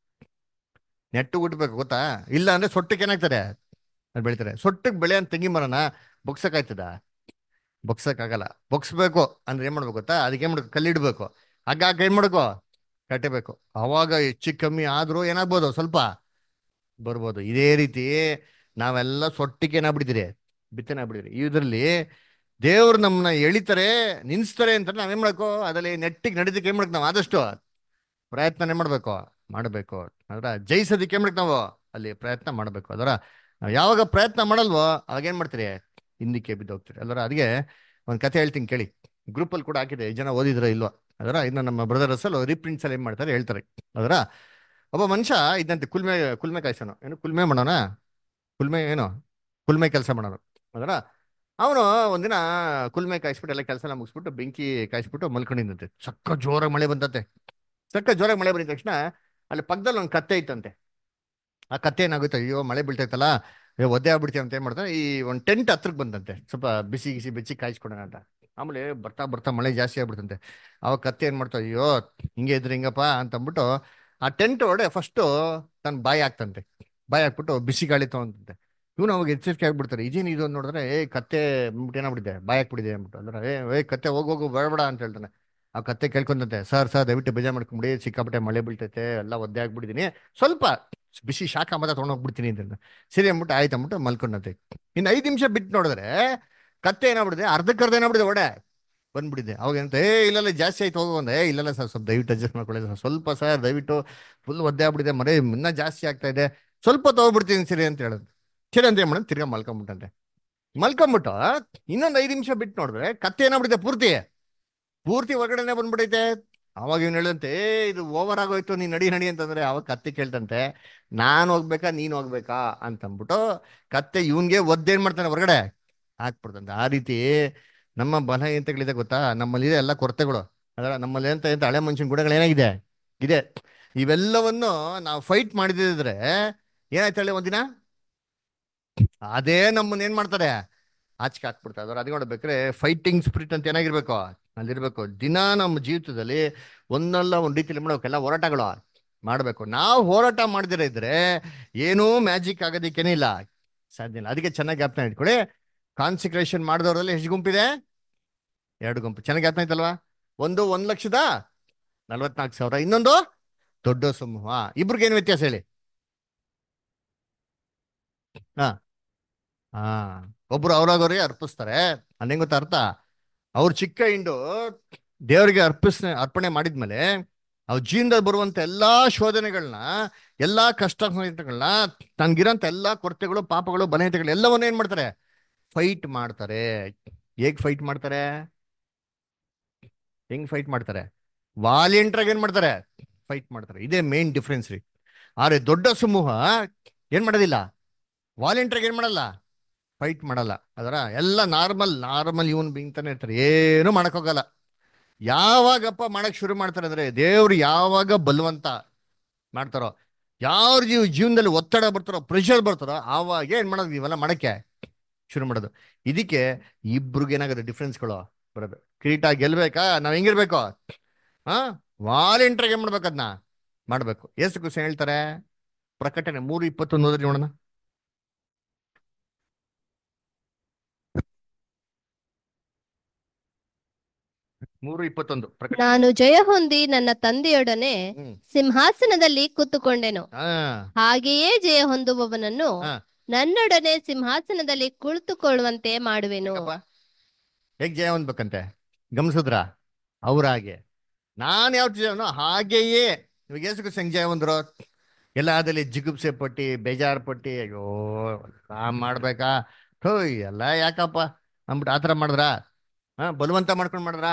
ನೆಟ್ಟು ಊಟ್ಬೇಕು ಗೊತ್ತಾ ಇಲ್ಲ ಅಂದ್ರೆ ಸೊಟ್ಟಕ್ಕೆ ಏನಾಗ್ತದೆ ಅದು ಬೆಳಿತಾರೆ ಸೊಟ್ಟಕ್ಕೆ ಬೆಳೆ ಅಂತ ತೆಂಗಿನ ಮರನ ಬೊಗ್ಸಕ್ಕಾಯ್ತದ ಬೊಗ್ಸಕ್ಕಾಗಲ್ಲ ಬೊಗ್ಸ್ಬೇಕು ಅಂದ್ರೆ ಏನ್ ಮಾಡ್ಬೇಕು ಗೊತ್ತಾ ಅದಕ್ಕೆ ಏನ್ ಮಾಡ್ಬೇಕು ಕಲ್ಲಿಡ್ಬೇಕು ಹಗ್ಗ ಹಾಕಿ ಏನ್ ಮಾಡ್ಕೋ ಕಟ್ಟಬೇಕು ಅವಾಗ ಹೆಚ್ಚು ಕಮ್ಮಿ ಆದ್ರೂ ಏನಾಗ್ಬೋದು ಸ್ವಲ್ಪ ಬರ್ಬೋದು ಇದೇ ರೀತಿ ನಾವೆಲ್ಲ ಸೊಟ್ಟಿಗೆ ಏನಾಗ್ಬಿಟ್ಟಿದ್ದೀರಿ ಬಿತ್ತನೆ ಆಗ್ಬಿಟ್ಟಿದ್ರಿ ಇದ್ರಲ್ಲಿ ದೇವ್ರು ನಮ್ಮನ್ನ ಎಳಿತಾರೆ ನಿನ್ಸ್ತಾರೆ ಅಂತ ನಾವೇನ್ ಮಾಡ್ಕೋ ಅದ್ರಲ್ಲಿ ನೆಟ್ಟಿಗೆ ನಡೀದಕ್ಕೆ ಏನ್ ಮಾಡ್ಬೇಕು ನಾವು ಆದಷ್ಟು ಪ್ರಯತ್ನ ಏನ್ ಮಾಡ್ಬೇಕು ಮಾಡಬೇಕು ಅದರ ಜಯಿಸೋದಕ್ಕೆ ಏನ್ ಮಾಡ್ಬೇಕು ನಾವು ಅಲ್ಲಿ ಪ್ರಯತ್ನ ಮಾಡಬೇಕು ಅದರ ನಾವು ಯಾವಾಗ ಪ್ರಯತ್ನ ಮಾಡಲ್ವೋ ಅವಾಗ ಏನ್ ಮಾಡ್ತೀರಿ ಹಿಂದಕ್ಕೆ ಬಿದ್ದು ಹೋಗ್ತೀರಿ ಅಲ್ವರ ಅದಕ್ಕೆ ಒಂದ್ ಕತೆ ಹೇಳ್ತೀನಿ ಕೇಳಿ ಗ್ರೂಪ್ ಅಲ್ಲಿ ಕೂಡ ಹಾಕಿದೆ ಜನ ಓದಿದ್ರ ಇಲ್ವಾ ಅದರ ಇನ್ನು ನಮ್ಮ ಬ್ರದರ್ಸ್ ಅಲ್ಲಿ ರೀಪ್ರಿಂಟ್ಸ್ ಅಲ್ಲಿ ಏನ್ ಮಾಡ್ತಾರೆ ಹೇಳ್ತಾರೆ ಅದರ ಒಬ್ಬ ಮನುಷ್ಯ ಇದ್ದಂತೆ ಕುಲ್ಮೆ ಕುಲ್ಮೆ ಕಾಯ್ಸೋನು ಏನು ಕುಲ್ಮೆ ಮಾಡೋಣ ಕುಲ್ಮೆ ಏನು ಕುಲ್ಮೆ ಕೆಲಸ ಮಾಡೋನು ಅದರ ಅವನು ಒಂದಿನ ಕುಲ್ಮೆ ಕಾಯಿಸ್ಬಿಟ್ಟು ಎಲ್ಲ ಕೆಲಸ ಎಲ್ಲ ಮುಗಿಸ್ಬಿಟ್ಟು ಬೆಂಕಿ ಕಾಯಿಸ್ಬಿಟ್ಟು ಮಲ್ಕೊಂಡಿದ್ದಂತೆ ಸಕ್ಕ ಜೋರಾಗಿ ಮಳೆ ಬಂತಂತೆ ಸಕ್ಕ ಜೋರಾಗಿ ಮಳೆ ಬಂದಿದ ತಕ್ಷಣ ಅಲ್ಲಿ ಪಕ್ಕದಲ್ಲಿ ಒಂದು ಕತ್ತೆ ಇತ್ತಂತೆ ಆ ಕತ್ತೆ ಏನಾಗುತ್ತೆ ಅಯ್ಯೋ ಮಳೆ ಬೀಳ್ತೈತಲ್ಲ ಅಯ್ಯೋ ಒದ್ದೆ ಆಗ್ಬಿಡ್ತೀವಿ ಅಂತ ಏನ್ ಮಾಡ್ತಾನೆ ಈ ಒಂದು ಟೆಂಟ್ ಹತ್ರಕ್ಕೆ ಬಂದಂತೆ ಸ್ವಲ್ಪ ಬಿಸಿ ಗಿಸಿ ಬೆಚ್ಚಿ ಕಾಯಿಸ್ಕೊಡೋಣ ಅಂತ ಆಮೇಲೆ ಬರ್ತಾ ಬರ್ತಾ ಮಳೆ ಜಾಸ್ತಿ ಆಗ್ಬಿಡ್ತಂತೆ ಅವಾಗ ಕತ್ತೆ ಏನ್ ಮಾಡ್ತಾವ ಅಯ್ಯೋ ಹಿಂಗೆ ಇದ್ರೆ ಹಿಂಗಪ್ಪ ಅಂತ ಅಂದ್ಬಿಟ್ಟು ಆ ಟೆಂಟ್ ಒಳಗಡೆ ಫಸ್ಟ್ ತನ್ನ ಬಾಯಿ ಹಾಕ್ತಂತೆ ಬಾಯಿ ಹಾಕ್ಬಿಟ್ಟು ಬಿಸಿ ಗಾಳಿ ತಗೊಂತಂತೆ ಇವನು ಅವಾಗ ಎಚ್ಚರಿಕೆ ಆಗ್ಬಿಡ್ತಾರೆ ಇದೇನು ಇದು ಅಂತ ನೋಡಿದ್ರೆ ಏ ಕತ್ತೆ ಅಂದ್ಬಿಟ್ಟು ಏನಾಗ್ಬಿಟ್ಟಿದೆ ಬಾಯಿ ಹಾಕ್ಬಿಟ್ಟಿದೆ ಅಂದ್ಬಿಟ್ಟು ಅಂದ್ರೆ ಏ ಏ ಕತ್ತೆ ಹೋಗ್ ಹೋಗು ಬೇಡ ಅಂತ ಹೇಳ್ತಾನೆ ಆ ಕತ್ತೆ ಕೇಳ್ಕೊಂತಂತೆ ಸರ್ ಸರ್ ದಯವಿಟ್ಟು ಬೇಜಾರ್ ಮಾಡ್ಕೊಂಬಿಡಿ ಸಿಕ್ಕಾಪಟ್ಟೆ ಮಳೆ ಬೀಳ್ತೈತೆ ಎಲ್ಲ ಒದ್ದೆ ಆಗ್ಬಿಟ್ಟಿದೀನಿ ಸ್ವಲ್ಪ ಬಿಸಿ ಶಾಖ ಮಾತ್ರ ತೊಗೊಂಡೋಗ್ಬಿಡ್ತೀನಿ ಅಂತ ಸರಿ ಅಂದ್ಬಿಟ್ಟು ಆಯ್ತು ಅಂದ್ಬಿಟ್ಟು ಮಲ್ಕೊಂಡಂತೆ ಇನ್ನು ಐದು ನಿಮಿಷ ಬಿಟ್ಟು ನೋಡಿದ್ರೆ ಕತ್ತೆ ಏನಾಗ್ಬಿಡಿದೆ ಅರ್ಧಕ್ಕರ್ಧ ಏನಾಗ್ಬಿಡಿದೆ ಒಡೆ ಬಂದ್ಬಿಟ್ಟಿದೆ ಅವಾಗ ಎಂತ ಏ ಇಲ್ಲೆಲ್ಲ ಜಾಸ್ತಿ ಆಯ್ತು ಹೋಗು ಅಂದ ಏ ಇಲ್ಲೆಲ್ಲ ಸರ್ ಸ್ವಲ್ಪ ದಯವಿಟ್ಟು ಅಡ್ಜಸ್ಟ್ ಮಾಡ್ಕೊಳ್ಳಿ ಸರ್ ಸ್ವಲ್ಪ ಸರ್ ದಯವಿಟ್ಟು ಫುಲ್ ಒದ್ದೆ ಆಗ್ಬಿಟ್ಟಿದೆ ಮರೆ ಇನ್ನ ಜಾಸ್ತಿ ಆಗ್ತಾ ಇದೆ ಸ್ವಲ್ಪ ತಗೋಬಿಡ್ತೀನಿ ಸರಿ ಅಂತ ಹೇಳೋದು ಸರಿ ಅಂತ ಏನ್ ಮಾಡೋದು ತಿರ್ಗಾ ಮಲ್ಕೊಂಬಿಟ್ಟಂತೆ ಮಲ್ಕೊಂಬಿಟ್ಟು ಇನ್ನೊಂದು ಐದು ನಿಮಿಷ ಬಿಟ್ಟು ನೋಡಿದ್ರೆ ಕತ್ತೆ ಏನಾಗ್ಬಿಟ್ಟಿದೆ ಪೂರ್ತಿ ಪೂರ್ತಿ ಹೊರಗಡೆನೆ ಬಂದ್ಬಿಟ್ಟೈತೆ ಅವಾಗ ಇವ್ನು ಹೇಳಂತೆ ಏ ಇದು ಓವರ್ ಆಗೋಯ್ತು ನೀನ್ ನಡಿ ನಡಿ ಅಂತಂದ್ರೆ ಅವಾಗ ಕತ್ತೆ ಕೇಳ್ತಂತೆ ನಾನ್ ಹೋಗ್ಬೇಕಾ ನೀನ್ ಹೋಗ್ಬೇಕಾ ಅಂತಂದ್ಬಿಟ್ಟು ಕತ್ತೆ ಇವನ್ಗೆ ಒದ್ದೇನ್ ಮಾಡ್ತಾನೆ ಹೊರಗಡೆ ಹಾಕ್ಬಿಡ್ತಂತೆ ಆ ರೀತಿ ನಮ್ಮ ಬಲಹೀನತೆಗಳಿದೆ ಗೊತ್ತಾ ನಮ್ಮಲ್ಲಿದೆ ಎಲ್ಲ ಕೊರತೆಗಳು ಅದರ ನಮ್ಮಲ್ಲಿ ಅಂತ ಎಂತ ಹಳೆ ಮನುಷ್ಯನ ಗುಣಗಳು ಏನಾಗಿದೆ ಇದೆ ಇವೆಲ್ಲವನ್ನು ನಾವು ಫೈಟ್ ಮಾಡಿದ್ರೆ ಏನಾಯ್ತು ಹೇಳಿ ಒಂದಿನ ಅದೇ ನಮ್ಮನ್ನ ಏನ್ ಮಾಡ್ತಾರೆ ಆಚೆಗೆ ಹಾಕ್ಬಿಡ್ತಾರೆ ಅದರ ಅದಕ್ಕೆ ನೋಡ್ಬೇಕಾದ್ರೆ ಫೈಟಿಂಗ್ ಸ್ಪಿರಿಟ್ ಅಂತ ಏನಾಗಿರ್ಬೇಕು ಅಲ್ಲಿರ್ಬೇಕು ದಿನ ನಮ್ಮ ಜೀವಿತದಲ್ಲಿ ಒಂದಲ್ಲ ಒಂದ್ ರೀತಿಯಲ್ಲಿ ಮಾಡ್ಬೇಕೆಲ್ಲ ಹೋರಾಟಗಳು ಮಾಡ್ಬೇಕು ನಾವು ಹೋರಾಟ ಮಾಡದಿರ ಇದ್ರೆ ಏನೂ ಮ್ಯಾಜಿಕ್ ಆಗೋದಿಕ್ಕೇನೇ ಇಲ್ಲ ಸಾಧ್ಯ ಇಲ್ಲ ಅದಕ್ಕೆ ಚೆನ್ನಾಗಿ ಜ್ಞಾಪನ ಇಟ್ಕೊಳ್ಳಿ ಕಾನ್ಸಿಕ್ರೇಷನ್ ಮಾಡಿದವರಲ್ಲಿ ಎಷ್ಟು ಗುಂಪಿದೆ ಎರಡು ಗುಂಪು ಚೆನ್ನಾಗಿ ಜ್ಞಾಪನ ಆಯ್ತಲ್ವಾ ಒಂದು ಒಂದ್ ಲಕ್ಷದ ನಲ್ವತ್ನಾಲ್ಕು ಸಾವಿರ ಇನ್ನೊಂದು ದೊಡ್ಡ ಸಮೂಹ ಇಬ್ರಿಗೆ ಏನು ವ್ಯತ್ಯಾಸ ಹೇಳಿ ಹಾ ಹಾ ಒಬ್ರು ಅವ್ರಾಗವ್ರಿಗೆ ಅರ್ಪಿಸ್ತಾರೆ ಅದೇನ್ ಗೊತ್ತಾ ಅರ್ಥ ಅವ್ರ ಚಿಕ್ಕ ಹಿಂಡು ದೇವರಿಗೆ ಅರ್ಪಿಸ್ ಅರ್ಪಣೆ ಮಾಡಿದ್ಮೇಲೆ ಅವ್ರ ಜೀವನದಲ್ಲಿ ಬರುವಂತ ಎಲ್ಲಾ ಶೋಧನೆಗಳನ್ನ ಎಲ್ಲಾ ಕಷ್ಟ ಸಂಕಟಗಳನ್ನ ತನ್ಗಿರೋಂತ ಎಲ್ಲಾ ಕೊರತೆಗಳು ಪಾಪಗಳು ಬಲಹೀನತೆಗಳು ಎಲ್ಲವನ್ನೂ ಏನ್ ಮಾಡ್ತಾರೆ ಫೈಟ್ ಮಾಡ್ತಾರೆ ಹೇಗ್ ಫೈಟ್ ಮಾಡ್ತಾರೆ ಹೆಂಗ್ ಫೈಟ್ ಮಾಡ್ತಾರೆ ವಾಲಿಯಂಟ್ರಾಗ ಏನ್ ಮಾಡ್ತಾರೆ ಫೈಟ್ ಮಾಡ್ತಾರೆ ಇದೇ ಮೇನ್ ಡಿಫ್ರೆನ್ಸ್ ರೀ ಆದ್ರೆ ದೊಡ್ಡ ಸಮೂಹ ಏನ್ ಮಾಡೋದಿಲ್ಲ ವಾಲಿಯಂಟ್ರಾಗ ಏನ್ ಮಾಡಲ್ಲ ಫೈಟ್ ಮಾಡಲ್ಲ ಅದರ ಎಲ್ಲ ನಾರ್ಮಲ್ ನಾರ್ಮಲ್ ಇವನ್ ಬಿಂಗ್ತಾನೆ ಇರ್ತಾರೆ ಏನು ಮಾಡಕ್ಕೋಗಲ್ಲ ಯಾವಾಗಪ್ಪ ಮಾಡಕ್ ಶುರು ಮಾಡ್ತಾರೆ ಅಂದ್ರೆ ದೇವ್ರು ಯಾವಾಗ ಬಲವಂತ ಮಾಡ್ತಾರೋ ಯಾರ ಜೀವ ಜೀವನದಲ್ಲಿ ಒತ್ತಡ ಬರ್ತಾರೋ ಪ್ರೆಷರ್ ಬರ್ತಾರೋ ಆವಾಗ ಏನ್ ಮಾಡೋದು ಇವೆಲ್ಲ ಮಾಡಕ್ಕೆ ಶುರು ಮಾಡೋದು ಇದಕ್ಕೆ ಇಬ್ರಿಗೆ ಏನಾಗುತ್ತೆ ಡಿಫ್ರೆನ್ಸ್ಗಳು ಬರೋದು ಕಿರೀಟ ಗೆಲ್ಬೇಕಾ ನಾವ್ ಹೆಂಗಿರ್ಬೇಕು ಹಾ ವಾಲೆಂಟ್ರಾಗ ಏನ್ ಮಾಡ್ಬೇಕು ಅದನ್ನ ಮಾಡ್ಬೇಕು ಎಷ್ಟು ಖುಷಿ ಹೇಳ್ತಾರೆ ಪ್ರಕಟಣೆ ಮೂರು ಇಪ್ಪತ್ತೊಂದು ಹೋದ್ರಿ ನೋಡೋಣ ಮೂರು ಇಪ್ಪತ್ತೊಂದು ಪ್ರಕಟ ನಾನು ಜಯ ಹೊಂದಿ ನನ್ನ ತಂದೆಯೊಡನೆ ಹ್ಮ್ ಸಿಂಹಾಸನದಲ್ಲಿ ಕೂತುಕೊಂಡೆನು ಹಾ ಹಾಗೆಯೇ ಜಯ ಹೊಂದುವವನನ್ನು ಹಾ. ನನ್ನೊಡನೆ ಸಿಂಹಾಸನದಲ್ಲಿ ಕುಳಿತುಕೊಳ್ಳುವಂತೆ ಮಾಡುವೆನು ಯಾಕಪ್ಪ? ಹೇಗ್ ಜಯ ಹೊಂದ್ಬೇಕಂತೆ ಗಮನಿಸಿದ್ರ ಅವ್ರ ಹಾಗೆ ನಾನ್ ಯಾವ ಜಯನೋ ಹಾಗೆಯೇ ಇವಾಗ ಯೇಸು ಕ್ರಿಸ್ತ ಹೆಂಗ್ ಜಯ ಹೊಂದ್ರು ಎಲ್ಲಾದಲ್ಲಿ ಜಿಗುಪ್ಸೆ ಪಟ್ಟಿ ಬೇಜಾರ್ ಪಟ್ಟಿ ಅಯ್ಯೋ ನಾ ಮಾಡ್ಬೇಕಾ ಹೋಯ್ ಎಲ್ಲ ಯಾಕಪ್ಪ ಅಂದ್ಬಿಟ್ಟು ಆತರ ಮಾಡಿದ್ರ ಹಾ ಬಲವಂತ ಮಾಡ್ಕೊಂಡ್ ಮಾಡಿದ್ರ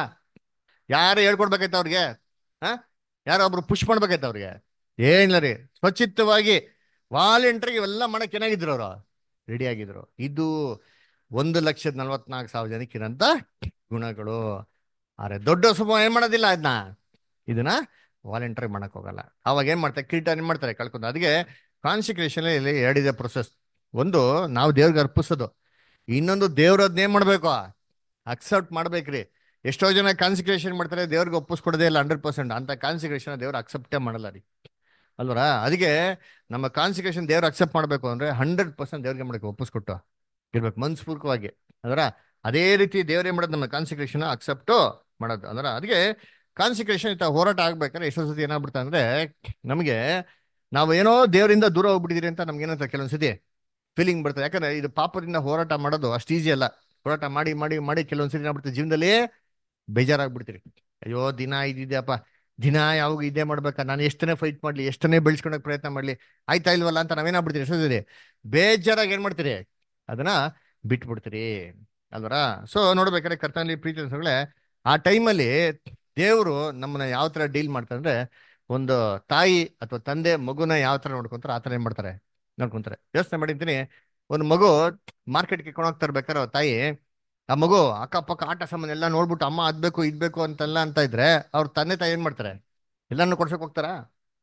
ಯಾರು ಹೇಳ್ಕೊಡ್ಬೇಕಾಯ್ತ ಅವ್ರಿಗೆ ಹಾ ಯಾರೋ ಒಬ್ರು ಪುಷ್ ಮಾಡ್ಬೇಕಾಯ್ತ ಅವ್ರಿಗೆ ಏನಿಲ್ಲ ರೀ ಸ್ವಚ್ಛಿತವಾಗಿ ವಾಲೆಂಟ್ರಿಗೆ ಇವೆಲ್ಲ ಮಾಡಕ್ ಏನಾಗಿದ್ರು ಅವರು ರೆಡಿ ಆಗಿದ್ರು ಇದು ಒಂದು ಲಕ್ಷದ ನಲ್ವತ್ನಾಲ್ಕು ಸಾವಿರ ಜನಕ್ಕೆ ಇರೋಂಥ ಗುಣಗಳು ಆದ್ರೆ ದೊಡ್ಡ ಸಮೂಹ ಏನ್ ಮಾಡೋದಿಲ್ಲ ಅದನ್ನ ಇದನ್ನ ವಾಲೆಂಟ್ರಿ ಮಾಡಕ್ ಹೋಗಲ್ಲ ಅವಾಗ ಏನ್ ಮಾಡ್ತಾರೆ ಕಿರೀಟ ಏನ್ ಮಾಡ್ತಾರೆ ಕಳ್ಕೊಂಡು ಅದಕ್ಕೆ ಕಾನ್ಸಿಕ್ರೇಷನ್ ಇಲ್ಲಿ ಎರಡಿದೆ ಪ್ರೊಸೆಸ್ ಒಂದು ನಾವು ದೇವ್ರಿಗೆ ಅರ್ಪಿಸೋದು ಇನ್ನೊಂದು ದೇವ್ರದ್ನ ಏನ್ ಮಾಡ್ಬೇಕು ಅಕ್ಸೆಪ್ಟ್ ಮಾಡ್ಬೇಕ್ರಿ ಎಷ್ಟೋ ಜನ ಕಾನ್ಸಿಕ್ರೇಷನ್ ಮಾಡ್ತಾರೆ ದೇವ್ರಿಗೆ ಒಪ್ಪಿಸ್ಕೊಡೋದೇ ಇಲ್ಲ ಹಂಡ್ರೆಡ್ ಪರ್ಸೆಂಟ್ ಅಂತ ಕಾನ್ಸಿಕ್ರೇಷನ್ ದೇವ್ರು ಅಕ್ಸೆಪ್ಟೇ ಮಾಡಲ್ಲ ರೀ ಅಲ್ವರ ಅದಕ್ಕೆ ನಮ್ಮ ಕಾನ್ಸಿಕ್ರೇಷನ್ ದೇವ್ರು ಅಕ್ಸೆಪ್ಟ್ ಮಾಡ್ಬೇಕು ಅಂದ್ರೆ ಹಂಡ್ರೆಡ್ ಪರ್ಸೆಂಟ್ ದೇವ್ರಿಗೆ ಮಾಡಬೇಕು ಒಪ್ಪಿಸ್ಕೊಟ್ಟು ಇರ್ಬೇಕು ಮನಸ್ಪೂರ್ವಕವಾಗಿ ಅದರ ಅದೇ ರೀತಿ ದೇವ್ರು ಏನ್ ಮಾಡೋದು ನಮ್ಮ ಕಾನ್ಸಿಕ್ರೇಷನ್ ಅಕ್ಸೆಪ್ಟು ಮಾಡೋದು ಅಂದ್ರೆ ಅದಕ್ಕೆ ಕಾನ್ಸಿಕ್ರೇಷನ್ ಇತ್ತ ಹೋರಾಟ ಆಗ್ಬೇಕಾದ್ರೆ ಎಷ್ಟೋ ಸತಿ ಏನಾಗ್ಬಿಡ್ತಾ ಅಂದ್ರೆ ನಮಗೆ ನಾವು ಏನೋ ದೇವರಿಂದ ದೂರ ಹೋಗ್ಬಿಟ್ಟಿದೀರಿ ಅಂತ ನಮ್ಗೆ ಏನಂತ ಕೆಲವೊಂದ್ಸತಿ ಫೀಲಿಂಗ್ ಬರ್ತದೆ ಯಾಕಂದ್ರೆ ಇದು ಪಾಪದಿಂದ ಹೋರಾಟ ಮಾಡೋದು ಅಷ್ಟು ಈಸಿ ಅಲ್ಲ ಹೋರಾಟ ಮಾಡಿ ಮಾಡಿ ಮಾಡಿ ಕೆಲವೊಂದ್ಸತಿ ಏನಾಗ್ಬಿಡ್ತದೆ ಜೀವನದಲ್ಲಿ ಬೇಜಾರಾಗ್ಬಿಡ್ತೀರಿ ಅಯ್ಯೋ ದಿನ ಇದಿದೆಯಪ್ಪ ದಿನ ಯಾವಾಗ ಇದೇ ಮಾಡ್ಬೇಕಾ ನಾನು ಎಷ್ಟನೇ ಫೈಟ್ ಮಾಡ್ಲಿ ಎಷ್ಟನೇ ಬೆಳೆಸ್ಕೊಳಕ್ ಪ್ರಯತ್ನ ಮಾಡ್ಲಿ ಆಯ್ತಾ ಇಲ್ವಲ್ಲ ಅಂತ ನಾವೇನಾಗ್ಬಿಡ್ತೀರಿ ಎಷ್ಟೊತ್ತಿದೆ ಬೇಜಾರಾಗಿ ಏನ್ ಮಾಡ್ತೀರಿ ಅದನ್ನ ಬಿಟ್ಬಿಡ್ತೀರಿ ಅಲ್ವರ ಸೊ ನೋಡ್ಬೇಕಾದ್ರೆ ಕರ್ತನಲ್ಲಿ ಪ್ರೀತಿ ಅನ್ಸೋಗಳೇ ಆ ಟೈಮಲ್ಲಿ ದೇವರು ನಮ್ಮನ್ನ ಯಾವ ತರ ಡೀಲ್ ಮಾಡ್ತಾರೆ ಅಂದ್ರೆ ಒಂದು ತಾಯಿ ಅಥವಾ ತಂದೆ ಮಗುನ ಯಾವ ತರ ನೋಡ್ಕೊಂತಾರೆ ಆ ತರ ಏನ್ ಮಾಡ್ತಾರೆ ನೋಡ್ಕೊಂತಾರೆ ಯೋಚನೆ ಮಾಡಿರ್ತೀನಿ ಒಂದು ಮಗು ಮಾರ್ಕೆಟ್ಗೆ ಕೊಂಡೋಗ್ತಾ ಇರ್ಬೇಕಾದ್ರೆ ಅವ್ರ ತಾಯಿ ಆ ಮಗು ಅಕ್ಕಪಕ್ಕ ಆಟ ಸಾಮಾನು ಎಲ್ಲ ನೋಡ್ಬಿಟ್ಟು ಅಮ್ಮ ಅದ್ಬೇಕು ಇದ್ಬೇಕು ಅಂತೆಲ್ಲ ಅಂತ ಇದ್ರೆ ಅವ್ರ ತಂದೆ ತಾಯಿ ಏನ್ ಮಾಡ್ತಾರೆ ಎಲ್ಲಾನು ಕೊಡ್ಸಕ್ ಹೋಗ್ತಾರಾ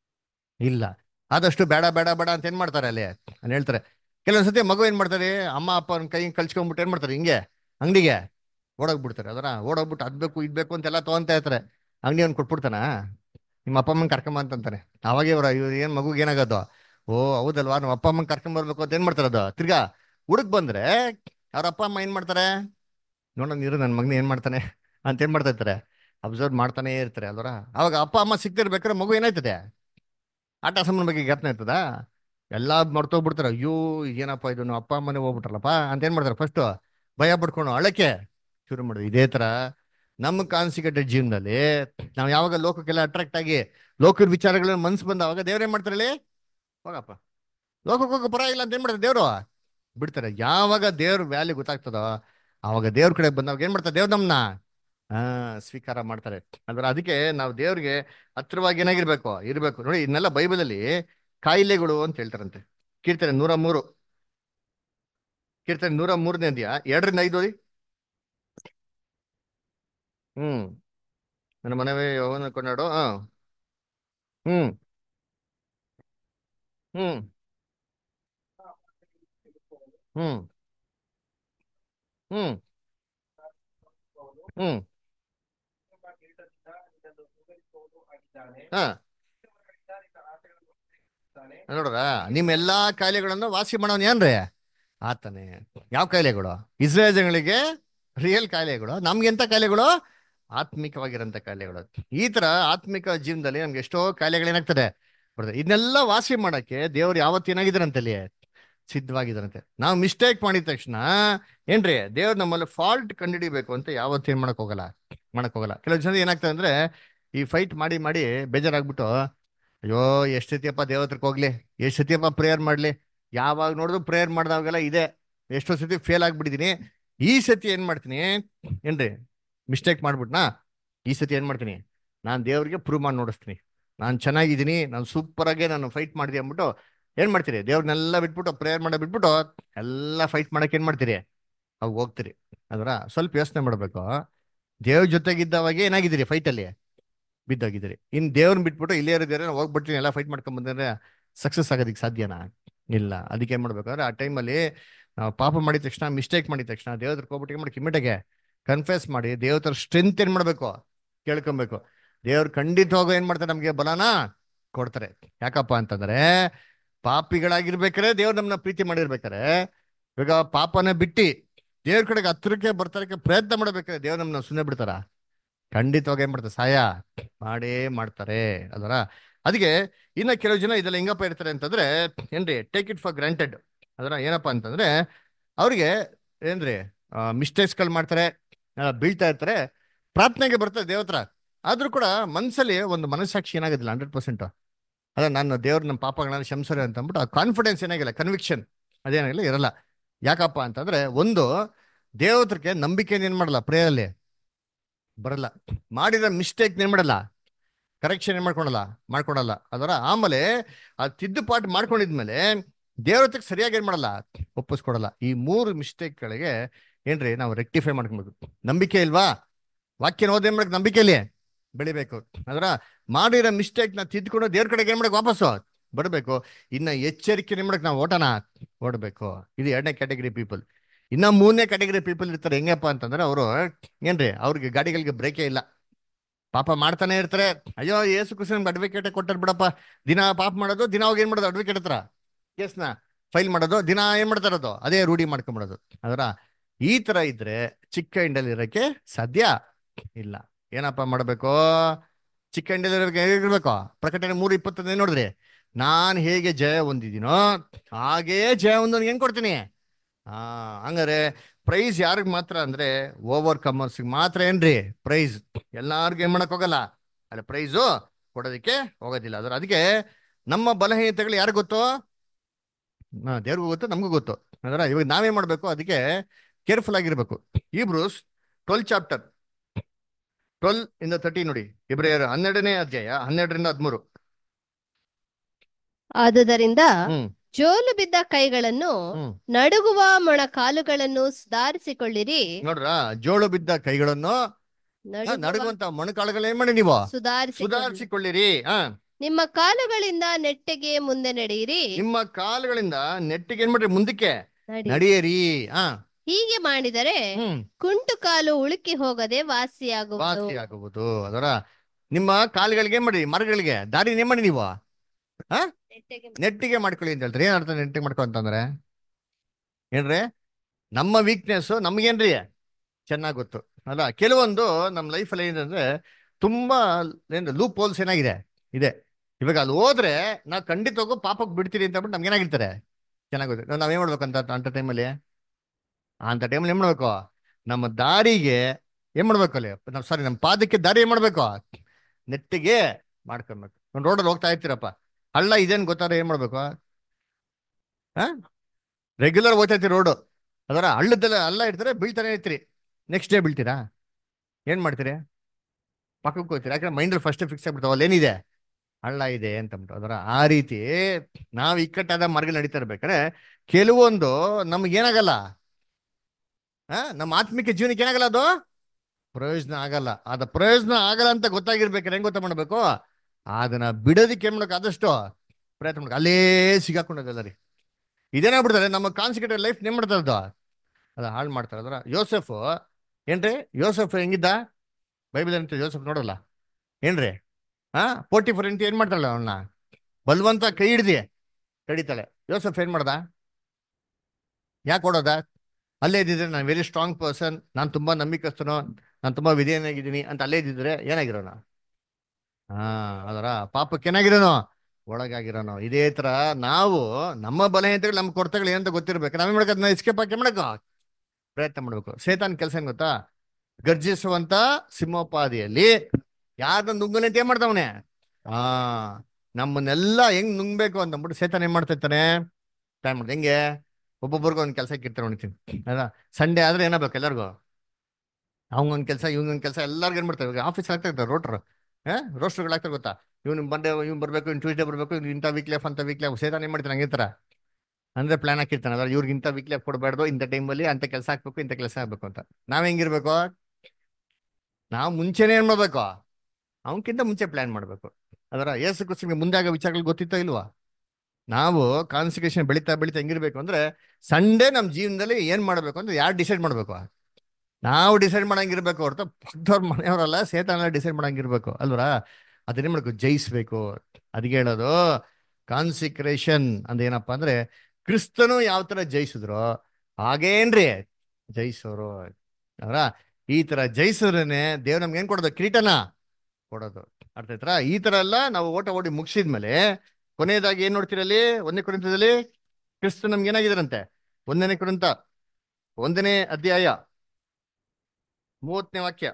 ಇಲ್ಲ ಆದಷ್ಟು ಬೇಡ ಬೇಡ ಬೇಡ ಅಂತ ಏನ್ ಮಾಡ್ತಾರೆ ಅಲ್ಲಿ ಅಲ್ಲಿ ಹೇಳ್ತಾರೆ ಕೆಲವೊಂದ್ಸತಿ ಮಗು ಏನ್ ಮಾಡ್ತಾರೆ ಅಮ್ಮ ಅಪ್ಪ ಅವ್ನ ಕೈ ಕಳ್ಸ್ಕೊಂಡ್ಬಿಟ್ಟು ಏನ್ ಮಾಡ್ತಾರೆ ಹಿಂಗೆ ಅಂಗಡಿಗೆ ಓಡೋಗ್ಬಿಡ್ತಾರೆ ಅದರ ಓಡೋಗ್ಬಿಟ್ಟು ಅದ್ಬೇಕು ಇದ್ಬೇಕು ಅಂತೆಲ್ಲ ತಗೊಂತ ಇರ್ತಾರೆ ಅಂಗಡಿ ಅವ್ನು ಕೊಟ್ಬಿಡ್ತಾನ ನಿಮ್ಮ ಅಪ್ಪ ಅಮ್ಮನ್ ಕರ್ಕೊಂಬ ಅಂತಂತಾನೆ ಅವಾಗ ಇವ್ರ ಇವ್ರು ಏನ್ ಮಗುಗೆ ಏನಾಗೋದು ಓ ಹೌದಲ್ವಾ ನಮ್ಮ ಅಪ್ಪ ಅಮ್ಮನ್ ಕರ್ಕೊಂಡ್ ಬರ್ಬೇಕು ಅಂತ ಏನ್ ಮಾಡ್ತಾರೆ ಅದು ತಿರ್ಗಾ ಹುಡುಕ್ ಬಂದ್ರೆ ಅವ್ರ ಅಪ್ಪ ಅಮ್ಮ ಏನ್ ಮಾಡ್ತಾರೆ ನೋಡೋಣ ಇರು ನನ್ನ ಮಗನ ಏನ್ ಮಾಡ್ತಾನೆ ಅಂತ ಏನ್ ಮಾಡ್ತಾ ಇರ್ತಾರೆ ಅಬ್ಸರ್ವ್ ಮಾಡ್ತಾನೆ ಇರ್ತಾರೆ ಅಲ್ವರ ಅವಾಗ ಅಪ್ಪ ಅಮ್ಮ ಸಿಕ್ತಿರ್ಬೇಕಾದ್ರೆ ಮಗು ಏನಾಯ್ತದೆ ಆಟ ಸಾಮಾನ್ ಬಗ್ಗೆ ಜ್ಞಾಪನ ಇರ್ತದ ಎಲ್ಲಾ ಮರ್ತೋಗ್ಬಿಡ್ತಾರೆ ಅಯ್ಯೋ ಏನಪ್ಪ ಇದು ನಮ್ಮ ಅಪ್ಪ ಅಮ್ಮನೇ ಹೋಗ್ಬಿಟ್ರಲ್ಲಪ್ಪ ಅಂತ ಏನ್ ಮಾಡ್ತಾರೆ ಫಸ್ಟ್ ಭಯ ಪಡ್ಕೊಂಡು ಅಳಕ್ಕೆ ಶುರು ಮಾಡೋದು ಇದೇ ತರ ನಮ್ಮ ಕಾನ್ಸಿಕ್ರೇಟೆಡ್ ಜೀವನದಲ್ಲಿ ನಾವು ಯಾವಾಗ ಲೋಕಕ್ಕೆಲ್ಲ ಅಟ್ರಾಕ್ಟ್ ಆಗಿ ಲೋಕದ ವಿಚಾರಗಳನ್ನ ಮನ್ಸು ಬಂದವಾಗ ದೇವ್ರ ಏನ್ ಮಾಡ್ತಾರೆ ಹೇಳಿ ಹೋಗಪ್ಪ ಲೋಕಕ್ಕೆ ಹೋಗೋ ಪರ ಇಲ್ಲ ಅಂತ ಏನ್ ಮಾಡ್ತಾರೆ ದೇವ್ರು ಬಿಡ್ತಾರೆ ಯಾವಾಗ ದೇವ್ರ ವ್ಯಾಲ್ಯೂ ಗೊತ್ತಾಗ್ತದೋ ಅವಾಗ ದೇವ್ರ ಕಡೆ ಬಂದಾಗ ಏನ್ ಮಾಡ್ತಾರೆ ದೇವ್ರ ನಮ್ನ ಆ ಸ್ವೀಕಾರ ಮಾಡ್ತಾರೆ ಅಂದ್ರೆ ಅದಕ್ಕೆ ನಾವು ದೇವ್ರಿಗೆ ಹತ್ರವಾಗಿ ಏನಾಗಿರ್ಬೇಕು ಇರ್ಬೇಕು ನೋಡಿ ಇದನ್ನೆಲ್ಲ ಬೈಬಲಲ್ಲಿ ಕಾಯಿಲೆಗಳು ಅಂತ ಹೇಳ್ತಾರಂತೆ ಕೀರ್ತನೆ ನೂರ ಮೂರು ಕೀರ್ತನೆ ನೂರ ಮೂರನೇ ಅಧ್ಯಾಯ ಎರಡರಿಂದ ಐದು ಓದಿ ಹ್ಮ್ ನನ್ನ ಮನವೇ ಯೋವನ ಕೊಂಡಾಡು ಹ ಹ್ಮ್ ಹ್ಮ್ ಹ್ಮ್ ಹ್ಮ್ ಹ್ಮ್ ಹಾ ನೋಡ್ರ ನಿಮ್ಮ ಎಲ್ಲಾ ಕಾಯಿಲೆಗಳನ್ನು ವಾಸಿ ಮಾಡೋನ್ ಏನ್ರಿ ಆತನೇ ಯಾವ ಕಾಯಿಲೆಗಳು ಇಸ್ರೇಲ್ ಜನಗಳಿಗೆ ರಿಯಲ್ ಕಾಯಿಲೆಗಳು ನಮ್ಗೆ ಎಂತ ಕಾಯಿಲೆಗಳು ಆತ್ಮಿಕವಾಗಿರೋಂಥ ಕಾಯಿಲೆಗಳು ಈ ತರ ಆತ್ಮಿಕ ಜೀವನದಲ್ಲಿ ನಮ್ಗೆ ಎಷ್ಟೋ ಕಾಯಿಲೆಗಳು ಏನಾಗ್ತದೆ ಬರ್ತದೆ ಇದನ್ನೆಲ್ಲ ವಾಸಿ ಮಾಡಕ್ಕೆ ದೇವ್ರು ಯಾವತ್ತು ಏನಾಗಿದ್ದಾರಂತೆ ಅಲ್ಲಿ ಸಿದ್ಧವಾಗಿದ್ದಾರಂತೆ ನಾವು ಮಿಸ್ಟೇಕ್ ಮಾಡಿದ ತಕ್ಷಣ ಏನ್ರಿ ದೇವ್ರು ನಮ್ಮಲ್ಲಿ ಫಾಲ್ಟ್ ಕಂಡುಹಿಡಿಬೇಕು ಅಂತ ಯಾವತ್ತು ಏನ್ ಮಾಡಕ್ ಹೋಗಲ್ಲ ಮಾಡಕ್ ಹೋಗಲ್ಲ ಕೆಲವು ಜನ ಏನಾಗ್ತದೆ ಅಂದ್ರೆ ಈ ಫೈಟ್ ಮಾಡಿ ಮಾಡಿ ಬೇಜಾರಾಗ್ಬಿಟ್ಟು ಅಯ್ಯೋ ಎಷ್ಟು ಸತಿಯಪ್ಪ ದೇವತ್ರಕ್ಕೆ ಹೋಗ್ಲಿ ಎಷ್ಟು ಸತಿಯಪ್ಪ ಪ್ರೇಯರ್ ಮಾಡ್ಲಿ ಯಾವಾಗ ನೋಡಿದ್ರು ಪ್ರೇಯರ್ ಮಾಡಿದಾಗೆಲ್ಲ ಇದೆ ಎಷ್ಟೋ ಸತಿ ಫೇಲ್ ಆಗ್ಬಿಟ್ಟಿದೀನಿ ಈ ಸತಿ ಏನ್ ಮಾಡ್ತೀನಿ ಏನ್ರಿ ಮಿಸ್ಟೇಕ್ ಮಾಡ್ಬಿಟ್ನಾ ಈ ಸತಿ ಏನ್ ಮಾಡ್ತೀನಿ ನಾನು ದೇವ್ರಿಗೆ ಪ್ರೂವ್ ಮಾಡಿ ನೋಡಿಸ್ತೀನಿ ನಾನು ಚೆನ್ನಾಗಿದ್ದೀನಿ ನಾನು ಸೂಪರ್ ಆಗಿ ನಾನು ಫೈಟ್ ಮಾಡಿದೆ ಅಂದ್ಬಿಟ್ಟು ಏನ್ ಮಾಡ್ತೀರಿ ದೇವ್ರನ್ನೆಲ್ಲ ಬಿಟ್ಬಿಟ್ಟು ಪ್ರೇಯರ್ ಮಾಡೋ ಬಿಟ್ಬಿಟ್ಟು ಎಲ್ಲ ಫೈಟ್ ಮಾಡಕ್ ಏನ್ ಮಾಡ್ತೀರಿ ಅವಾಗ ಹೋಗ್ತೀರಿ ಅದರ ಸ್ವಲ್ಪ ಯೋಚನೆ ಮಾಡ್ಬೇಕು ದೇವ್ರ ಜೊತೆಗಿದ್ದವಾಗ ಏನಾಗಿದ್ದೀರಿ ಫೈಟ್ ಅಲ್ಲಿ ಬಿದ್ದೋಗಿದ್ದೀರಿ ಇನ್ ದೇವ್ರನ್ನ ಬಿಟ್ಬಿಟ್ಟು ಇಲ್ಲೇ ಇರೋದೇರೆ ಹೋಗ್ಬಿಟ್ಟು ಎಲ್ಲ ಫೈಟ್ ಮಾಡ್ಕೊಂಡ್ ಬಂದ್ರೆ ಸಕ್ಸಸ್ ಆಗೋದಕ್ಕೆ ಸಾಧ್ಯನಾ ಇಲ್ಲ ಅದಕ್ಕೆ ಏನ್ ಮಾಡ್ಬೇಕಾದ್ರೆ ಆ ಟೈಮಲ್ಲಿ ನಾವು ಪಾಪ ಮಾಡಿದ ತಕ್ಷಣ ಮಿಸ್ಟೇಕ್ ಮಾಡಿದ ತಕ್ಷಣ ದೇವ್ರ ಹೋಗ್ಬಿಟ್ಟು ಏನ್ ಮಾಡಿ ಕಿಮ್ಮಿಟಗೆ ಕನ್ಫೆಸ್ ಮಾಡಿ ದೇವತರ ಸ್ಟ್ರೆಂತ್ ಏನ್ ಮಾಡ್ಬೇಕು ಕೇಳ್ಕೊಬೇಕು ದೇವ್ರು ಖಂಡಿತವಾಗೂ ಏನ್ ಮಾಡ್ತಾರೆ ನಮ್ಗೆ ಬಲನ ಕೊಡ್ತಾರೆ ಯಾಕಪ್ಪ ಅಂತಂದ್ರೆ ಪಾಪಿಗಳಾಗಿರ್ಬೇಕಾರೆ ದೇವ್ರು ನಮ್ಮನ್ನ ಪ್ರೀತಿ ಮಾಡಿರ್ಬೇಕಾರೆ ಇವಾಗ ಪಾಪನ ಬಿಟ್ಟಿ ದೇವ್ರ ಕಡೆಗೆ ಹತ್ರಕ್ಕೆ ಬರ್ತಾರಕ್ಕೆ ಪ್ರಯತ್ನ ಮಾಡ್ಬೇಕಾದ್ರೆ ದೇವ್ರು ನಮ್ಮನ್ನ ಸುಮ್ಮನೆ ಬಿಡ್ತಾರ ಖಂಡಿತವಾಗಿ ಏನ್ ಮಾಡ್ತಾರೆ ಸಹಾಯ ಮಾಡೇ ಮಾಡ್ತಾರೆ ಅದರ ಅದಕ್ಕೆ ಇನ್ನ ಕೆಲವು ಜನ ಇದೆಲ್ಲ ಹೆಂಗಪ್ಪ ಇರ್ತಾರೆ ಅಂತಂದ್ರೆ ಏನ್ರಿ ಟೇಕ್ ಇಟ್ ಫಾರ್ ಗ್ರಾಂಟೆಡ್ ಅದರ ಏನಪ್ಪಾ ಅಂತಂದ್ರೆ ಅವ್ರಿಗೆ ಏನ್ರಿ ಮಿಸ್ಟೇಕ್ಸ್ಗಳು ಮಾಡ್ತಾರೆ ಆ, ಬೀಳ್ತಾ ಇರ್ತಾರೆ ಪ್ರಾರ್ಥನೆಗೆ ಬರ್ತಾರೆ ದೇವತ್ರ ಆದ್ರೂ ಕೂಡ ಮನ್ಸಲ್ಲಿ ಒಂದು ಮನಸ್ಸಾಕ್ಷಿ ಏನಾಗೋದಿಲ್ಲ ಹಂಡ್ರೆಡ್ ಪರ್ಸೆಂಟ್ ಅದ ನಾನು ದೇವ್ರ ನಮ್ಮ ಪಾಪಗಳನ್ನ ಕ್ಷಮಿಸ್ತಾರೆ ಅಂತ ಅಂದ್ಬಿಟ್ಟು ಆ ಕಾನ್ಫಿಡೆನ್ಸ್ ಏನಾಗಿಲ್ಲ ಕನ್ವಿಕ್ಷನ್ ಅದೇನಾಗಿಲ್ಲ ಇರಲ್ಲ ಯಾಕಪ್ಪ ಅಂತಂದ್ರೆ ಒಂದು ದೇವತ್ರಕ್ಕೆ ನಂಬಿಕೆ ಏನ್ ಮಾಡಲ್ಲ ಪ್ರೇಯಲ್ಲಿ ಬರಲ್ಲ ಮಾಡಿದ ಮಿಸ್ಟೇಕ್ ಏನ್ ಮಾಡಲ್ಲ ಕರೆಕ್ಷನ್ ಏನ್ ಮಾಡ್ಕೊಳಲ್ಲ ಮಾಡ್ಕೊಳಲ್ಲ ಅದರ ಆಮೇಲೆ ಆ ತಿದ್ದುಪಾటు ಮಾಡ್ಕೊಂಡಿದ್ಮೇಲೆ ದೇವ್ರತ್ರಕ್ಕೆ ಸರಿಯಾಗಿ ಏನ್ ಮಾಡಲ್ಲ ಒಪ್ಪಿಸ್ಕೊಡಲ್ಲ ಈ ಮೂರು ಮಿಸ್ಟೇಕ್ಗಳಿಗೆ ಏನ್ರಿ ನಾವು ರೆಕ್ಟಿಫೈ ಮಾಡ್ಕೊಬೇಕು ನಂಬಿಕೆ ಇಲ್ವಾ ವಾಕ್ಯನ ಓದೇನ್ ಮಾಡಕ್ ನಂಬಿಕೆಯಲ್ಲಿ ಬೆಳಿಬೇಕು ಅದರ ಮಾಡಿರೋ ಮಿಸ್ಟೇಕ್ ನ ತಿದ್ಕೊಂಡು ದೇವ್ರ ಕಡೆಗೆ ಏನ್ ಮಾಡಕ್ ವಾಪಸ್ಸು ಬರಬೇಕು ಇನ್ನ ಎಚ್ಚರಿಕೆ ಏನ್ ಮಾಡಕ್ ನಾವು ಓಟನ ಓಡಬೇಕು ಇದು ಎರಡನೇ ಕ್ಯಾಟಗರಿ ಪೀಪಲ್ ಇನ್ನ ಮೂರನೇ ಕ್ಯಾಟಗರಿ ಪೀಪಲ್ ಇರ್ತಾರೆ ಹೆಂಗಪ್ಪ ಅಂತಂದ್ರೆ ಅವರು ಏನ್ರಿ ಅವ್ರಿಗೆ ಗಾಡಿಗಳಿಗೆ ಬ್ರೇಕೇ ಇಲ್ಲ ಪಾಪ ಮಾಡ್ತಾನೆ ಇರ್ತಾರೆ ಅಯ್ಯೋ ಏಸು ಕೃಷ್ಣ ಅಡ್ವೊಕೇಟ್ ಕೊಟ್ಟಾರ ಬಿಡಪ್ಪ ದಿನ ಪಾಪ ಮಾಡೋದು ದಿನ ಹೋಗಿ ಏನ್ ಮಾಡೋದು ಅಡ್ವೊಕೇಟ್ ಹತ್ರ ಕೇಸ್ನ ಫೈಲ್ ಮಾಡೋದು ದಿನ ಏನ್ ಮಾಡ್ತಾ ಇರೋದು ಅದೇ ರೂಢಿ ಮಾಡ್ಕೊಂಬಿಡೋದು ಅದರ ಈ ತರ ಇದ್ರೆ ಚಿಕ್ಕ ಇಂಡಲ್ಲಿ ಇರಕ್ಕೆ ಸಾಧ್ಯ ಇಲ್ಲ ಏನಪ್ಪ ಮಾಡ್ಬೇಕು ಚಿಕ್ಕ ಇಂಡಲ್ಲಿ ಇರೋಕೆ ಹೇಗಿರ್ಬೇಕು ಪ್ರಕಟಣೆ ಮೂರು ಇಪ್ಪತ್ತೊಂದೇ ನೋಡಿದ್ರಿ ನಾನ್ ಹೇಗೆ ಜಯ ಹೊಂದಿದ್ದೀನೋ ಹಾಗೇ ಜಯ ಹೊಂದೋನ್ ಏನ್ ಕೊಡ್ತೀನಿ ಹಾ ಹಂಗಾರೆ ಪ್ರೈಸ್ ಯಾರಿಗ್ ಮಾತ್ರ ಅಂದ್ರೆ ಓವರ್ ಕಮರ್ಸ್ ಮಾತ್ರ ಏನ್ರಿ ಪ್ರೈಸ್ ಎಲ್ಲಾರ್ಗು ಏನ್ ಮಾಡಕ್ ಹೋಗಲ್ಲ ಅಲ್ಲ ಪ್ರೈಸು ಕೊಡೋದಕ್ಕೆ ಹೋಗೋದಿಲ್ಲ ಅದ್ರ ಅದಕ್ಕೆ ನಮ್ಮ ಬಲಹೀನತೆಗಳು ಯಾರು ಗೊತ್ತು ಹಾ ದೇವ್ರಿಗೂ ಗೊತ್ತು ನಮಗೂ ಗೊತ್ತು ಅದರ ಇವಾಗ ನಾವೇನ್ ಮಾಡ್ಬೇಕು ಅದಕ್ಕೆ ಕೇರ್ಫುಲ್ ಆಗಿರ್ಬೇಕು ಈ ಬ್ರೂಸ್ ಟ್ವೆಲ್ ಚಾಪ್ಟರ್ ಟ್ವೆಲ್ ಇಂದ ತರ್ಟಿ ನೋಡಿ ಇಬ್ರಿಯರ್ ಹನ್ನೆರಡನೇ ಅಧ್ಯಾಯ ಹನ್ನೆರಡರಿಂದ ಹದಿಮೂರು ಆದುದರಿಂದ ಹ್ಮ್ ಜೋಲು ಬಿದ್ದ ಕೈಗಳನ್ನು ಹ್ಮ್ ನಡುಗುವ ಮೊಣ ಕಾಲುಗಳನ್ನು ಸುಧಾರಿಸಿಕೊಳ್ಳಿರಿ ನೋಡ್ರ ಜೋಳು ಬಿದ್ದ ಕೈಗಳನ್ನು ಆ, ನಡುಗುವ ನಡುಗುವಂತ ಮೊಣಕಾಳುಗಳು ಏನ್ ಮಾಡಿ ನೀವು ಸುಧಾರಿಸಿಕೊಳ್ಳಿರಿ ಸುಧಾರಿಸಿಕೊಳ್ಳಿರಿ ಆ ನಿಮ್ಮ ಕಾಲುಗಳಿಂದ ನೆಟ್ಟಗೆ ಮುಂದೆ ನಡೆಯಿರಿ ನಿಮ್ಮ ಕಾಲುಗಳಿಂದ ನೆಟ್ಟಿಗೆ ಏನ್ ಮಾಡ್ರಿ ಮುಂದಕ್ಕೆ ನಡಿ. ನಡೆಯಿರಿ ಆ ಹೀಗೆ ಮಾಡಿದರೆ ಹ್ಮ್ ಕುಂಟು ಕಾಲು ಉಳುಕಿ ಹೋಗದೆ ವಾಸಿಯಾಗುವುದು ವಾಸಿ ಆಗುವುದು ಅದರ ನಿಮ್ಮ ಕಾಲುಗಳಿಗೆ ಏನ್ ಮಾಡಿ ಮರಗಳಿಗೆ ದಾರಿ ಏನ್ ಮಾಡಿ ನೀವು ನೆಟ್ಟಗೆ ನೆಟ್ಟಿಗೆ ಮಾಡ್ಕೊಳ್ಳಿ ಅಂತ ಹೇಳ್ತಾರೆ ಏನ್ ಅರ್ಥ ನೆಟ್ಟಿಗೆ ಮಾಡ್ಕೊ ಅಂತಂದ್ರೆ ಏನ್ರಿ ನಮ್ಮ ವೀಕ್ನೆಸ್ ನಮ್ಗೇನ್ರಿ ಚೆನ್ನಾಗ್ ಗೊತ್ತು ಅಲ್ಲ ಕೆಲವೊಂದು ನಮ್ಮ ಲೈಫಲ್ಲಿ ಏನಂದ್ರೆ ತುಂಬಾ ಏನ್ ಲೂಪ್ ಹೋಲ್ಸ್ ಏನಾಗಿದೆ ಇದೆ ಇವಾಗ ಅಲ್ಲಿ ಹೋದ್ರೆ ನಾವು ಖಂಡಿತವಾಗೂ ಪಾಪಕ್ಕೆ ಬಿಡ್ತೀರಿ ಅಂತ ಹೇಳ್ಬಿಟ್ಟು ನಮ್ಗೆ ಏನಾಗಿರ್ತಾರೆ ಚೆನ್ನಾಗ್ ಗೊತ್ತು ನಾವ್ ಏನ್ ಮಾಡ್ಬೇಕು ಅಂತ ಅಂತ ಟೈಮಲ್ಲಿ ಅಂತ ಟೈಮಲ್ಲಿ ಏನ್ ಮಾಡ್ಬೇಕು ನಮ್ಮ ದಾರಿಗೆ ಏನ್ ಮಾಡ್ಬೇಕು ಅಲ್ಲಿ ನಾವು ಸಾರಿ ನಮ್ಮ ಪಾದಕ್ಕೆ ದಾರಿ ಏನ್ ಮಾಡ್ಬೇಕು ನೆಟ್ಟಿಗೆ ಮಾಡ್ಕೊಬೇಕು ಒಂದು ರೋಡಲ್ಲಿ ಹೋಗ್ತಾ ಇರ್ತೀರಪ್ಪ ಹಳ್ಳ ಇದೇನ್ ಗೊತ್ತಾರ ಏನ್ ಮಾಡ್ಬೇಕು ಆ ರೆಗ್ಯುಲರ್ ಹೋಗ್ತಾ ಇರ್ತೀರಿ ರೋಡು ಅದರ ಹಳ್ಳದಲ್ಲ ಹಳ್ಳ ಇರ್ತಾರೆ ಬೀಳ್ತಾನೆ ಇರ್ತೀರಿ ನೆಕ್ಸ್ಟ್ ಡೇ ಬೀಳ್ತೀರಾ ಏನ್ ಮಾಡ್ತೀರಿ ಪಕ್ಕಕ್ಕೆ ಹೋಗ್ತೀರಿ ಯಾಕಂದ್ರೆ ಮೈಂಡಲ್ಲಿ ಫಸ್ಟ್ ಫಿಕ್ಸ್ ಆಗ್ಬಿಡ್ತಾವ ಅಲ್ಲಿ ಏನಿದೆ ಹಳ್ಳ ಇದೆ ಅಂತ ಅಂದ್ಬಿಟ್ಟು ಅದರ ಆ ರೀತಿ ನಾವು ಇಕ್ಕಟ್ಟಾದ ಮಾರ್ಗ ನಡೀತಾ ಇರ್ಬೇಕಾದ್ರೆ ಕೆಲವೊಂದು ನಮ್ಗೆ ಏನಾಗಲ್ಲ ಆ ನಮ್ಮ ಆತ್ಮಿಕ ಜೀವನಕ್ಕೆ ಏನಾಗಲ್ಲ ಅದು ಪ್ರಯೋಜನ ಆಗಲ್ಲ ಅದ ಪ್ರಯೋಜನ ಆಗಲ್ಲ ಅಂತ ಗೊತ್ತಾಗಿರ್ಬೇಕಾದ್ರೆ ಹೆಂಗ್ ಗೊತ್ತಾ ಮಾಡ್ಬೇಕು ಅದನ್ನ ಬಿಡೋದಿಕ್ಕೆ ಏನ್ ಮಾಡ್ಬೇಕು ಆದಷ್ಟು ಪ್ರಯತ್ನ ಮಾಡ್ಬೇಕು ಅಲ್ಲೇ ಸಿಗಾಕೊಂಡದಲ್ಲ ರೀ ಇದೇನಾಗ್ಬಿಡ್ತಾರೆ ನಮ್ಮ ಕಾನ್ಸಿಕ್ರೇಟೆಡ್ ಲೈಫ್ ಏನ್ ಮಾಡ್ತಾರೆ ಅದು ಅದ ಹಾಳು ಮಾಡ್ತಾರೆ ಅದರ ಯೋಸೆಫ್ ಏನ್ರಿ ಯೋಸೆಫ್ ಹೆಂಗಿದ್ದ ಬೈಬಲ್ ಅಂತ ಯೋಸೆಫ್ ನೋಡಲ್ಲ ಏನ್ರಿ ಹಾ ಫೋರ್ಟಿ ಫೋರ್ ಎಂಟಿ ಏನ್ ಮಾಡ್ತಾಳೆ ಅವನ್ನ ಬಲ್ವಂತ ಕೈ ಹಿಡ್ದಿ ಕಡಿತಾಳೆ ಯೋಸೆಫ್ ಏನ್ ಮಾಡ್ದ ಯಾಕೆ ಕೊಡೋದ ಅಲ್ಲೇ ಇದ್ದಿದ್ರೆ ನಾನು ವೆರಿ ಸ್ಟ್ರಾಂಗ್ ಪರ್ಸನ್ ನಾನು ತುಂಬಾ ನಂಬಿಕಸ್ತನು ನಾನು ತುಂಬಾ ವಿಧೇಯನಾಗಿದ್ದೀನಿ ಅಂತ ಅಲ್ಲೇ ಇದ್ದಿದ್ರೆ ಏನಾಗಿರೋಣ ಹಾ ಅದರ ಪಾಪಕ್ಕೆ ಏನಾಗಿರೋನು ಒಳಗಾಗಿರೋನು ಇದೇ ತರ ನಾವು ನಮ್ಮ ಬಲಹೀನತೆಗಳು ನಮ್ಮ ಕೊರತೆಗಳು ಏನಂತ ಗೊತ್ತಿರ್ಬೇಕು ನಾವೇನ್ ಮಾಡ್ಬೇಕು ಅದನ್ನ ಎಸ್ಕೇಪ್ ಹಾಕಿ ಮಾಡಕ ಪ್ರಯತ್ನ ಮಾಡ್ಬೇಕು ಸೇತಾನ್ ಕೆಲಸ ಏನ್ ಗೊತ್ತಾ ಗರ್ಜಿಸುವಂತ ಸಿಂಹೋಪಾದಿಯಲ್ಲಿ ಯಾರನ್ನ ನುಂಗಲಿ ಅಂತ ಏನ್ ಮಾಡ್ತಾವನೆ ಆ ನಮ್ಮನ್ನೆಲ್ಲ ಹೆಂಗ್ ನುಂಗ್ಬೇಕು ಅಂತ ಅಂದ್ಬಿಟ್ಟು ಸೇತಾನ್ ಏನ್ ಮಾಡ್ತಾ ಇರ್ತಾನೆ ಪ್ಲಾನ್ ಮಾಡ್ದೆ ಹೆಂಗೆ ಒಬ್ಬೊಬ್ರಿಗೂ ಒಂದು ಕೆಲಸ ಇರ್ತಾರೆ ನೋಡ್ತೀನಿ ಅಲ್ಲ ಸಂಡೇ ಆದ್ರೆ ಏನಾಗಬೇಕು ಎಲ್ಲರಿಗೂ ಅವಂಗೊಂದು ಕೆಲಸ ಇವಂಗೊಂದು ಕೆಲಸ ಎಲ್ಲರಿಗೂ ಏನ್ ಮಾಡ್ತಾರೆ ಇವಾಗ ಆಫೀಸ್ ಆಗ್ತಾ ಇರ್ತಾರೆ ರೋಟ್ರು ಹಾ ರೋಸ್ಟರ್ಗಳು ಆಗ್ತಾರೆ ಗೊತ್ತಾ ಇವ್ನು ಬಂಡೆ ಇವ್ನು ಬರಬೇಕು ಇವ್ನು ಟ್ಯೂಸ್ಡೇ ಬರಬೇಕು ಇವ್ನು ಇಂಥ ವೀಕ್ಲಿ ಆಫ್ ಅಂತ ವೀಕ್ಲಿ ಆಫ್ ಸೇತಾನ ಏನ್ ಮಾಡ್ತಾನೆ ಹಂಗೆ ಥರ ಅಂದ್ರೆ ಪ್ಲಾನ್ ಹಾಕಿರ್ತಾನೆ ಅದ್ರ ಇವ್ರಿಗೆ ಇಂಥ ವೀಕ್ಲಿ ಆಫ್ ಕೊಡಬಾರ್ದು ಇಂಥ ಟೈಮಲ್ಲಿ ಅಂತ ಕೆಲಸ ಹಾಕ್ಬೇಕು ಇಂಥ ಕೆಲಸ ಆಗ್ಬೇಕು ಅಂತ ನಾವ್ ಹೆಂಗಿರ್ಬೇಕು ನಾವು ಮುಂಚೆನೇ ಏನ್ ಮಾಡ್ಬೇಕು ಅವನಕ್ಕಿಂತ ಮುಂಚೆ ಪ್ಲಾನ್ ಮಾಡ್ಬೇಕು ಅದರ ಏಸು ಕ್ರಿಸ್ತನಿಗೆ ಮುಂದೆ ಆಗೋ ವಿಚಾರಗಳು ಗೊತ್ತಿತ್ತೋ ಇಲ್ವಾ ನಾವು ಕಾನ್ಸಿಕ್ರೇಷನ್ ಬೆಳೀತಾ ಬೆಳೀತಾ ಹೆಂಗಿರ್ಬೇಕು ಅಂದ್ರೆ ಸಂಡೇ ನಮ್ಮ ಜೀವನದಲ್ಲಿ ಏನ್ ಮಾಡ್ಬೇಕು ಅಂತ ಯಾರು ಡಿಸೈಡ್ ಮಾಡ್ಬೇಕು ನಾವು ಡಿಸೈಡ್ ಮಾಡಂಗಿರ್ಬೇಕು ಹೊರತು ಪಕ್ಕದವ್ರ ಮನೆಯವರಲ್ಲ ಸೇತಾನೆಲ್ಲ ಡಿಸೈಡ್ ಮಾಡಂಗಿರ್ಬೇಕು ಅಲ್ವರ ಅದನ್ನೇ ಮಾಡ್ಬೇಕು ಜಯಿಸ್ಬೇಕು ಅದಕ್ಕೆ ಹೇಳೋದು ಕಾನ್ಸಿಕ್ರೇಷನ್ ಅಂದ್ರೆ ಏನಪ್ಪಾ ಅಂದ್ರೆ ಕ್ರಿಸ್ತನು ಯಾವ ತರ ಜಯಿಸಿದ್ರು ಹಾಗೇನ್ರಿ ಜಯಿಸೋರು ಅವರ ಈ ತರ ಜಯಿಸಿದ್ರೇನೆ ದೇವ್ ನಮ್ಗೆ ಏನ್ ಕೊಡೋದು ಕಿರೀಟನ ಕೊಡೋದು ಅರ್ಥ ಆಯ್ತಾ ಈ ತರ ಎಲ್ಲ ನಾವು ಓಟ ಓಡಿ ಮುಗಿಸಿದ್ಮೇಲೆ ಕೊನೆಯದಾಗಿ ಏನ್ ನೋಡ್ತೀರಲ್ಲಿ ಒಂದನೇ ಕುರಿತದಲ್ಲಿ ಕ್ರಿಸ್ತ ನಮ್ಗೆ ಏನಾಗಿದಾರಂತೆ ಒಂದನೇ ಕುರಿತ ಒಂದನೇ ಅಧ್ಯಾಯ ಮೂವತ್ತನೇ ವಾಕ್ಯ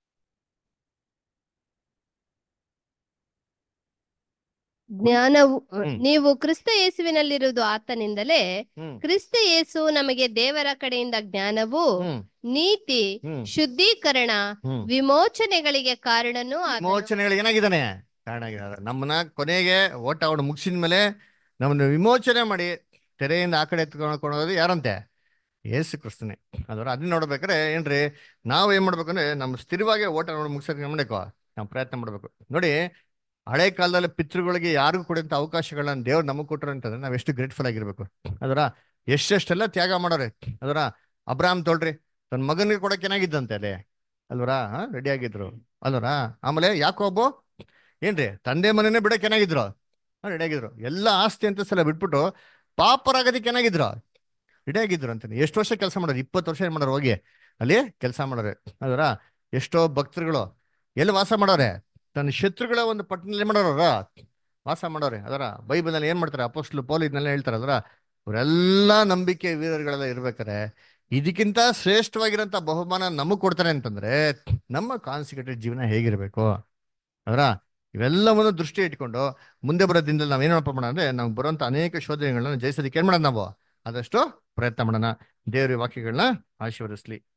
ಜ್ಞಾನವು ಹ್ಮ್. ನೀವು ಕ್ರಿಸ್ತ ಯೇಸುವಿನಲ್ಲಿರುವುದು ಆತನಿಂದಲೇ ಹ್ಮ್ ಕ್ರಿಸ್ತ ಯೇಸು ನಮಗೆ ದೇವರ ಕಡೆಯಿಂದ ಜ್ಞಾನವು ಹ್ಮ್ ನೀತಿ ಹ್ಮ್ ಶುದ್ಧೀಕರಣ ಹ್ಮ್ ವಿಮೋಚನೆಗಳಿಗೆ ಕಾರಣನು ಆತನು. ವಿಮೋಚನೆಗಳಿಗೆ ಏನಾಗಿದ್ದಾನೆ ಕಾರಣ ಆಗಿದ್ದಾರೆ ನಮ್ಮನ್ನ ಕೊನೆಗೆ ಓಟ ಓಡ ಮುಗಿಸಿದ ಮೇಲೆ ನಮ್ಮನ್ನ ವಿಮೋಚನೆ ಮಾಡಿ ತೆರೆಯಿಂದ ಆ ಕಡೆ ಎತ್ಕೊಂಡು ಯಾರಂತೆ ಏಸು ಕ್ರಿಸ್ತನೇ ಅದರ ಅದನ್ನ ನೋಡ್ಬೇಕಾದ್ರೆ ಏನ್ರಿ ನಾವು ಏನ್ ಮಾಡ್ಬೇಕಂದ್ರೆ ನಮ್ಮ ಸ್ಥಿರವಾಗಿ ಓಟ ನೋಡಿ ಮುಗಿಸೋಕೆ ಮಾಡಬೇಕು ನಾವು ಪ್ರಯತ್ನ ಮಾಡ್ಬೇಕು ನೋಡಿ ಹಳೆ ಕಾಲದಲ್ಲಿ ಪಿತೃಗಳಿಗೆ ಯಾರಿಗೂ ಕೊಡಂತ ಅವಕಾಶಗಳನ್ನ ದೇವ್ರು ನಮಗೆ ಕೊಟ್ಟರು ಅಂತಂದ್ರೆ ನಾವ್ ಎಷ್ಟು ಗ್ರೇಟ್ಫುಲ್ ಆಗಿರ್ಬೇಕು ಅದರ ಎಷ್ಟೆಷ್ಟೆಲ್ಲ ತ್ಯಾಗ ಮಾಡೋರೆ ಅದರ ಅಬ್ರಾಮ್ ತೊಳ್ರಿ ತನ್ನ ಮಗನಿಗೆ ಕೊಡಕ್ಕೆ ಏನಾಗಿದ್ದಂತೆ ಅದೇ ಅಲ್ವರಾ ರೆಡಿ ಆಗಿದ್ರು ಅಲ್ವರಾ ಆಮೇಲೆ ಯಾಕೋಬು ಏನ್ರಿ ತಂದೆ ಮನೆನೇ ಬಿಡಕ್ಕೆ ಏನಾಗಿದ್ರು ರೆಡಿ ಆಗಿದ್ರು ಎಲ್ಲ ಆಸ್ತಿ ಅಂತ ಸಲ ಬಿಟ್ಬಿಟ್ಟು ಪಾಪರಾಗೋದಕ್ಕೆ ಏನಾಗಿದ್ರು ರೆಡಿ ಆಗಿದ್ರು ಅಂತಾನೆ ಎಷ್ಟು ವರ್ಷ ಕೆಲಸ ಮಾಡೋರು ಇಪ್ಪತ್ತು ವರ್ಷ ಏನ್ ಮಾಡೋರು ಹೋಗಿ ಅಲ್ಲಿ ಕೆಲಸ ಮಾಡೋರೆ ಅದರ ಎಷ್ಟೋ ಭಕ್ತರುಗಳು ಎಲ್ಲಿ ವಾಸ ಮಾಡೋರೆ ತನ್ನ ಶತ್ರುಗಳ ಒಂದು ಪಟ್ಟಣದಲ್ಲಿ ಮಾಡೋರ ವಾಸ ಮಾಡೋರೆ ಅದರ ಬೈಬಲ್ನಲ್ಲಿ ಏನ್ ಮಾಡ್ತಾರೆ ಅಪೋಸ್ಲು ಪೌಲ್ ಇದನ್ನೆಲ್ಲ ಹೇಳ್ತಾರೆ ಅದರ ಅವರೆಲ್ಲ ನಂಬಿಕೆ ವೀರರುಗಳೆಲ್ಲ ಇರ್ಬೇಕಾರೆ ಇದಕ್ಕಿಂತ ಶ್ರೇಷ್ಠವಾಗಿರೋಂಥ ಬಹುಮಾನ ನಮಗ್ ಕೊಡ್ತಾರೆ ಅಂತಂದ್ರೆ ನಮ್ಮ ಕಾನ್ಸಿಕ್ರೇಟೆಡ್ ಜೀವನ ಹೇಗಿರ್ಬೇಕು ಅದರ ಇವೆಲ್ಲವನ್ನು ದೃಷ್ಟಿ ಇಟ್ಕೊಂಡು ಮುಂದೆ ಬರೋ ದಿನದಲ್ಲಿ ನಾವ್ ಏನಪ್ಪ ಮಾಡೋಣ ಅಂದ್ರೆ ನಾವು ಬರುವಂತ ಅನೇಕ ಶೋಧನೆಗಳನ್ನ ಜಯಿಸೋದಕ್ಕೆ ಏನ್ ಮಾಡೋಣ ನಾವು ಆದಷ್ಟು ಪ್ರಯತ್ನ ಮಾಡೋಣ ದೇವರ ವಾಕ್ಯಗಳನ್ನ ಆಶೀರ್ವದಿಸ್ಲಿ